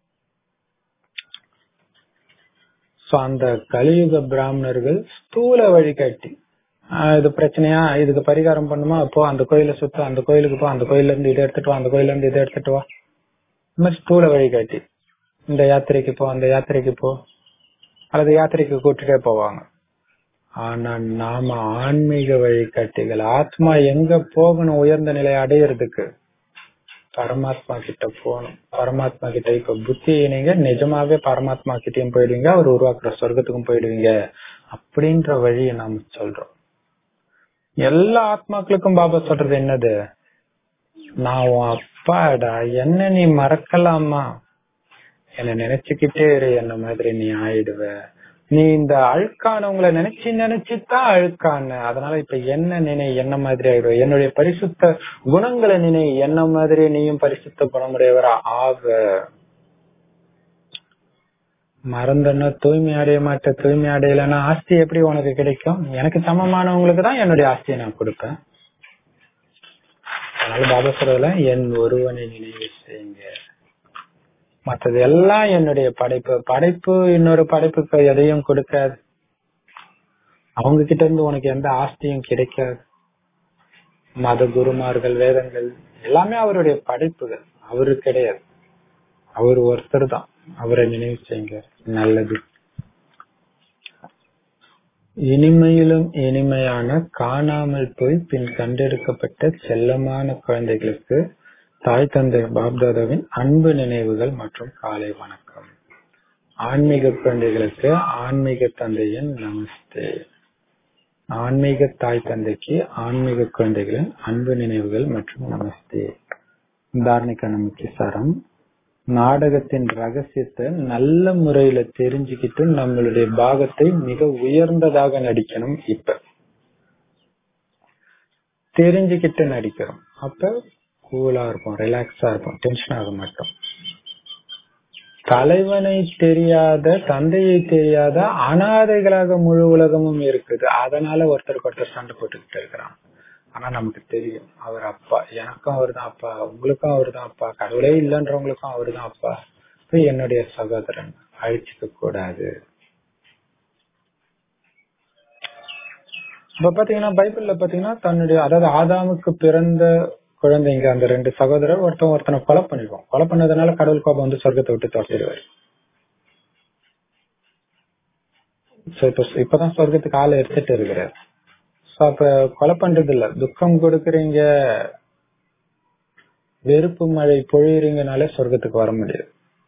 சோ அந்த கலியுக பிராமணர்கள் ஸ்தூல வழிகாட்டி ஆஹ் இது பிரச்சனையா இதுக்கு பரிகாரம் பண்ணுமா அப்போ அந்த கோயிலை சுத்த அந்த கோயிலுக்கு போ அந்த கோயில்ல இருந்து இதை எடுத்துட்டு வா அந்த கோயில்ல இருந்து இதை எடுத்துட்டு வா இந்த மாதிரி ஸ்தூல வழிகாட்டி இந்த யாத்திரைக்கு போ அந்த யாத்திரைக்கு போ அல்லது யாத்திரைக்கு கூட்டிட்டே போவாங்க ஆனா நாம ஆன்மீக வழிகாட்டிகள் ஆத்மா எங்க போகணும் உயர்ந்த நிலை அடையிறதுக்கு பரமாத்மா கிட்ட போகணும் பரமாத்மா கிட்ட இப்ப புத்தி நீங்க நிஜமாவே பரமாத்மா கிட்டயும் போயிடுவீங்க அவர் உருவாக்குற சொர்க்கத்துக்கும் போயிடுவீங்க அப்படின்ற வழியை நாம சொல்றோம் எல்லா ஆத்மாக்களுக்கும் பாபா சொல்றது என்னது நான் உன் அப்பாடா என்ன நீ மறக்கலாமா என்ன நினைச்சுக்கிட்டே இரு என்ன மாதிரி நீ ஆயிடுவ நீ இந்த அழுக்கானவங்களை நினைச்சு நினைச்சுதான் அழுக்கான அதனால இப்ப என்ன நினை என்ன மாதிரி ஆயிடுவ என்னுடைய பரிசுத்த குணங்களை நினை என்ன மாதிரி நீயும் பரிசுத்த குணமுடையவரா ஆக மறந்தன்னா தூய்மை அடைய மாட்டேன் தூய்மை அடையலைன்னா ஆஸ்தி எப்படி உனக்கு கிடைக்கும் எனக்கு சமமானவங்களுக்கு தான் என்னுடைய ஆஸ்தியை நான் கொடுப்பேன் அதனால பாபா சொல்றதுல என் ஒருவனை நினைவு செய்யுங்க மற்றது எல்லாம் என்னுடைய படைப்பு படைப்பு இன்னொரு படைப்புக்கு எதையும் கொடுக்காது அவங்க கிட்ட இருந்து உனக்கு எந்த ஆஸ்தியும் கிடைக்காது மத குருமார்கள் வேதங்கள் எல்லாமே அவருடைய படைப்புகள் அவரு கிடையாது அவர் ஒருத்தர் தான் அவரை நினைவு செய்யுங்க நல்லது இனிமையிலும் இனிமையான காணாமல் போய் பின் கண்டெடுக்கப்பட்ட செல்லமான குழந்தைகளுக்கு தாய் தந்தை பாப்தாதாவின் அன்பு நினைவுகள் மற்றும் காலை வணக்கம் ஆன்மீக குழந்தைகளுக்கு ஆன்மீக தந்தையின் நமஸ்தே ஆன்மீக தாய் தந்தைக்கு ஆன்மீக குழந்தைகளின் அன்பு நினைவுகள் மற்றும் நமஸ்தே தாரணிக்கான முக்கிய சாரம் நாடகத்தின் ரகசியத்தை நல்ல முறையில தெரிஞ்சுக்கிட்டு நம்மளுடைய பாகத்தை மிக உயர்ந்ததாக நடிக்கணும் இப்ப தெரிஞ்சுக்கிட்டு நடிக்கிறோம் அப்ப கூலா இருப்போம் ரிலாக்ஸா இருப்போம் டென்ஷன் ஆக மாட்டோம் தலைவனை தெரியாத தந்தையை தெரியாத அனாதைகளாக முழு உலகமும் இருக்குது அதனால ஒருத்தருக்கு ஒருத்தர் சண்டை போட்டுக்கிட்டு இருக்கிறான் ஆனா நமக்கு தெரியும் அவர் அப்பா எனக்கும் அவர் தான் அப்பா உங்களுக்கும் அவர் தான் அப்பா கடவுளே இல்லைன்றவங்களுக்கும் அவர் தான் அப்பா என்னுடைய சகோதரன் அழிச்சுக்க கூடாது இப்ப பாத்தீங்கன்னா பைபிள்ல பாத்தீங்கன்னா தன்னுடைய அதாவது ஆதாமுக்கு பிறந்த குழந்தைங்க அந்த ரெண்டு சகோதரர் ஒருத்தன் ஒருத்தனை கொலை பண்ணிடுவோம் கொலை பண்ணதுனால கடவுள் கோபம் வந்து சொர்க்கத்தை விட்டு துரத்திடுவாரு இப்ப இப்பதான் சொர்க்கத்துக்கு ஆளை எடுத்துட்டு இருக்கிறார் அப்ப கொலை பண்றது இல்ல துக்கம் கொடுக்கறீங்க வெறுப்பு மழை பொழியறீங்கனாலே சொர்க்கத்துக்கு வர முடியாது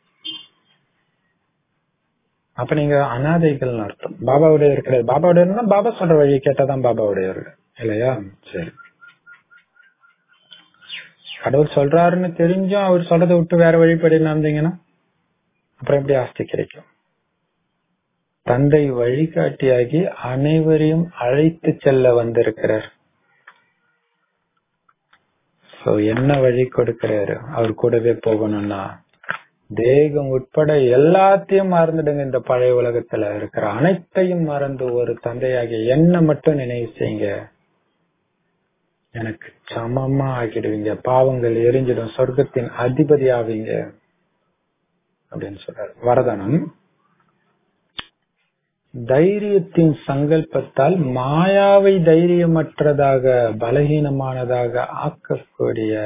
அப்ப நீங்க அனாதைகள் அர்த்தம் பாபாவுடைய இருக்கிறது பாபாவுடைய பாபா சொல்ற வழியை கேட்டாதான் பாபாவுடையவர்கள் இல்லையா சரி கடவுள் சொல்றாருன்னு தெரிஞ்சும் அவர் சொல்றதை விட்டு வேற வழிபடி நடந்தீங்கன்னா அப்புறம் எப்படி ஆஸ்தி கிடைக்கும் தந்தை வழிகாட்டியாகி அனைவரையும் அழைத்து செல்ல வந்திருக்கிறார் சோ என்ன வழி கொடுக்கிறாரு அவர் கூடவே போகணும்னா தேகம் உட்பட எல்லாத்தையும் மறந்துடுங்க இந்த பழைய உலகத்துல இருக்கிற அனைத்தையும் மறந்து ஒரு தந்தையாகிய என்ன மட்டும் நினைவு செய்யுங்க எனக்கு சமமா ஆகிடுவீங்க பாவங்கள் எரிஞ்சிடும் சொர்க்கத்தின் அதிபதி ஆவீங்க அப்படின்னு சொல்றாரு வரதானம் தைரியத்தின் சங்கல்பத்தால் மாயாவை தைரியமற்றதாக பலகீனமானதாக ஆக்கக்கூடிய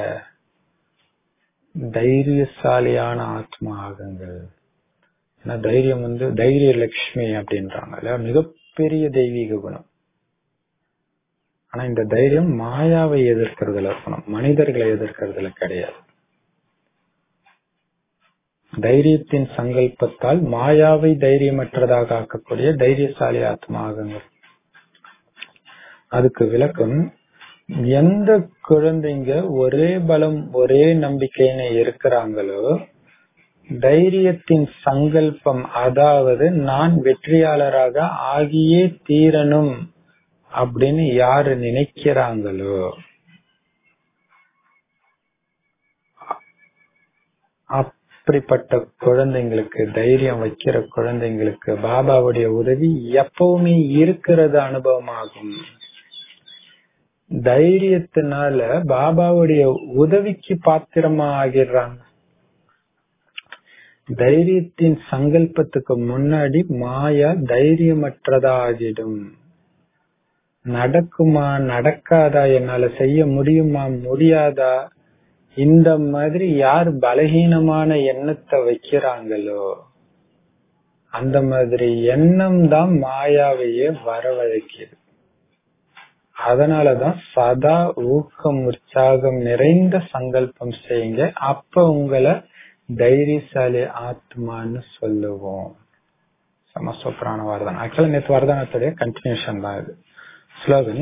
தைரியசாலியான ஆத்மா ஆகுங்கள் ஏன்னா தைரியம் வந்து தைரிய லட்சுமி அப்படின்றாங்க மிகப்பெரிய தெய்வீக குணம் ஆனா இந்த தைரியம் மாயாவை எதிர்க்கிறதுல இருக்கணும் மனிதர்களை எதிர்க்கிறதுல கிடையாது தைரியத்தின் சங்கல்பத்தால் மாயாவை தைரியமற்றதாக ஆக்கக்கூடிய தைரியசாலி ஆத்மா ஆகுங்க அதுக்கு விளக்கம் எந்த குழந்தைங்க ஒரே பலம் ஒரே நம்பிக்கைன்னு இருக்கிறாங்களோ தைரியத்தின் சங்கல்பம் அதாவது நான் வெற்றியாளராக ஆகியே தீரணும் அப்படின்னு யாரு நினைக்கிறாங்களோ அப்படிப்பட்ட குழந்தைங்களுக்கு தைரியம் வைக்கிற குழந்தைங்களுக்கு பாபாவுடைய உதவி எப்பவுமே இருக்கிறது அனுபவமாகும் தைரியத்தினால பாபாவுடைய உதவிக்கு பாத்திரமா ஆகிடுறாங்க தைரியத்தின் சங்கல்பத்துக்கு முன்னாடி மாயா தைரியமற்றதா ஆகிடும் நடக்குமா நடக்காதா என்னால செய்ய முடியுமா முடியாதா இந்த மாதிரி யார் பலகீனமான எண்ணத்தை வைக்கிறாங்களோ அந்த மாதிரி எண்ணம் தான் மாயாவையே வரவழைக்குது அதனாலதான் சதா ஊக்கம் உற்சாகம் நிறைந்த சங்கல்பம் செய்யுங்க அப்ப உங்களை தைரியசாலி ஆத்மான்னு சொல்லுவோம் செம்ம சூப்பரான வரதானம் ஆக்சுவலா நேற்று வரதானத்துடைய கண்டினியூஷன் தான் இது ஸ்லோகன்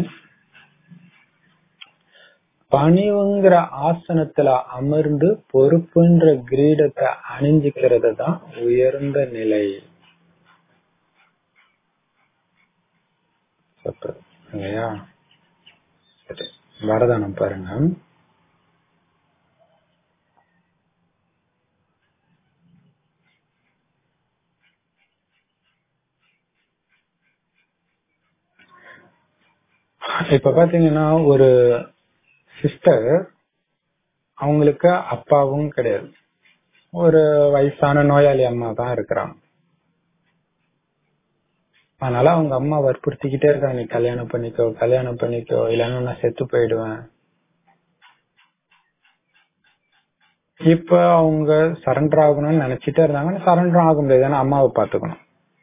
பணிவுங்கிற ஆசனத்துல அமர்ந்து பொறுப்புன்ற கிரீடத்தை அணிஞ்சுக்கிறது தான் உயர்ந்த நிலை சூப்பர் இல்லையா சரி வரதானம் பாருங்க இப்ப பாத்தீங்கன்னா ஒரு சிஸ்டர் அவங்களுக்கு அப்பாவும் கிடையாது ஒரு வயசான நோயாளி அம்மா தான் இருக்கிறாங்க அதனால அவங்க அம்மா வற்புறுத்திக்கிட்டே இருக்காங்க நீ கல்யாணம் பண்ணிக்கோ கல்யாணம் பண்ணிக்கோ இல்லைன்னா நான் செத்து போயிடுவேன் இப்ப அவங்க சரண்டர் ஆகணும்னு நினைச்சிட்டே இருந்தாங்க சரண்டர் ஆக முடியாது ஏன்னா அம்மாவை பாத்துக்கணும்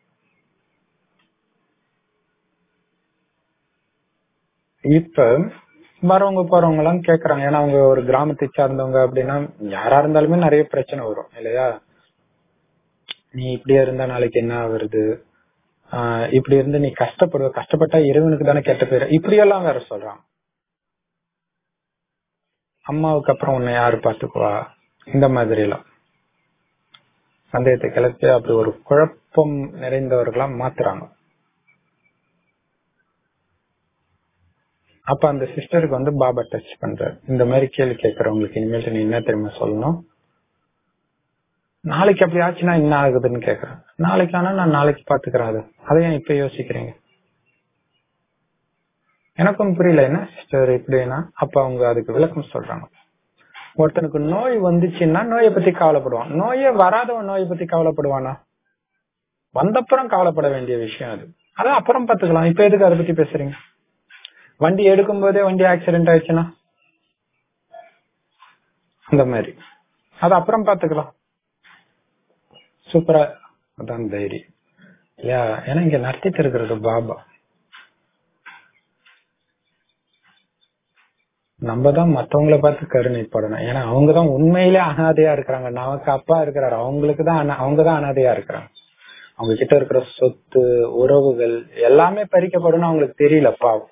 இப்ப வரவங்க போறவங்க எல்லாம் கேக்குறாங்க ஏன்னா அவங்க ஒரு கிராமத்தை சார்ந்தவங்க அப்படின்னா யாரா இருந்தாலுமே நிறைய பிரச்சனை வரும் இல்லையா நீ இப்படியே இருந்தா நாளைக்கு என்ன வருது ஆஹ் இப்படி இருந்து நீ கஷ்டப்படுவ கஷ்டப்பட்டா இறைவனுக்கு தானே கெட்ட பேரு இப்படி எல்லாம் வேற சொல்றாங்க அம்மாவுக்கு அப்புறம் உன்னை யாரு பாத்துக்குவா இந்த மாதிரி எல்லாம் சந்தேகத்தை கிளப்பி அப்படி ஒரு குழப்பம் நிறைந்தவர்களா மாத்துறாங்க அப்ப அந்த சிஸ்டருக்கு வந்து பாபா டச் பண்றாரு இந்த மாதிரி கேள்வி கேட்கறவங்களுக்கு இனிமேல் நீ என்ன தெரியுமா சொல்லணும் நாளைக்கு அப்படி ஆச்சுன்னா என்ன ஆகுதுன்னு கேக்குறேன் நாளைக்கு ஆனா நான் நாளைக்கு பாத்துக்கிறேன் அது அதை ஏன் இப்ப யோசிக்கிறீங்க எனக்கும் புரியல என்ன சிஸ்டர் இப்படின்னா அப்ப அவங்க அதுக்கு விளக்கம் சொல்றாங்க ஒருத்தனுக்கு நோய் வந்துச்சுன்னா நோயை பத்தி கவலைப்படுவான் நோயே வராதவன் நோயை பத்தி கவலைப்படுவானா வந்தப்புறம் கவலைப்பட வேண்டிய விஷயம் அது அதான் அப்புறம் பாத்துக்கலாம் இப்ப எதுக்கு அதை பத்தி பேசுறீங்க வண்டி எடுக்கும் போதே வண்டி ஆக்சிடென்ட் ஆயிடுச்சுன்னா அந்த மாதிரி அது அப்புறம் பாத்துக்கலாம் சூப்பரா அதான் தைரியம் இல்லையா ஏன்னா இங்க நடத்திட்டு இருக்கிறது பாபா நம்ம தான் மத்தவங்கள பார்த்து கருணைப்படணும் ஏன்னா அவங்கதான் உண்மையிலே அனாதையா இருக்கிறாங்க நமக்கு அப்பா இருக்கிறாரு அவங்களுக்கு தான் அவங்க தான் அனாதையா இருக்கிறாங்க அவங்க கிட்ட இருக்கிற சொத்து உறவுகள் எல்லாமே பறிக்கப்படும் அவங்களுக்கு தெரியல பாவம்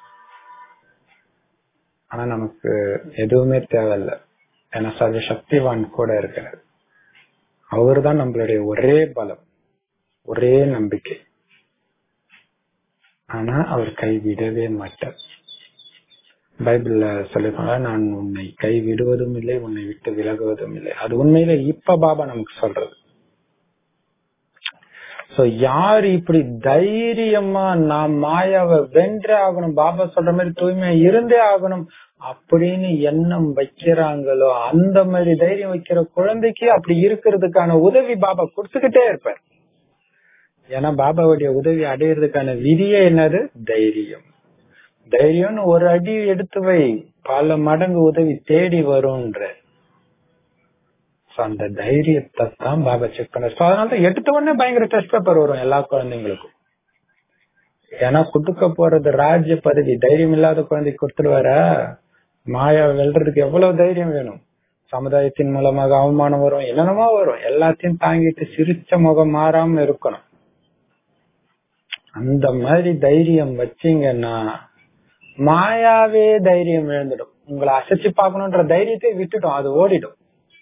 ஆனா நமக்கு எதுவுமே தேவையில்ல ஏன்னா சர்வ சக்திவான் கூட இருக்கிறார் அவர் தான் நம்மளுடைய ஒரே பலம் ஒரே நம்பிக்கை ஆனா அவர் கைவிடவே மாட்டார் பைபிள்ல சொல்லிருப்பாங்க நான் உன்னை கை விடுவதும் இல்லை உன்னை விட்டு விலகுவதும் இல்லை அது உண்மையில இப்ப பாபா நமக்கு சொல்றது சோ யார் இப்படி தைரியமா நான் மாயாவை வென்றே ஆகணும் பாபா சொல்ற மாதிரி தூய்மையா இருந்தே ஆகணும் அப்படின்னு எண்ணம் வைக்கிறாங்களோ அந்த மாதிரி தைரியம் வைக்கிற குழந்தைக்கு அப்படி இருக்கிறதுக்கான உதவி பாபா கொடுத்துக்கிட்டே இருப்பார் ஏன்னா பாபாவுடைய உதவி அடையிறதுக்கான விதியே என்னது தைரியம் தைரியம்னு ஒரு அடி எடுத்து வை பல மடங்கு உதவி தேடி வரும்ன்ற அந்த தைரியத்தை தான் பாபா செக் பண்ணார் அதனால எடுத்த உடனே பயங்கர டெஸ்ட் பேப்பர் வரும் எல்லா குழந்தைங்களுக்கும் ஏன்னா குடுக்க போறது ராஜ்ய பதவி தைரியம் இல்லாத குழந்தைக்கு கொடுத்துருவார மாயா வெல்றதுக்கு எவ்வளவு தைரியம் வேணும் சமுதாயத்தின் மூலமாக அவமானம் வரும் என்னென்னமோ வரும் எல்லாத்தையும் தாங்கிட்டு சிரிச்ச முகம் மாறாம இருக்கணும் அந்த மாதிரி தைரியம் வச்சீங்கன்னா மாயாவே தைரியம் இழந்துடும் உங்களை அசைச்சு பார்க்கணுன்ற தைரியத்தை விட்டுடும் அது ஓடிடும்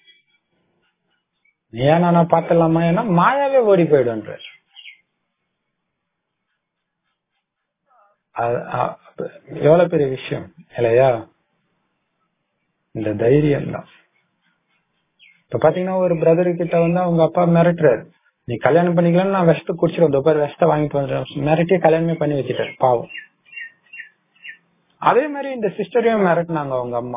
ஏன் நான் பாத்தலாமா ஏன்னா மாயாவே ஓடி போயிடுன்ற எவ்வளவு பெரிய விஷயம் இல்லையா இந்த தைரியம் தான் இப்ப பாத்தீங்கன்னா ஒரு பிரதர் கிட்ட வந்து அவங்க அப்பா மிரட்டுறாரு நீ கல்யாணம் பண்ணிக்கலாம்னு நான் விஷத்தை குடிச்சிருவோம் தொப்பர் விஷத்தை வாங்கிட்டு வந்துடுறேன் மிரட்டியே கல்யாணமே பண்ணி வச்சுட்டாரு பாவம் அதே மாதிரி இந்த சிஸ்டரையும் மிரட்டினாங்க அவங்க அம்மா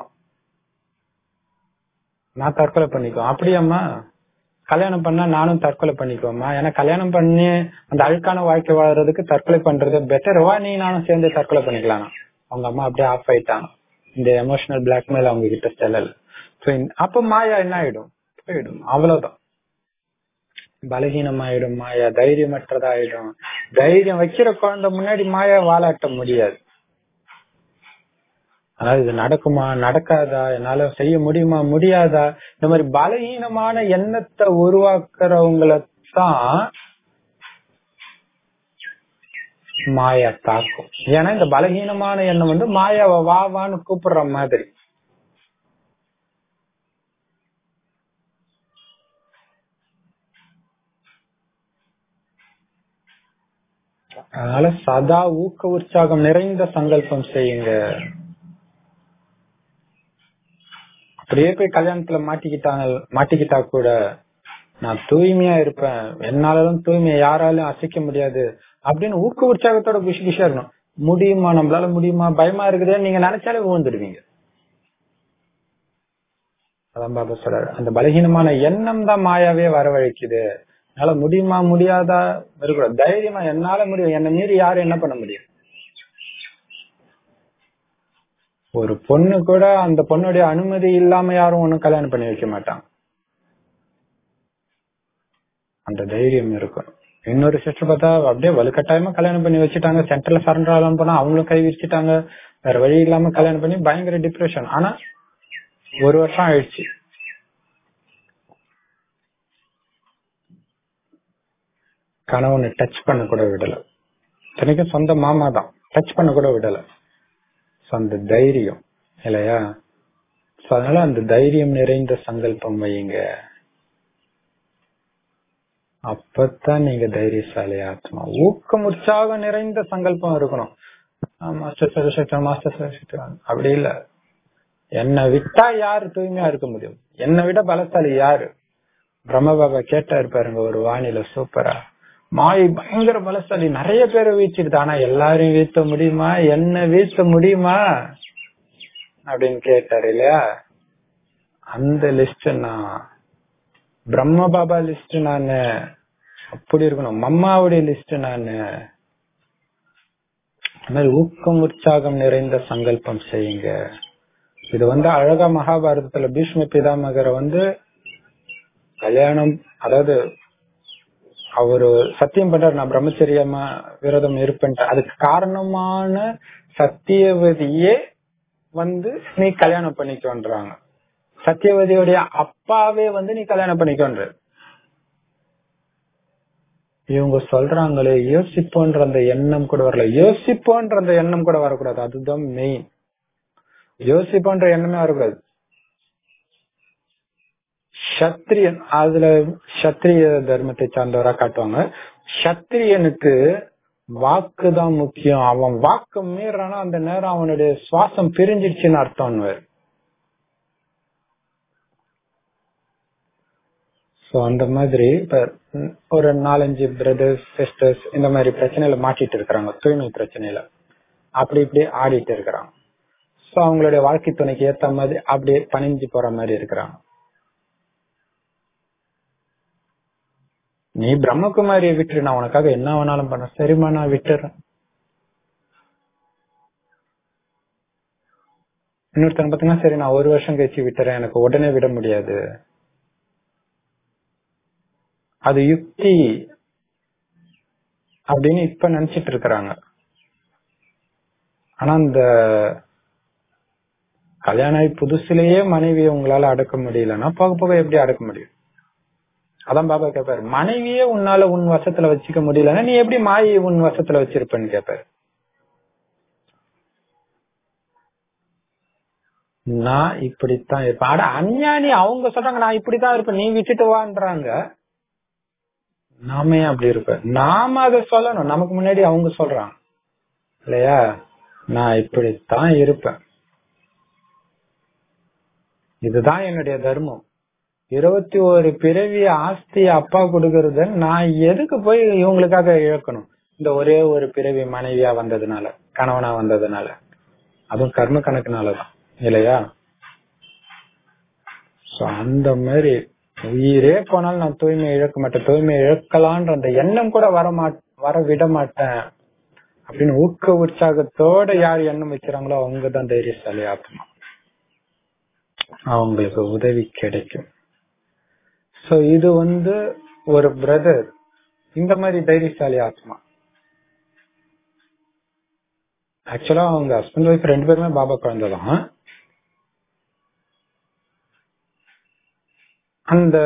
நான் தற்கொலை பண்ணிக்குவேன் அப்படியாம்மா கல்யாணம் பண்ணா நானும் தற்கொலை பண்ணிக்குவோம்மா ஏன்னா கல்யாணம் பண்ணி அந்த அழுக்கான வாழ்க்கை வாழறதுக்கு தற்கொலை பண்றது பெட்டர்வா நீ நானும் சேர்ந்து தற்கொலை பண்ணிக்கலாம் அவங்க அம்மா அப்படியே ஆஃப் ஆயிட்டாங்க இந்த எமோஷனல் பிளாக்மெயில் அவங்க கிட்ட செல்லல அப்ப மாயா என்ன ஆயிடும் போயிடும் அவ்வளவுதான் பலகீனம் ஆயிடும் மாயா தைரியமற்றதாயிடும் தைரியம் வைக்கிற குழந்தை முன்னாடி மாயா வாழாட்ட முடியாது அதாவது இது நடக்குமா நடக்காதா என்னால செய்ய முடியுமா முடியாதா இந்த மாதிரி பலகீனமான எண்ணத்தை உருவாக்குறவங்கள தான் மாயா தாக்கும் ஏன்னா இந்த பலகீனமான எண்ணம் வந்து மாயாவை வா வான்னு கூப்பிடுற மாதிரி அதனால சதா ஊக்க உற்சாகம் நிறைந்த சங்கல்பம் செய்யுங்க அப்படியே போய் கல்யாணத்துல மாட்டிக்கிட்டாங்க மாட்டிக்கிட்டா கூட நான் தூய்மையா இருப்பேன் என்னாலும் தூய்மையை யாராலும் அசைக்க முடியாது அப்படின்னு ஊக்க உற்சாகத்தோட குஷி குஷியா இருக்கணும் முடியுமா நம்மளால முடியுமா பயமா இருக்குதே நீங்க நினைச்சாலே விழுந்துடுவீங்க அதான் பாபா சொல்றாரு அந்த பலகீனமான எண்ணம் தான் மாயாவே வரவழைக்குது என்னால முடியுமா முடியாதா இருக்கக்கூடாது தைரியமா என்னால முடியும் என்ன மீறி யாரும் என்ன பண்ண முடியும் ஒரு பொண்ணு கூட அந்த பொண்ணுடைய அனுமதி இல்லாம யாரும் ஒண்ணும் கல்யாணம் பண்ணி வைக்க மாட்டாங்க அந்த தைரியம் இருக்கும் இன்னொரு சிஸ்டர் பார்த்தா அப்படியே வலுக்கட்டாயமா கல்யாணம் பண்ணி வச்சுட்டாங்க சென்டர்ல சரண்டர் ஆகலாம் போனா அவங்களும் கை விரிச்சிட்டாங்க வேற வழி இல்லாம கல்யாணம் பண்ணி பயங்கர டிப்ரெஷன் ஆனா ஒரு வருஷம் ஆயிடுச்சு கணவனை டச் பண்ண கூட விடல இத்தனைக்கும் சொந்த மாமா தான் டச் பண்ண கூட விடல So, அந்த தைரியம் இல்லையா So, அதனால அந்த தைரியம் நிறைந்த சங்கல்பம் வையுங்க அப்பதான் நீங்க தைரியசாலி ஆத்மா ஊக்கம் உற்சாகம் நிறைந்த சங்கல்பம் இருக்கணும் ஆ, மாஸ்டர் சரஸ்வத்தன் மாஸ்டர் சரஸ்வத்தன் அப்படி இல்ல என்னை விட்டா யாரு தூய்மையா இருக்க முடியும் என்னை விட பலசாலி யாரு பிரம்ம பாபா கேட்டாரு பாருங்க ஒரு வானிலை சூப்பரா மாய் பயங்கர பலசாலி நிறைய பேரை வீழ்ச்சிடுது ஆனா எல்லாரையும் வீழ்த்த முடியுமா என்ன வீழ்த்த முடியுமா அப்படின்னு கேட்டாரு இல்லையா அந்த லிஸ்ட் நான் பிரம்ம பாபா லிஸ்ட் நானு அப்படி இருக்கணும் மம்மாவுடைய லிஸ்ட் நானு அந்த மாதிரி ஊக்கம் உற்சாகம் நிறைந்த சங்கல்பம் செய்யுங்க இது வந்து அழகா மகாபாரதத்துல பீஷ்ம பிதாமகரை வந்து கல்யாணம் அதாவது அவரு சத்தியம் பண்றாரு நான் பிரம்மச்சரியமா விரதம் இருப்பேன் அதுக்கு காரணமான சத்தியவதியே வந்து நீ கல்யாணம் பண்ணிக்கோன்றாங்க சத்தியவதியோடைய அப்பாவே வந்து நீ கல்யாணம் பண்ணிக்கோன்ற இவங்க சொல்றாங்களே யோசிப்போன்ற அந்த எண்ணம் கூட வரல யோசிப்போன்ற அந்த எண்ணம் கூட வரக்கூடாது அதுதான் மெயின் யோசிப்போன்ற எண்ணமே வரக்கூடாது சத்திரியன் அதுல சத்திரிய தர்மத்தை சார்ந்தவரா காட்டுவாங்க சத்திரியனுக்கு வாக்கு தான் முக்கியம் அவன் வாக்கு மீறானா அந்த நேரம் அவனுடைய சுவாசம் பிரிஞ்சிடுச்சுன்னு அர்த்தம் சோ அந்த மாதிரி இப்ப ம், ஒரு நாலஞ்சு பிரதர்ஸ் சிஸ்டர்ஸ் இந்த மாதிரி பிரச்சனையில மாட்டிட்டு இருக்கிறாங்க தூய்மை பிரச்சனையில அப்படி இப்படி ஆடிட்டு இருக்கிறாங்க சோ அவங்களுடைய வாழ்க்கை துணைக்கு ஏத்த மாதிரி அப்படியே பணிஞ்சு போற மாதிரி இருக்கிறாங்க நீ பிரம்மகுமாரியை விட்டுரு நான் உனக்காக என்ன வேணாலும் பண்ண சரிம்மா நான் விட்டுறேன் இன்னொருத்தங்க பாத்தீங்கன்னா சரி நான் ஒரு வருஷம் கழிச்சு விட்டுறேன் எனக்கு உடனே விட முடியாது அது யுக்தி அப்படின்னு இப்ப நினைச்சிட்டு இருக்கிறாங்க ஆனா அந்த கல்யாணம் ஆகி புதுசுலயே மனைவியை உங்களால அடக்க முடியலன்னா போக போக எப்படி அடக்க முடியும் அதான் பாபா கேட்பாரு மனைவியே உன்னால உன் வசத்துல வச்சுக்க முடியலன்னா நீ எப்படி மாயை உன் வசத்துல வச்சிருப்பேன்னு கேட்பாரு நான் இப்படித்தான் இருப்பேன் அட அஞ்ஞானி அவங்க சொல்றாங்க நான் இப்படித்தான் இருப்பேன் நீ விட்டுட்டு வான்றாங்க நாம ஏன் அப்படி இருப்பேன் நாம அதை சொல்லணும் நமக்கு முன்னாடி அவங்க சொல்றாங்க இல்லையா நான் இப்படித்தான் இருப்பேன் இதுதான் என்னுடைய தர்மம் இருபத்தி ஒரு பிறவி ஆஸ்தி அப்பா கொடுக்கறத நான் எதுக்கு போய் இவங்களுக்காக இழக்கணும் இந்த ஒரே ஒரு பிறவி மனைவியா வந்ததுனால கணவனா வந்ததுனால அதுவும் கர்ம கணக்குனாலதான் இல்லையா சோ அந்த மாதிரி உயிரே போனாலும் நான் தூய்மை இழக்க மாட்டேன் தூய்மை இழக்கலான்ற அந்த எண்ணம் கூட வர மாட் வர விட மாட்டேன் அப்படின்னு ஊக்க உற்சாகத்தோட யார் எண்ணம் வைக்கிறாங்களோ அவங்கதான் தைரியசாலி ஆத்மா அவங்களுக்கு உதவி கிடைக்கும் சோ இது வந்து ஒரு பிரதர் இந்த மாதிரி தைரியசாலி ஆத்மா ஆக்சுவலா அவங்க ஹஸ்பண்ட் ஒய்ஃப் ரெண்டு பேருமே பாபா குழந்தை தான் அந்த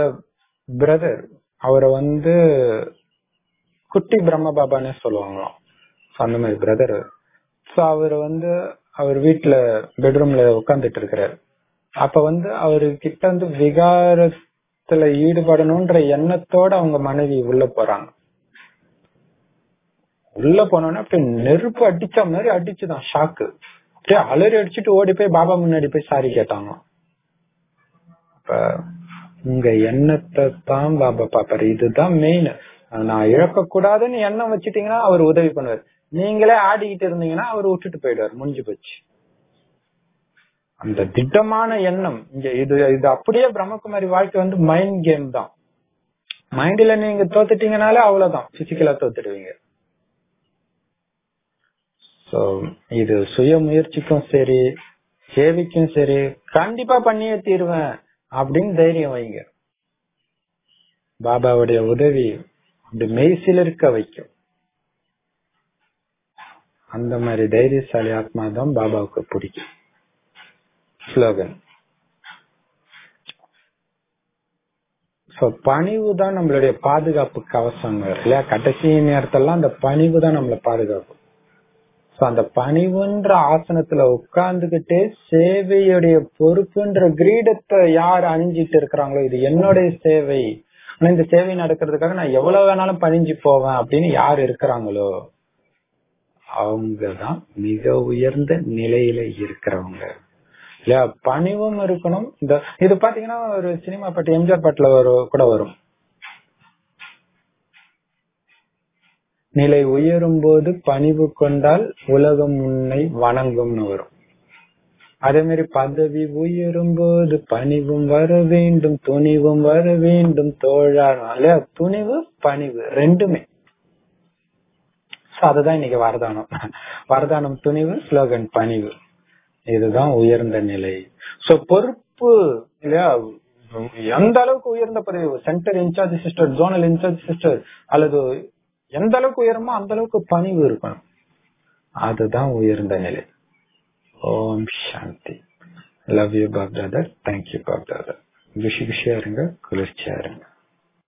பிரதர் அவரை வந்து குட்டி பிரம்ம பாபான்னு சொல்லுவாங்களாம் அந்த மாதிரி பிரதர் சோ அவர் வந்து அவர் வீட்டுல பெட்ரூம்ல உட்கார்ந்துட்டு இருக்கிறாரு அப்ப வந்து அவரு கிட்ட வந்து விகாரத்துல ஈடுபடணும்ன்ற எண்ணத்தோட அவங்க மனைவி உள்ள போறாங்க உள்ள போனோன்னா அப்படியே நெருப்பு அடிச்ச மாதிரி அடிச்சுதான் ஷாக்கு அப்படியே அலறி அடிச்சுட்டு ஓடி போய் பாபா முன்னாடி போய் சாரி கேட்டாங்க அப்ப உங்க எண்ணத்தை தான் பாபா பாப்பாரு இதுதான் மெயின் நான் இழக்க கூடாதுன்னு எண்ணம் வச்சுட்டீங்கன்னா அவர் உதவி பண்ணுவார் நீங்களே ஆடிக்கிட்டு இருந்தீங்கன்னா அவர் விட்டுட்டு போயிடுவார் முடிஞ்சு போச்சு அந்த திட்டமான எண்ணம் இங்க இது இது அப்படியே பிரம்மகுமாரி வாழ்க்கை வந்து மைண்ட் கேம் தான் மைண்ட்ல நீங்க தோத்துட்டீங்கனாலே அவ்வளவுதான் பிசிக்கலா தோத்துடுவீங்க சோ இது சுய முயற்சிக்கும் சரி சேவைக்கும் சரி கண்டிப்பா பண்ணியே தீருவேன் அப்படின்னு தைரியம் வைங்க பாபாவுடைய உதவி அப்படி மெய்சில் இருக்க வைக்கும் அந்த மாதிரி தைரியசாலி ஆத்மா தான் பாபாவுக்கு பிடிக்கும் ஸ்லோகன் சோ பணிவு தான் நம்மளுடைய பாதுகாப்பு கவசம் இல்லையா கடைசி நேரத்தெல்லாம் அந்த பணிவு தான் நம்மளை பாதுகாக்கும் சோ அந்த பணிவுன்ற ஆசனத்துல உட்கார்ந்துகிட்டே சேவையுடைய பொறுப்புன்ற கிரீடத்தை யார் அணிஞ்சிட்டு இருக்கிறாங்களோ இது என்னுடைய சேவை ஆனா இந்த சேவை நடக்கிறதுக்காக நான் எவ்வளவு வேணாலும் பணிஞ்சு போவேன் அப்படின்னு யார் இருக்கிறாங்களோ அவங்கதான் மிக உயர்ந்த நிலையில இருக்கிறவங்க இல்லையா பணிவும் இருக்கணும் இந்த இது பாத்தீங்கன்னா ஒரு சினிமா பாட்டு எம்ஜிஆர் பாட்டுல ஒரு கூட வரும் நிலை உயரும் போது பணிவு கொண்டால் உலகம் உன்னை வணங்கும்னு வரும் அதே மாதிரி பதவி உயரும் போது பணிவும் வர வேண்டும் துணிவும் வர வேண்டும் தோழா இல்லையா துணிவு பணிவு ரெண்டுமே அதுதான் இன்னைக்கு வரதானம் வரதானம் துணிவு ஸ்லோகன் பணிவு இதுதான் உயர்ந்த நிலை சோ பொறுப்பு இல்லையா எந்த அளவுக்கு உயர்ந்த பதவி centre in charge sister zonal in charge sister அல்லது எந்த அளவுக்கு உயரமோ அந்த அளவுக்கு பணிவு இருக்கணும் அதுதான் உயர்ந்த நிலை Om Shanti love you Bap Dada thank you Bap Dada குஷி குஷியா இருங்க குளிர்ச்சியா இருங்க